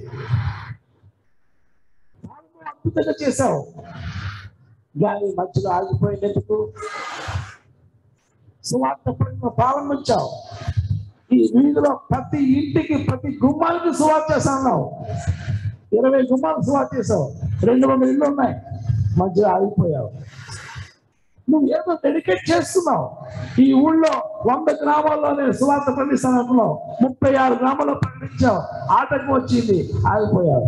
ప్రారంభం అద్భుతంగా చేసావు కానీ మధ్యలో ఆగిపోయినందుకు సువార్త ప్రకటన ప్రారంభించావు ఈ వీధిలో ప్రతి ఇంటికి ప్రతి గుమ్మానికి సువార్త చేస్తాను ఇరవై గుమ్మాలు సువార్త చేసావు రెండు వందల ఇళ్ళు ఉన్నాయి మధ్యలో ఆగిపోయావు నువ్వు ఏదో డెడికేట్ చేస్తున్నావు ఈ ఊళ్ళో వంద గ్రామాల్లో నేను సువార్త ప్రకటిస్తాను అనుకున్నావు ముప్పై ఆరు గ్రామాల్లో ప్రకటించావు ఆటంకం వచ్చింది ఆగిపోయావు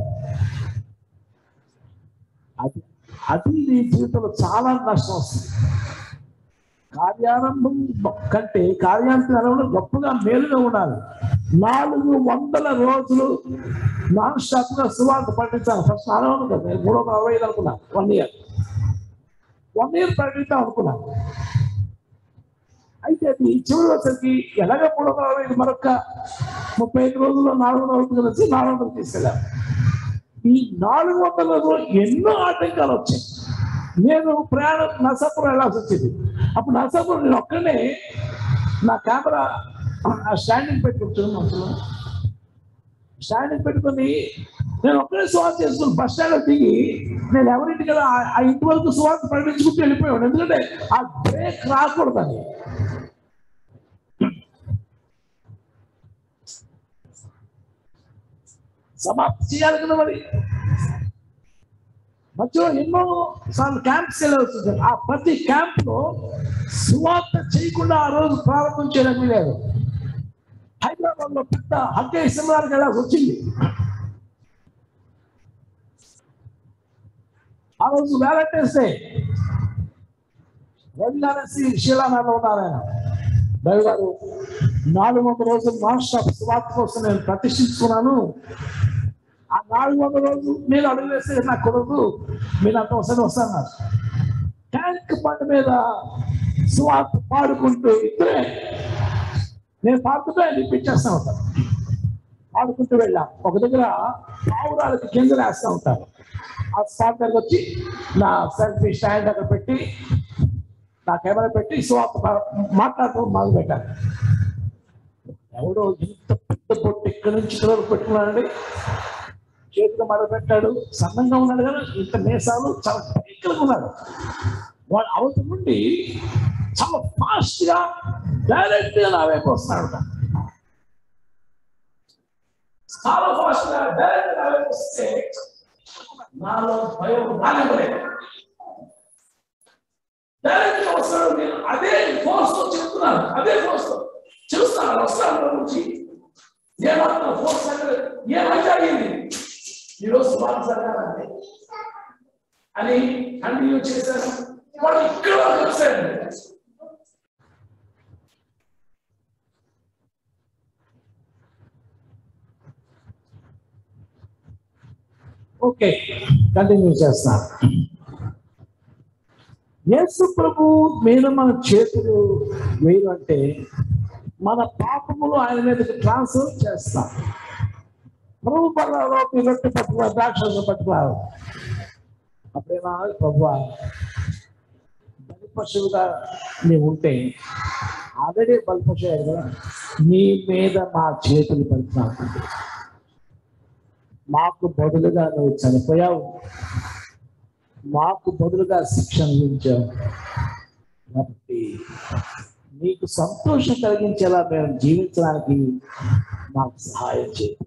అది అది నీ జీవితంలో చాలా నష్టం వస్తుంది కార్యారంభం కంటే కార్యాంతరంలో గొప్పగా మేలుగా ఉండాలి నాలుగు వందల రోజులు నాన్ స్టాప్ గా సువార్త ప్రకటించాను ఫస్ట్ అనుకున్నాను కదా నేను మూడు వందల అరవై ఐదు అనుకున్నా వన్ ఇయర్ వన్ ఇయర్ ప్రకటిద్దాం అనుకున్నాను అయితే అది చివరి వచ్చరికి ఎలాగ మూడు వందల అరవై ఐదు మరొక ముప్పై ఐదు రోజుల్లో నాలుగు వందల రోజులు కలిసి నాలుగు వందలు తీసుకెళ్ళాను ఈ నాలుగు వందల రోజులు ఎన్నో ఆటంకాలు వచ్చాయి నేను ప్రయాణం నరసాపురం వెళ్ళాల్సి వచ్చింది అప్పుడు నరసాపురం నేను ఒక్కనే నా కెమెరా స్టాండింగ్ పెట్టుకుంటున్నాను స్టాండింగ్ పెట్టుకొని నేను ఒక్కడే సువార్త చేసుకుని బస్ స్టాండ్లో దిగి నేను ఎవరింటి కదా ఆ- ఆ ఇంటి వరకు సువార్త ప్రకటించుకుంటూ వెళ్ళిపోయాడు ఎందుకంటే ఆ బ్రేక్ రాకూడదని సమాప్తి చేయాలి కదా మరి మధ్యలో ఎన్నో సార్లు క్యాంప్స్ వెళ్ళవలసింది ఆ ప్రతి క్యాంప్ లో సువార్త చేయకుండా ఆ రోజు ప్రారంభం చేయడం లేదు హైదరాబాద్ లో పెద్ద హగ్గ సెమినార్కి వెళ్ళాల్సి వచ్చింది ఆ రోజు వ్యాలంటైన్స్ డే రవి గారి శీలానాలో ఉన్నారు ఆయన రవి గారు నాలుగు వందల రోజులు నాన్ స్టాప్ సువార్త కోసం నేను ప్రతిష్ఠించుకున్నాను ఆ నాలుగు వందల రోజులు మీరు అడుగు వేస్తే నాకు కుదరదు మీరు అంత వస్తాను వస్తాను ట్యాంక్ బండి మీద స్వార్థ పాడుకుంటూ ఇద్దరే నేను పాడుతుంటే ఆయన ఇప్పించేస్తా ఉంటాను పాడుకుంటూ వెళ్ళాం ఒక దగ్గర పావురాలకి కింద వేస్తూ ఉంటారు ఆ స్పాట్ దగ్గర వచ్చి నా సెల్ఫీ స్టాండ్ అక్కడ పెట్టి నా కెమెరా పెట్టి స్వార్థ మాట్లాడుతూ మొదలు పెట్టాను ఎవడో ఇంత పెద్ద పొట్టు ఇక్కడి నుంచి ఇక్కడ వరకు పెట్టుకున్నాడండి చేతిలో మొదలు పెట్టాడు సన్నంగా ఉన్నాడు కదా ఇంత మేసాలు చాలా పైకలుగా ఉన్నాడు వాడు అవతల నుండి చాలా ఫాస్ట్ గా డైరెక్ట్ గా నా వైపు వస్తున్నాడు చాలా ఫాస్ట్ గా డైరెక్ట్ నా వైపు వస్తే నాలో భయం రానివ్వలేదు డైరెక్ట్ గా వస్తాడు నేను అదే ఫోర్స్ తో చెప్తున్నాను అదే ఫోర్స్ తో చూస్తాను వస్తాను నా నుంచి ఏమన్నా ఫోర్స్ అంటే ఏమైతే అడిగింది ఈరోజు స్వామి అని కంటిన్యూ చేశాను వాడు ఇక్కడ వరకు వచ్చాడు ఓకే కంటిన్యూ చేస్తాను యేసు ప్రభు మీద మన చేతులు వేయడం అంటే మన పాపములు ఆయన మీదకి ట్రాన్స్ఫర్ చేస్తాం ప్రభు పనులలో ఈ రొట్టె పట్టుకురా ద్రాక్ష పట్టుకురావు అప్పుడేమో ప్రభు బలి పశువుగా నీవు ఉంటే ఆల్రెడీ బలి పశువు అయ్యాడు కదా నీ మీద మా చేతులు పెడుతున్నాను మాకు బదులుగా నువ్వు చనిపోయావు మాకు బదులుగా శిక్ష అందించావు కాబట్టి నీకు సంతోషం కలిగించేలా మేము జీవించడానికి మాకు సహాయం చేయాలి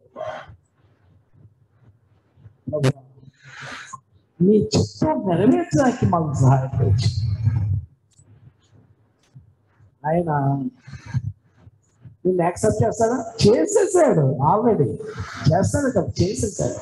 ప్రభువా, నీ చిత్తం నెరవేర్చడానికి మాకు సహాయం చేయొచ్చు ఆయన నిన్ను యాక్సెప్ట్ చేస్తాడా చేసేసాడు ఆల్రెడీ చేస్తాడు కదా చేసేసాడు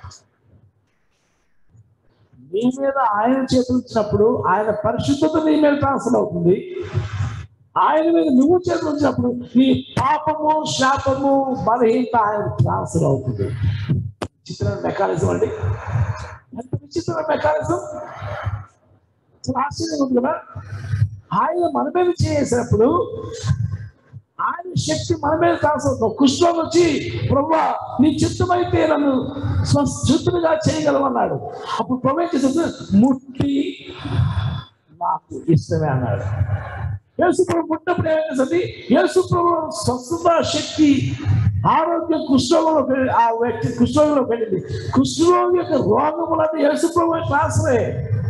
నీ మీద ఆయన చేతులు ఇచ్చినప్పుడు ఆయన పరిశుద్ధత నీ మీద ట్రాన్స్ఫర్ అవుతుంది ఆయన మీద నువ్వు చేతులు వచ్చినప్పుడు నీ పాపము శాపము బలహీనత ఆయన ట్రాన్స్ఫర్ అవుతుంది విచిత్రమైన మెకానిజం అండి ఎంత విచిత్రమైన మెకానిజం చాలా ఆశ్చర్యంగా ఉంది కదా ఆయన మన మీద చేసినప్పుడు ఆయన శక్తి మన మీద కాల్సిన కుష్ఠం వచ్చి ప్రభా నీ చిత్తమైతే నన్ను స్వస్థుతులుగా చేయగలవన్నాడు అప్పుడు ప్రభు ఏం చేశాడు? ముట్టి నాకు ఇష్టమే అన్నాడు యేసు ప్రభు పుట్టినప్పుడు ఏమైంది యేసు ప్రభు స్వస్థత శక్తి ఆరోగ్యం కుష్ఠంలో ఆ వ్యక్తి కుష్ఠంలో వెళ్ళింది కుష్ఠరోగి యొక్క రోగములన్నీ యేసు ప్రభు ట్రాన్స్ఫర్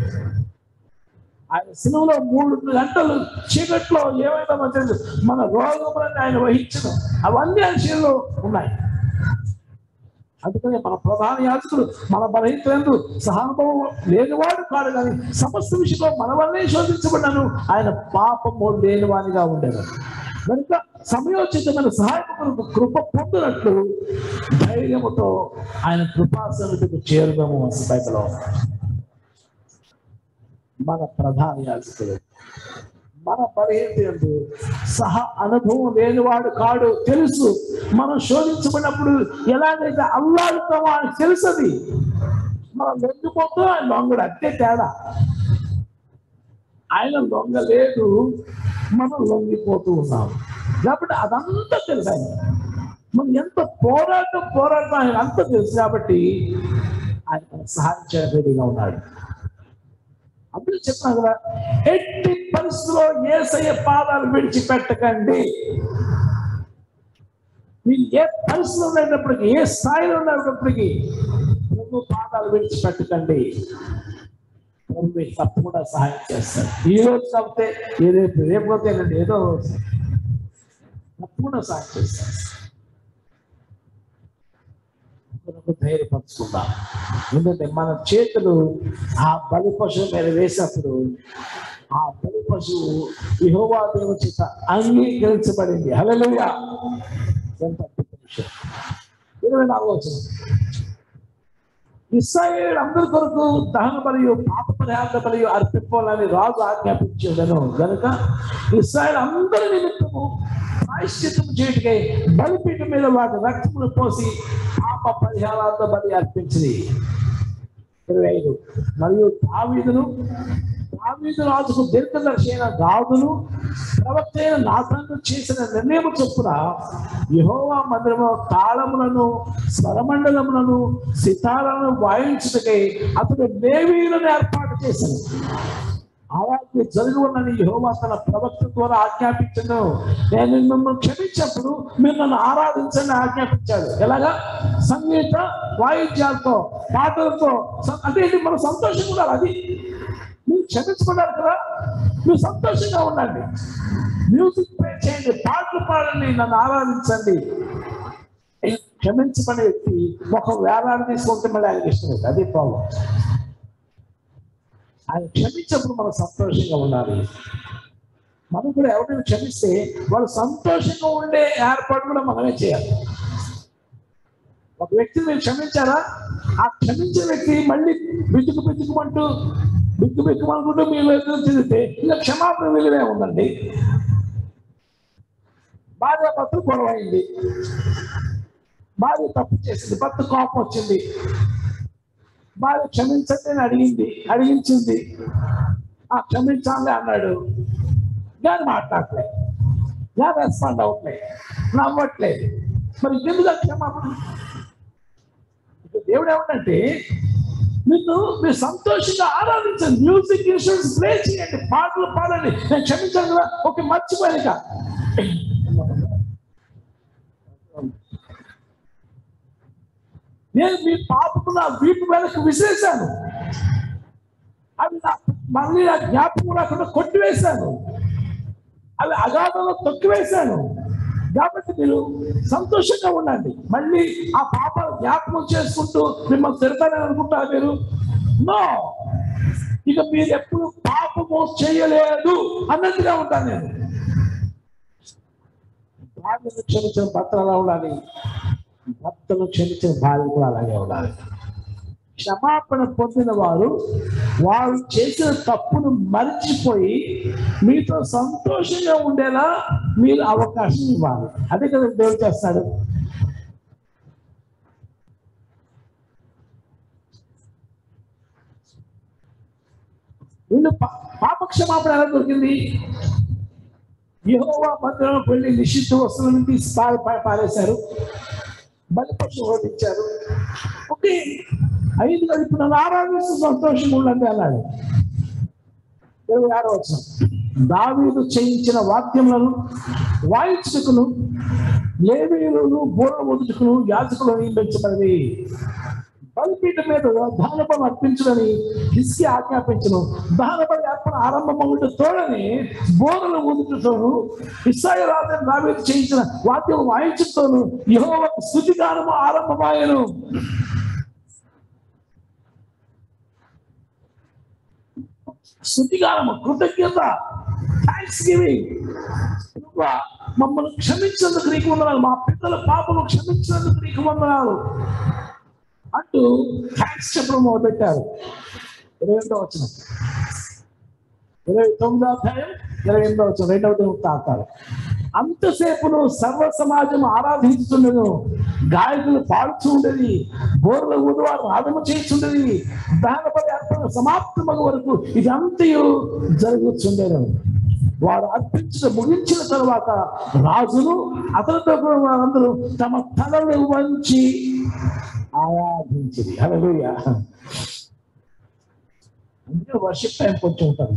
ఆయన సినిమాలో మూడు గంటలు చీకట్లో ఏమైనా మంచిది మన రోగములన్నీ ఆయన వహించడం అవన్నీ ఆయన శరీరంలో ఉన్నాయి అందుకని మన ప్రధాన యాజకుడు మన బలహీనతలందు సహానుభవం లేనివాడు కాడు కానీ సమస్త విషయంలో మన వల్లే శోధించబడ్డాను ఆయన పాపము లేనివానిగా ఉండేది కనుక సమయోచితమైన సహాయక కొరకు కృప పొందినట్లు ధైర్యముతో ఆయన కృపా సన్నిధికి చేరుదాము అసలు బైబిల్లో మన ప్రధాన యాజకుడు మన బలహీనత సహ అనుభవం లేనివాడు కాడు తెలుసు మనం శోధించబడినప్పుడు ఎలాగైతే అల్లాడుతామో అని తెలుసది మనం లొంగిపోతూ ఆయన లొంగడు అంతే తేడా ఆయన లొంగలేదు మనం లొంగిపోతూ ఉన్నాం కాబట్టి అదంతా తెలుసు ఆయన మనం ఎంత పోరాటం పోరాటం ఆయన అంతా తెలుసు కాబట్టి ఆయన మనకు సహాయం చేయగలిగా ఉన్నాడు అప్పుడు చెప్పినా కదా ఎట్టి పరిస్థితిలో ఏసయ్య పాదాలు విడిచిపెట్టకండి మీరు ఏ పరిస్థితిలో ఉన్నప్పటికీ ఏ స్థాయిలో ఉన్నప్పటికీ ప్రభు పాదాలు విడిచిపెట్టకండి ప్రభు మీకు తప్పకుండా సహాయం చేస్తారు ఈ రోజు కాకపోతే ఏ రేపు రేపు పోతేనండి ఏదో రోజు. తప్పకుండా సహాయం చేస్తారు మనకు ధైర్యపరుచుకుందాం ఎందుకంటే మన చేతులు ఆ బలి పశువు మీద వేసినప్పుడు ఆ బలి పశువు యెహోవా దేవుని చేత అంగీకరించబడింది హల్లెలూయా ఎంత అద్భుత విషయం ఇరవై నాలుగు వచ్చిన ఇస్రాయేల్ అందరి కొరకు దహన బలియు పాప పరిహార బలియు అర్పింపాలని రాజు ఆజ్ఞాపించేదను గనుక ఇస్రాయేల్ అందరి నిమిత్తము ప్రాయశ్చిత్తం చేయుటకై బలిపీఠం మీద వాటి రక్తమును పోసి పాప పరిహారార్థ బలి అర్పించింది ఇరవై ఐదు మరియు దావీదును దావీదు రాజుకు దీర్ఘదర్శి అయిన గాదును ప్రవక్త అయిన నాథను చేసిన నిర్ణయం చొప్పున యెహోవా మందిరము తాళములను స్వరమండలములను సితారాలను వాయించుటకై అతడు లేవీలను ఏర్పాటు చేశాను అలాగే జరిగి ఉన్నది యెహోవా తన ప్రవక్త ద్వారా ఆజ్ఞాపించను నేను మిమ్మల్ని క్షమించినప్పుడు మీరు నన్ను ఆరాధించని ఆజ్ఞాపించాడు ఎలాగా సంగీత వాయిద్యాలతో పాటలతో స- అంటే ఏంటి మన సంతోషంగా ఉండాలి అది మీరు క్షమించుకున్నారు కదా మీరు సంతోషంగా ఉండండి మ్యూజిక్ ప్లే చేయండి పాటలు పాడండి నన్ను ఆరాధించండి క్షమించమనే వ్యక్తి ఒక వేలాన్ని తీసుకుంటే మళ్ళీ ఆయనకి ఇష్టం లేదు అది ప్రాబ్లం ఆయన క్షమించినప్పుడు మనం సంతోషంగా ఉండాలి మనం కూడా ఎవరైనా క్షమిస్తే వాళ్ళు సంతోషంగా ఉండే ఏర్పాటు కూడా మనమే చేయాలి ఒక వ్యక్తిని మీరు క్షమించారా ఆ క్షమించిన వ్యక్తి మళ్ళీ బిట్టుకు బిట్టుకుమంటూ బిక్కు బిక్కుమనుకుంటూ మీ వైపు తిరిగితే ఇంకా క్షమాపణ విలువే ఉందండి భార్య భర్తలు గొడవ అయింది భార్య తప్పు చేసింది భర్త కోపం వచ్చింది భార్య క్షమించండి అని అడిగింది అడిగించింది ఆ క్షమించాలి అన్నాడు కానీ మాట్లాడలేదు కానీ రెస్పాండ్ అవ్వట్లేదు నవ్వట్లేదు మరి ఎందుకు ఆ క్షమాపణ ఇప్పుడు దేవుడు ఏమంటే నిన్ను మీరు సంతోషంగా ఆరాధించండి మ్యూజిక్ ఇన్స్ట్రుమెంట్స్ ప్లే చేయండి పాటలు పాడండి నేను క్షమించాను కదా ఓకే మర్చిపోయాక నేను మీ పాపకు నా వీపు వెనక్కి విసిరేశాను అవి నా మళ్ళీ నా జ్ఞాపకం రాకుండా కొట్టివేశాను అవి అగాధంలో తొక్కివేశాను కాబట్టి మీరు సంతోషంగా ఉండండి మళ్ళీ ఆ పాప జ్ఞాపకం చేసుకుంటూ మిమ్మల్ని తిడతానని అనుకుంటారు మీరు నో ఇక మీరు ఎప్పుడు పాపము చేయలేదు అన్నట్టుగా ఉంటాను నేను భార్యను క్షమించిన భర్త ఎలా ఉండాలి భర్తను క్షమించిన భార్య కూడా అలాగే ఉండాలి క్షమాపణ పొందిన వారు వారు చేసిన తప్పును మర్చిపోయి మీతో సంతోషంగా ఉండేలా మీరు అవకాశం ఇవ్వాలి అదే కదా దేవుడు చేస్తాడు వీళ్ళు పా- పాప క్షమాపణ ఎలా దొరికింది యెహోవా మందిరంలోకి వెళ్ళి నిషిద్ధ వస్తువులను తీసి పార పా- పారేశారు బలిపశు ఓడించారు ఓకే ఐదు కదా ఇప్పుడు నన్ను ఆరాధిస్తూ సంతోషంగా ఉండండి అన్నాడు ఇరవై ఆరో వచ్చిన దావీదు చేయించిన వాక్యములను వాయించుటకును లేవీయులను బోర వదుటకును యాజకులు నియమించబడింది బలిపీఠ మీద దానబలు అర్పించడని హిస్కి ఆజ్ఞాపించను దానబలి అర్పణ ఆరంభమవుట తోడని బోరలు ఊదుటతోను ఇస్సాయి రాజు దావీదు చేయించిన వాక్యం వాయించుతోను యహోవ స్థుతిగానము ఆరంభమాయను స్థుతిగానము కృతజ్ఞత థ్యాంక్స్ గివింగ్ మమ్మల్ని క్షమించినందుకు నీకు వందనాలు మా పిల్లల పాపను క్షమించినందుకు నీకు వందనాలు అంటూ థ్యాంక్స్ చెప్పడం మొదలుపెట్టారు ఇరవై ఎనిమిదో వచ్చిన ఇరవై తొమ్మిదో అధ్యాయం ఇరవై ఎనిమిదో వచ్చిన రెండవ దేవుడు తాతారు అంతసేపును సర్వ సమాజం ఆరాధించుతుండను గాయకులు పాడుతూ ఉండేది బోర్ల ఊరువారు ఆదమ చేస్తుండేది దహనపడి అర్పణ సమాప్తమగు వరకు ఇదంతయు జరుగుతుండేను వారు అర్పించిన ముగించిన తర్వాత రాజును అతనితో కూడా వారందరూ తమ తలలు వంచి ఆరాధించింది హల్లెలూయా అందుకే వర్షిప్ టైం కొంచెం ఉంటుంది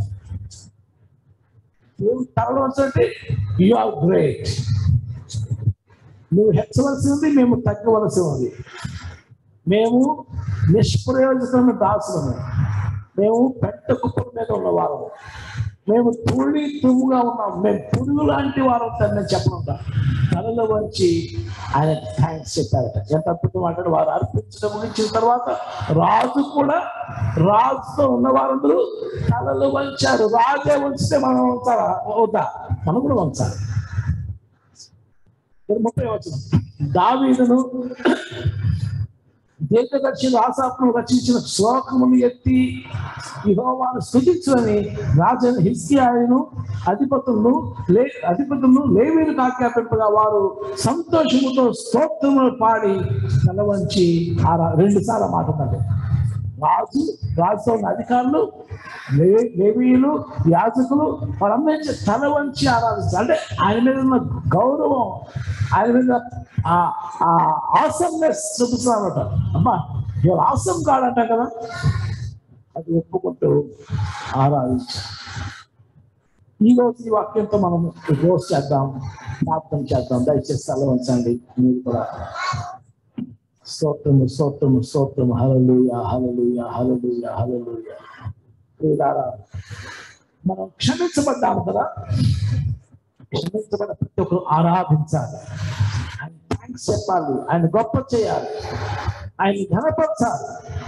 దేవుడు తలలు వంచంటే యు ఆర్ గ్రేట్ నువ్వు హెచ్చవలసి ఉంది మేము తగ్గవలసి ఉంది మేము నిష్ప్రయోజకమైన దాసులము మేము పెద్ద కుప్పల మీద ఉన్నవారము మేము తుళ్ళి తుమ్ముగా ఉన్నాం మేము పురుగు లాంటి వారు నేను చెప్పనుంటా తలలో వచ్చి ఆయన థ్యాంక్స్ చెప్పారట ఎంత అద్భుతం అంటాడు వారు అర్పించడం ముగించిన తర్వాత రాజు కూడా రాజుతో ఉన్న వారందరూ తలలు వంచారు రాజే వంచితే మనం వంచాలా వద్దా మనం కూడా వంచాలి ఇక్కడ ముప్పై వచ్చిన దావీదును దీర్ఘదర్శులు ఆశాపును రచించిన శ్లోకములు ఎత్తి యెహోవాను స్థుతించని రాజు హిస్కియాను అధిపతులను లే అధిపతులను లేవీలు ఆజ్ఞాపింపగా వారు సంతోషముతో స్తోత్రములు పాడి తలవంచి ఆ రెండు సార్లు మాట్లాడారు రాజు రాజుతో ఉన్న అధికారులు లే- లేవీయులు యాజకులు వాళ్ళందరినీ తల వంచి ఆరాధిస్తారు అంటే ఆయన మీద ఉన్న గౌరవం ఆయన మీద ఆ ఆసమ్నెస్ చూపిస్తున్నారట అమ్మా ఇవాళ ఆసం కాడంట కదా అది ఒప్పుకుంటూ ఆరాధించారు ఈ రోజు ఈ వాక్యంతో మనం రోజు చేద్దాం ప్రార్థన చేద్దాం దయచేసి తల వంచండి మీరు కూడా స్తోత్రము స్తోత్రము స్తోత్రము హలలుయ హలలుయ హలలుయ హలలుయ ప్రియులారా మనం క్షమించబడ్డాము కదా క్షమించబడ్డ ప్రతి ఒక్కరు ఆరాధించాలి ఆయన థ్యాంక్స్ చెప్పాలి ఆయన గొప్ప చేయాలి ఆయన ఘనపరచాలి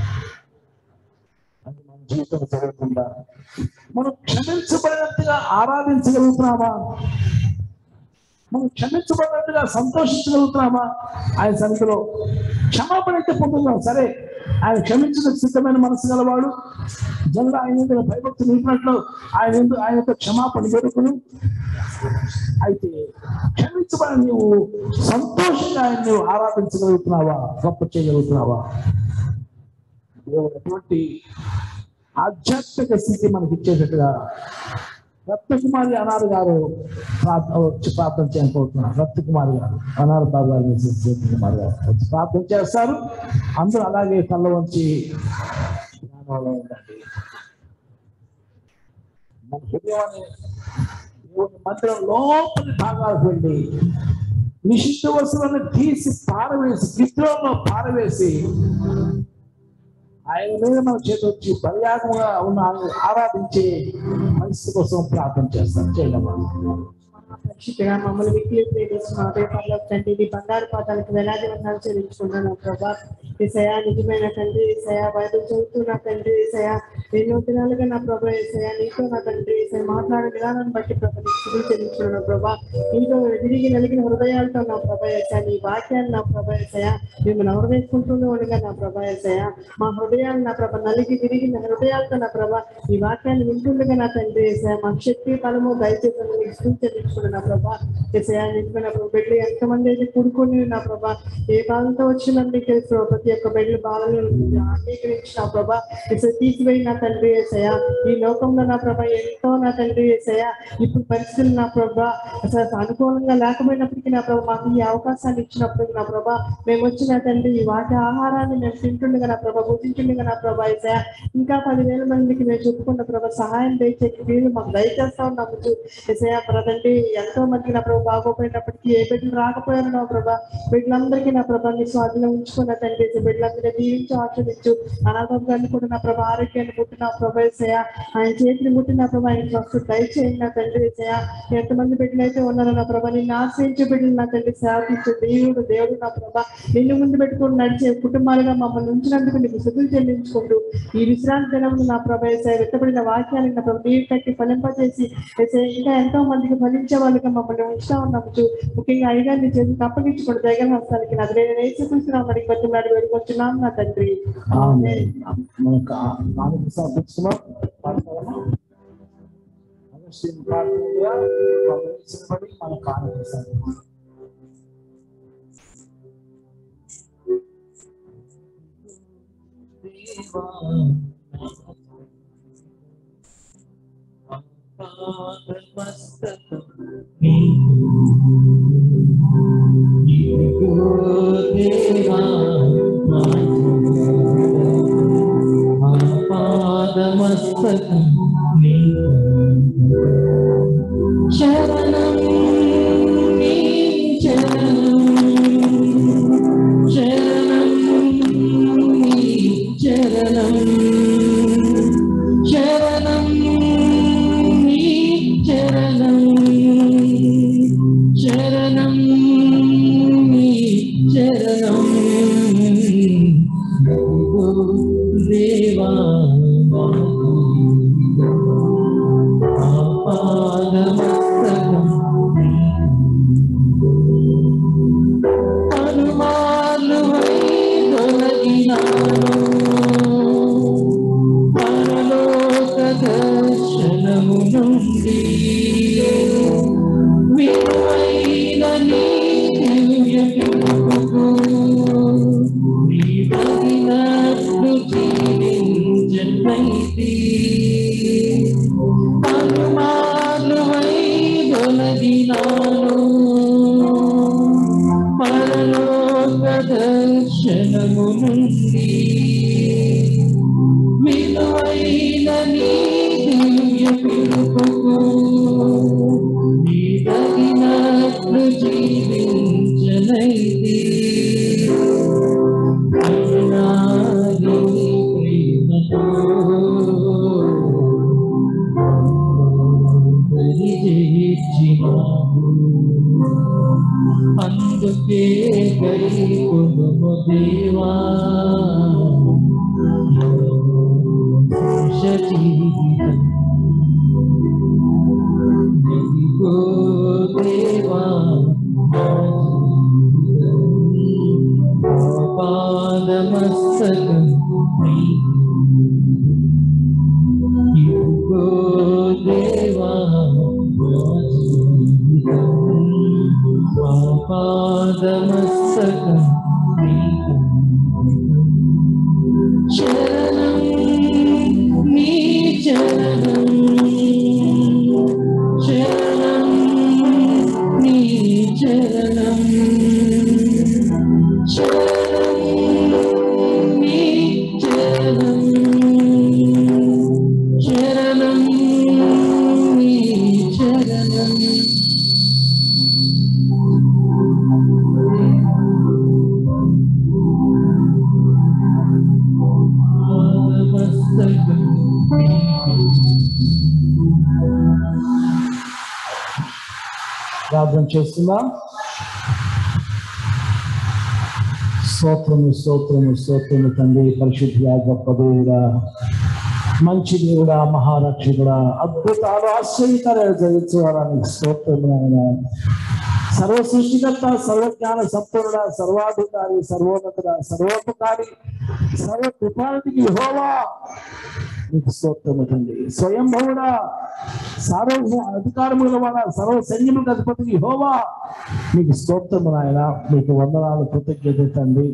అది మన జీవితంలో జరగకుండా మనం క్షమించబడినట్టుగా ఆరాధించగలుగుతున్నామా మనం క్షమించబడినట్టుగా సంతోషించగలుగుతున్నామా ఆయన సన్నిధిలో క్షమాపణ అయితే పొందుతున్నాం సరే ఆయన క్షమించిన సిద్ధమైన మనసు గలవాడు జనులు ఆయన మీద భయభక్తి నిలిపినట్లు ఆయన ఎందు- ఆయన యొక్క క్షమాపణ వేడుకుని అయితే క్షమించబడి నీవు సంతోషంగా ఆయన నీవు ఆరాధించగలుగుతున్నావా గొప్ప చేయగలుగుతున్నావా దేవుడు ఎటువంటి ఆధ్యాత్మిక స్థితి మనకి ఇచ్చేటట్టుగా రత్నకుమారి అనారు గారు ప్రార్థ- వచ్చి ప్రార్థన చేయకపోతున్నారు రత్నకుమారి గారు అనారు బాబు గారు మిసెస్ రత్నకుమారి గారు వచ్చి ప్రార్థన చేస్తారు అందరూ అలాగే కళ్ళ వంచి ధ్యానంలో ఉండండి మన హృదయాన్ని దేవుని మందిరం లోపలి భాగాలకు వెళ్ళి నిషిద్ధ వస్తువులను తీసి పారవేసి విగ్రహంలో పారవేసి ఆయన మీద మన చేతి వచ్చి బలియాగముగా ఉన్న ఆయన ఆరాధించే మనసు కోసం ప్రార్థన చేస్తాం చేయగలమా పరిశుద్ధంగా మమ్మల్ని మిక్కిలి ప్రేమిస్తున్న పేపర్లో తండ్రి నీ బంగారు పాదాలకు వేలాది వందలు చెల్లించుకున్నాను ప్రభా ఈసయా నిజమైన తండ్రి ఈసయా బైబిల్ చదువుతున్న తండ్రి ఈసయా ఎన్నో దినాలుగా నా ప్రభా ఈసయా నీతో నా తండ్రి ఈసయ మాట్లాడే విధానాన్ని బట్టి ప్రభా నీకు స్థుతులు చెల్లించుకున్నాను ప్రభా నీతో విరిగి నలిగిన హృదయాలతో నా ప్రభా ఈసయా నీ వాక్యాన్ని నా ప్రభా ఈసయా మేము నవరవేసుకుంటూనే ఉండగా నా ప్రభా ఈసయా మా హృదయాలు నా ప్రభ నలిగి విరిగిన హృదయాలతో నా ప్రభా ఈ వాక్యాన్ని వింటుండగా నా తండ్రి ఈసయా మా శక్తి బలము దయచేసి నీకు స్థుతి చెల్లించుకున్నాను నా ప్రభా ఈసయా నిజమైన ప్రభు బిడ్డలు ఎంతమంది అయితే కూడుకొని నా ప్రభా ఏ బాధతో వచ్చిందని తెలుసు ప్రభా. ప్రతి ఒక్క బిడ్డల బాధలు అంగీకరించిన ప్రభా ఇసే తీసివేయి నా తండ్రి ఏసయా ఈ లోకంలో నా ప్రభా ఎంతో నా తండ్రి ఏసయా ఇప్పుడు పరిస్థితులు నా ప్రభా అసలు అనుకూలంగా లేకపోయినప్పటికీ నా ప్రభా మాకు ఈ అవకాశాన్ని ఇచ్చినప్పుడు నా ప్రభా మేము వచ్చిన తండ్రి ఈ వాటి ఆహారాన్ని మేము తింటుండగా నా ప్రభా భుజింటుండగా నా ప్రభా ఏసయా ఇంకా పదివేల మందికి మేము చెప్పుకున్న ప్రభా సహాయం దయచే వీళ్ళు మాకు దయచేస్తా ఉన్నాము ఏసయా ప్రదండి ఎంతో మందికి నా ప్రభా బాగోపోయినప్పటికీ ఏ బిడ్డలు రాకపోయారు నా ప్రభా బిడ్డలందరికీ నా ప్రభా నీ స్వాధీనం ఉంచుకున్న తండ్రి బిడ్డలందరినీ దీవించి ఆశ్రదించు అనాథంగాన్ని కూడా నా ప్రభా ఆరోగ్యాన్ని ముట్టిన నా ప్రభా ఏసయా ఆయన చేతిని ముట్టిన నా ప్రభా ఆయన స్వస్థ దయచేయండి నా తండ్రి ఏసయా ఎంతమంది బిడ్డలు అయితే ఉన్నారో నా ప్రభా నిన్ను ఆశ్రయించే బిడ్డలు నా తండ్రి సేవకించే దేవుడు దేవుడు నా ప్రభా నిన్ను ముందు పెట్టుకుని నడిచే కుటుంబాలుగా మమ్మల్ని ఉంచినందుకు నీకు శుద్ధులు చెల్లించుకుంటూ ఈ విశ్రాంతి దినమును నా ప్రభా ఏసయ వెత్తబడిన వాక్యాలను నా ప్రభా నీరు కట్టి ఫలింపజేసి ఏసయ్య ఇంకా ఎంతో మందికి ఫలించే వాళ్ళుగా మమ్మల్ని ఉంచుతా ఉన్నాము చూ. ముఖ్యంగా అయ్యగారిని చేసి తప్పగించుకోండి దగ్గర హస్తానికి నా దగ్గర వేసుకుంటున్నాం మరి బతున్నాడు వేడుకొచ్చున్నాం నా తండ్రి ఆమేన్. మనకు నాలుగు సమర్పించుకున్నాం పాడతామా? అగస్టిన్ పాడుతుందిగా, ప్రవేశించబడి మన కానుకలు శరణం నీ శరణం శరణం నీ శరణం శరణం నీ శరణం శరణం నీ శరణం దేవా అనుమానువై తొలగిన నైతి పలుమార్లువై దొలగినాను పరలోక దర్శనము నుండి విలువైన నీ దివ్య పిలుపుకు నీ తగినట్లు జీవించనైతి అన్నాది ప్రేమతో పరిచేర్చినావు. అందుకే కై కొనుము దేవా శిక్ష జీవితం ఇదిగో దేవా నా జీవితం. పాదమస్తకం ఇదిగో దేవా నా జీవితం. మా పాదమస్తకం శరణం నీ చరణం శరణం నీ చరణం శరణం నీ చరణం శరణం నీ చరణం ప్రార్థన చేస్తున్నాం స్తోత్రము స్తోత్రము స్తోత్రము తండ్రి పరిశుద్ధుడా గొప్ప దేవుడా మంచి దేవుడా మహారక్షకుడా అద్భుతాలు ఆశ్చర్యకార్యాలు జయించేవారానికి స్తోత్రము నాయన సర్వ సృష్టికర్త సర్వజ్ఞాన సంపూర్ణ సర్వాధికారి సర్వోన్నతుడ సర్వోపకారి సర్వ కృపానికి యెహోవా నీకు స్తోత్రము తండ్రి స్వయంభవుడా సార్వ అధికారముల వాడ సర్వ సైన్యములకు అధిపతికి హోవా నీకు స్తోత్రము నాయన నీకు వందనాలు కృతజ్ఞత తండ్రి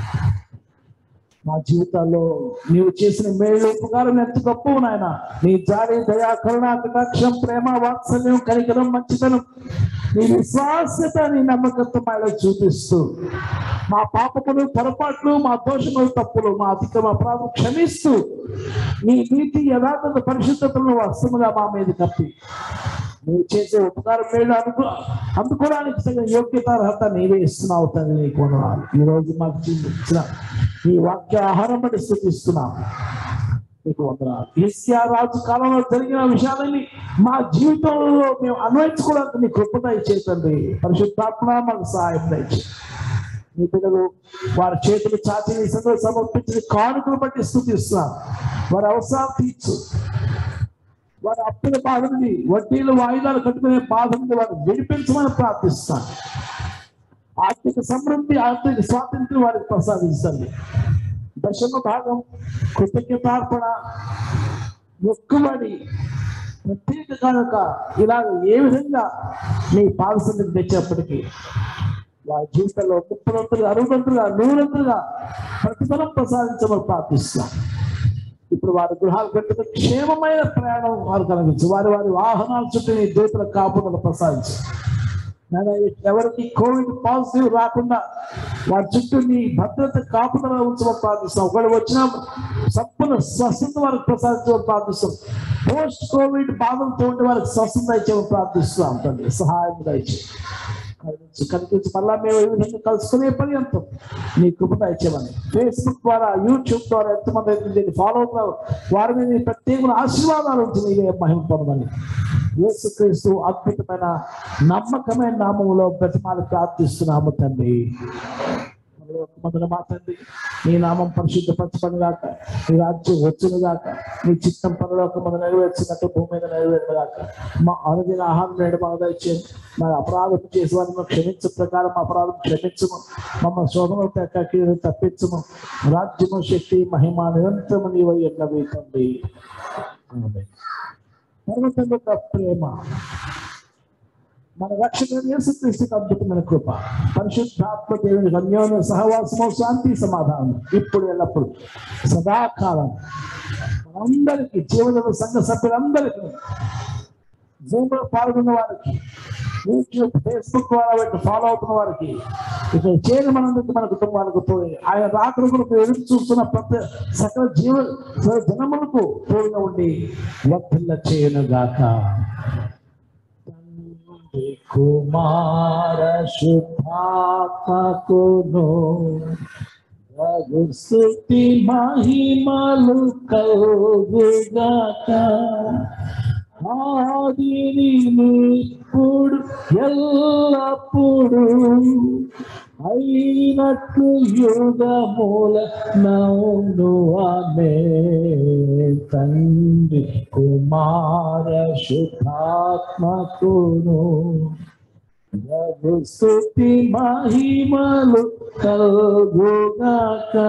మా జీవితాల్లో నీవు చేసిన మేలు ఉపకారం ఎంత గొప్పవు నాయన నీ జాడి దయా కరుణ కటాక్షం ప్రేమ వాత్సల్యం కనికరం మంచితనం నీ విశ్వాసత నీ నమ్మకత్వం మాలో చూపిస్తూ మా పాపములు పొరపాట్లు మా దోషములు తప్పులు మా అధికమ అపరాధం క్షమిస్తూ నీ నీతి యథార్థత పరిశుద్ధతలను వస్తముగా మా మీద కప్పి నువ్వు చేసే ఉపకారం మేలు అనుకో అందుకోవడానికి తగిన యోగ్యత అర్హత నీవే ఇస్తున్నావు తండ్రి నీకు వందనాలు ఈ రోజు మాకు చూపించిన ఈ వాక్య ఆహారం బట్టి స్థుతిస్తున్నాం నీకు వందనాలు ఈస్యా రాజు కాలంలో జరిగిన విషయాలని మా జీవితంలో మేము అన్వయించుకోవడానికి నీ కృప దయచేతండి పరిశుద్ధాత్మ మాకు సహాయం దయచే నీ బిడ్డలు వారి చేతులు చాచి నీ సందులో సమర్పించిన కానుకలు బట్టి స్థుతిస్తున్నాం వారి అవసరాలు తీర్చు వారి అప్పుల బాధ నుండి వడ్డీలు వాయిదాలు కట్టుకునే బాధ నుండి వారిని విడిపించమని ప్రార్థిస్తాను ఆర్థిక సమృద్ధి ఆర్థిక స్వాతంత్ర్యం వారికి ప్రసాదించండి దశమ భాగం కృతజ్ఞతార్పణ మొక్కుబడి ప్రత్యేక కనుక ఇలాగ ఏ విధంగా మీ పాలసీలకు తెచ్చేప్పటికీ వారి జీవితంలో ముప్పదంతులుగా అరుగుదంతులుగా నూరంతులుగా ప్రతిఫలం ప్రసాదించమని ప్రార్థిస్తున్నాం ఇప్పుడు వారి గృహాలు కట్టుకుని క్షేమమైన ప్రయాణం వారు కలిగించు వారి వారి వాహనాల చుట్టూ నీ దూతల కాపుదలు ప్రసాదించు నాయనా, ఎవరికి కోవిడ్ పాజిటివ్ రాకుండా వారి చుట్టూ నీ భద్రత కాపుదల ఉంచమని ప్రార్థిస్తాం ఒకవేళ వచ్చిన సంపూర్ణ స్వస్థత వారికి ప్రసాదించమని ప్రార్థిస్తాం పోస్ట్ కోవిడ్ బాధలతో ఉండే వారికి స్వస్థత ఇచ్చేమని ప్రార్థిస్తున్నాం తండ్రి సహాయం దయచే కనిపించు కనిపించు మళ్ళా మేము ఈ విధంగా కలుసుకునే పర్యంతం నీ కృప ఇచ్చేవని ఫేస్బుక్ ద్వారా యూట్యూబ్ ద్వారా ఎంతమంది అయితే దీన్ని ఫాలో అవుతున్నారు వారి మీద నీ ప్రత్యేకమైన ఆశీర్వాదాలు ఉంచి నీవే మహిమ పొందమని యేసుక్రీస్తు అద్భుతమైన నమ్మకమైన నామములో ప్రతిమాలు ప్రార్థిస్తున్నాము తండ్రి మొదలు మాట్లాడి నీ నామం పరిశుద్ధపరచబడి గాక నీ రాజ్యం వచ్చును గాక నీ చిత్తం పరలోక మన నెరవేర్చినట్టు భూమి మీద నెరవేరును గాక మా అనుదిన ఆహారం నేడు మా దయచేయండి మా అపరాధం చేసి వారిని క్షమించు ప్రకారం అపరాధం క్షమించము మమ్మ శోధన కీడు తప్పించము రాజ్యము శక్తి మహిమ నిరంతరము నీవై ఉన్నవి తండ్రి ఆమేన్. పర్వతం యొక్క ప్రేమ మన రక్షణ యేసుక్రీస్తుకి అద్భుతమైన కృప పరిశుద్ధాత్మ దేవుని అన్యోన్య సహవాసము శాంతి సమాధానం ఇప్పుడు ఎల్లప్పుడు సదాకాలం మనందరికీ జీవన సంఘ సభ్యులందరికీ జూమ్ లో పాల్గొన్న వారికి యూట్యూబ్ ఫేస్బుక్ ద్వారా వాటిని ఫాలో అవుతున్న వారికి ఇక్కడ చేరి మనందరికీ మన కుటుంబాలకు తోడి ఆయన రాకడ కొరకు ఎదురు చూస్తున్న ప్రతి సకల జీవ సకల జనములకు తోడుగా ఉండి వర్తిల్ల చేయను గాక తండ్రి కుమార శుద్ధాత్మకును రఘు స్థుతి మహిమలు కలుగుగాక ఆదిని ఇప్పుడు ఎల్లప్పుడు అయినట్లు యుగమూల నౌను ఆమె తండ్రి కుమార శుద్ధాత్మకును రఘు స్థుతి మహిమలు కలుగుగాక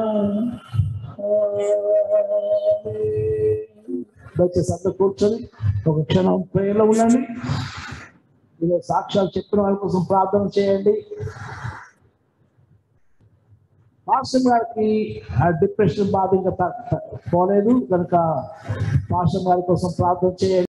దయచేసి అందరూ కూర్చొని ఒక క్షణం ప్రేయలో ఉండండి ఇదో సాక్ష్యాలు చెప్పిన వారి కోసం ప్రార్థన చేయండి పాస్టర్ గారికి ఆ డిప్రెషన్ బాధ ఇంకా త- త- పోలేదు కనుక పాస్టర్ గారి కోసం ప్రార్థన చేయండి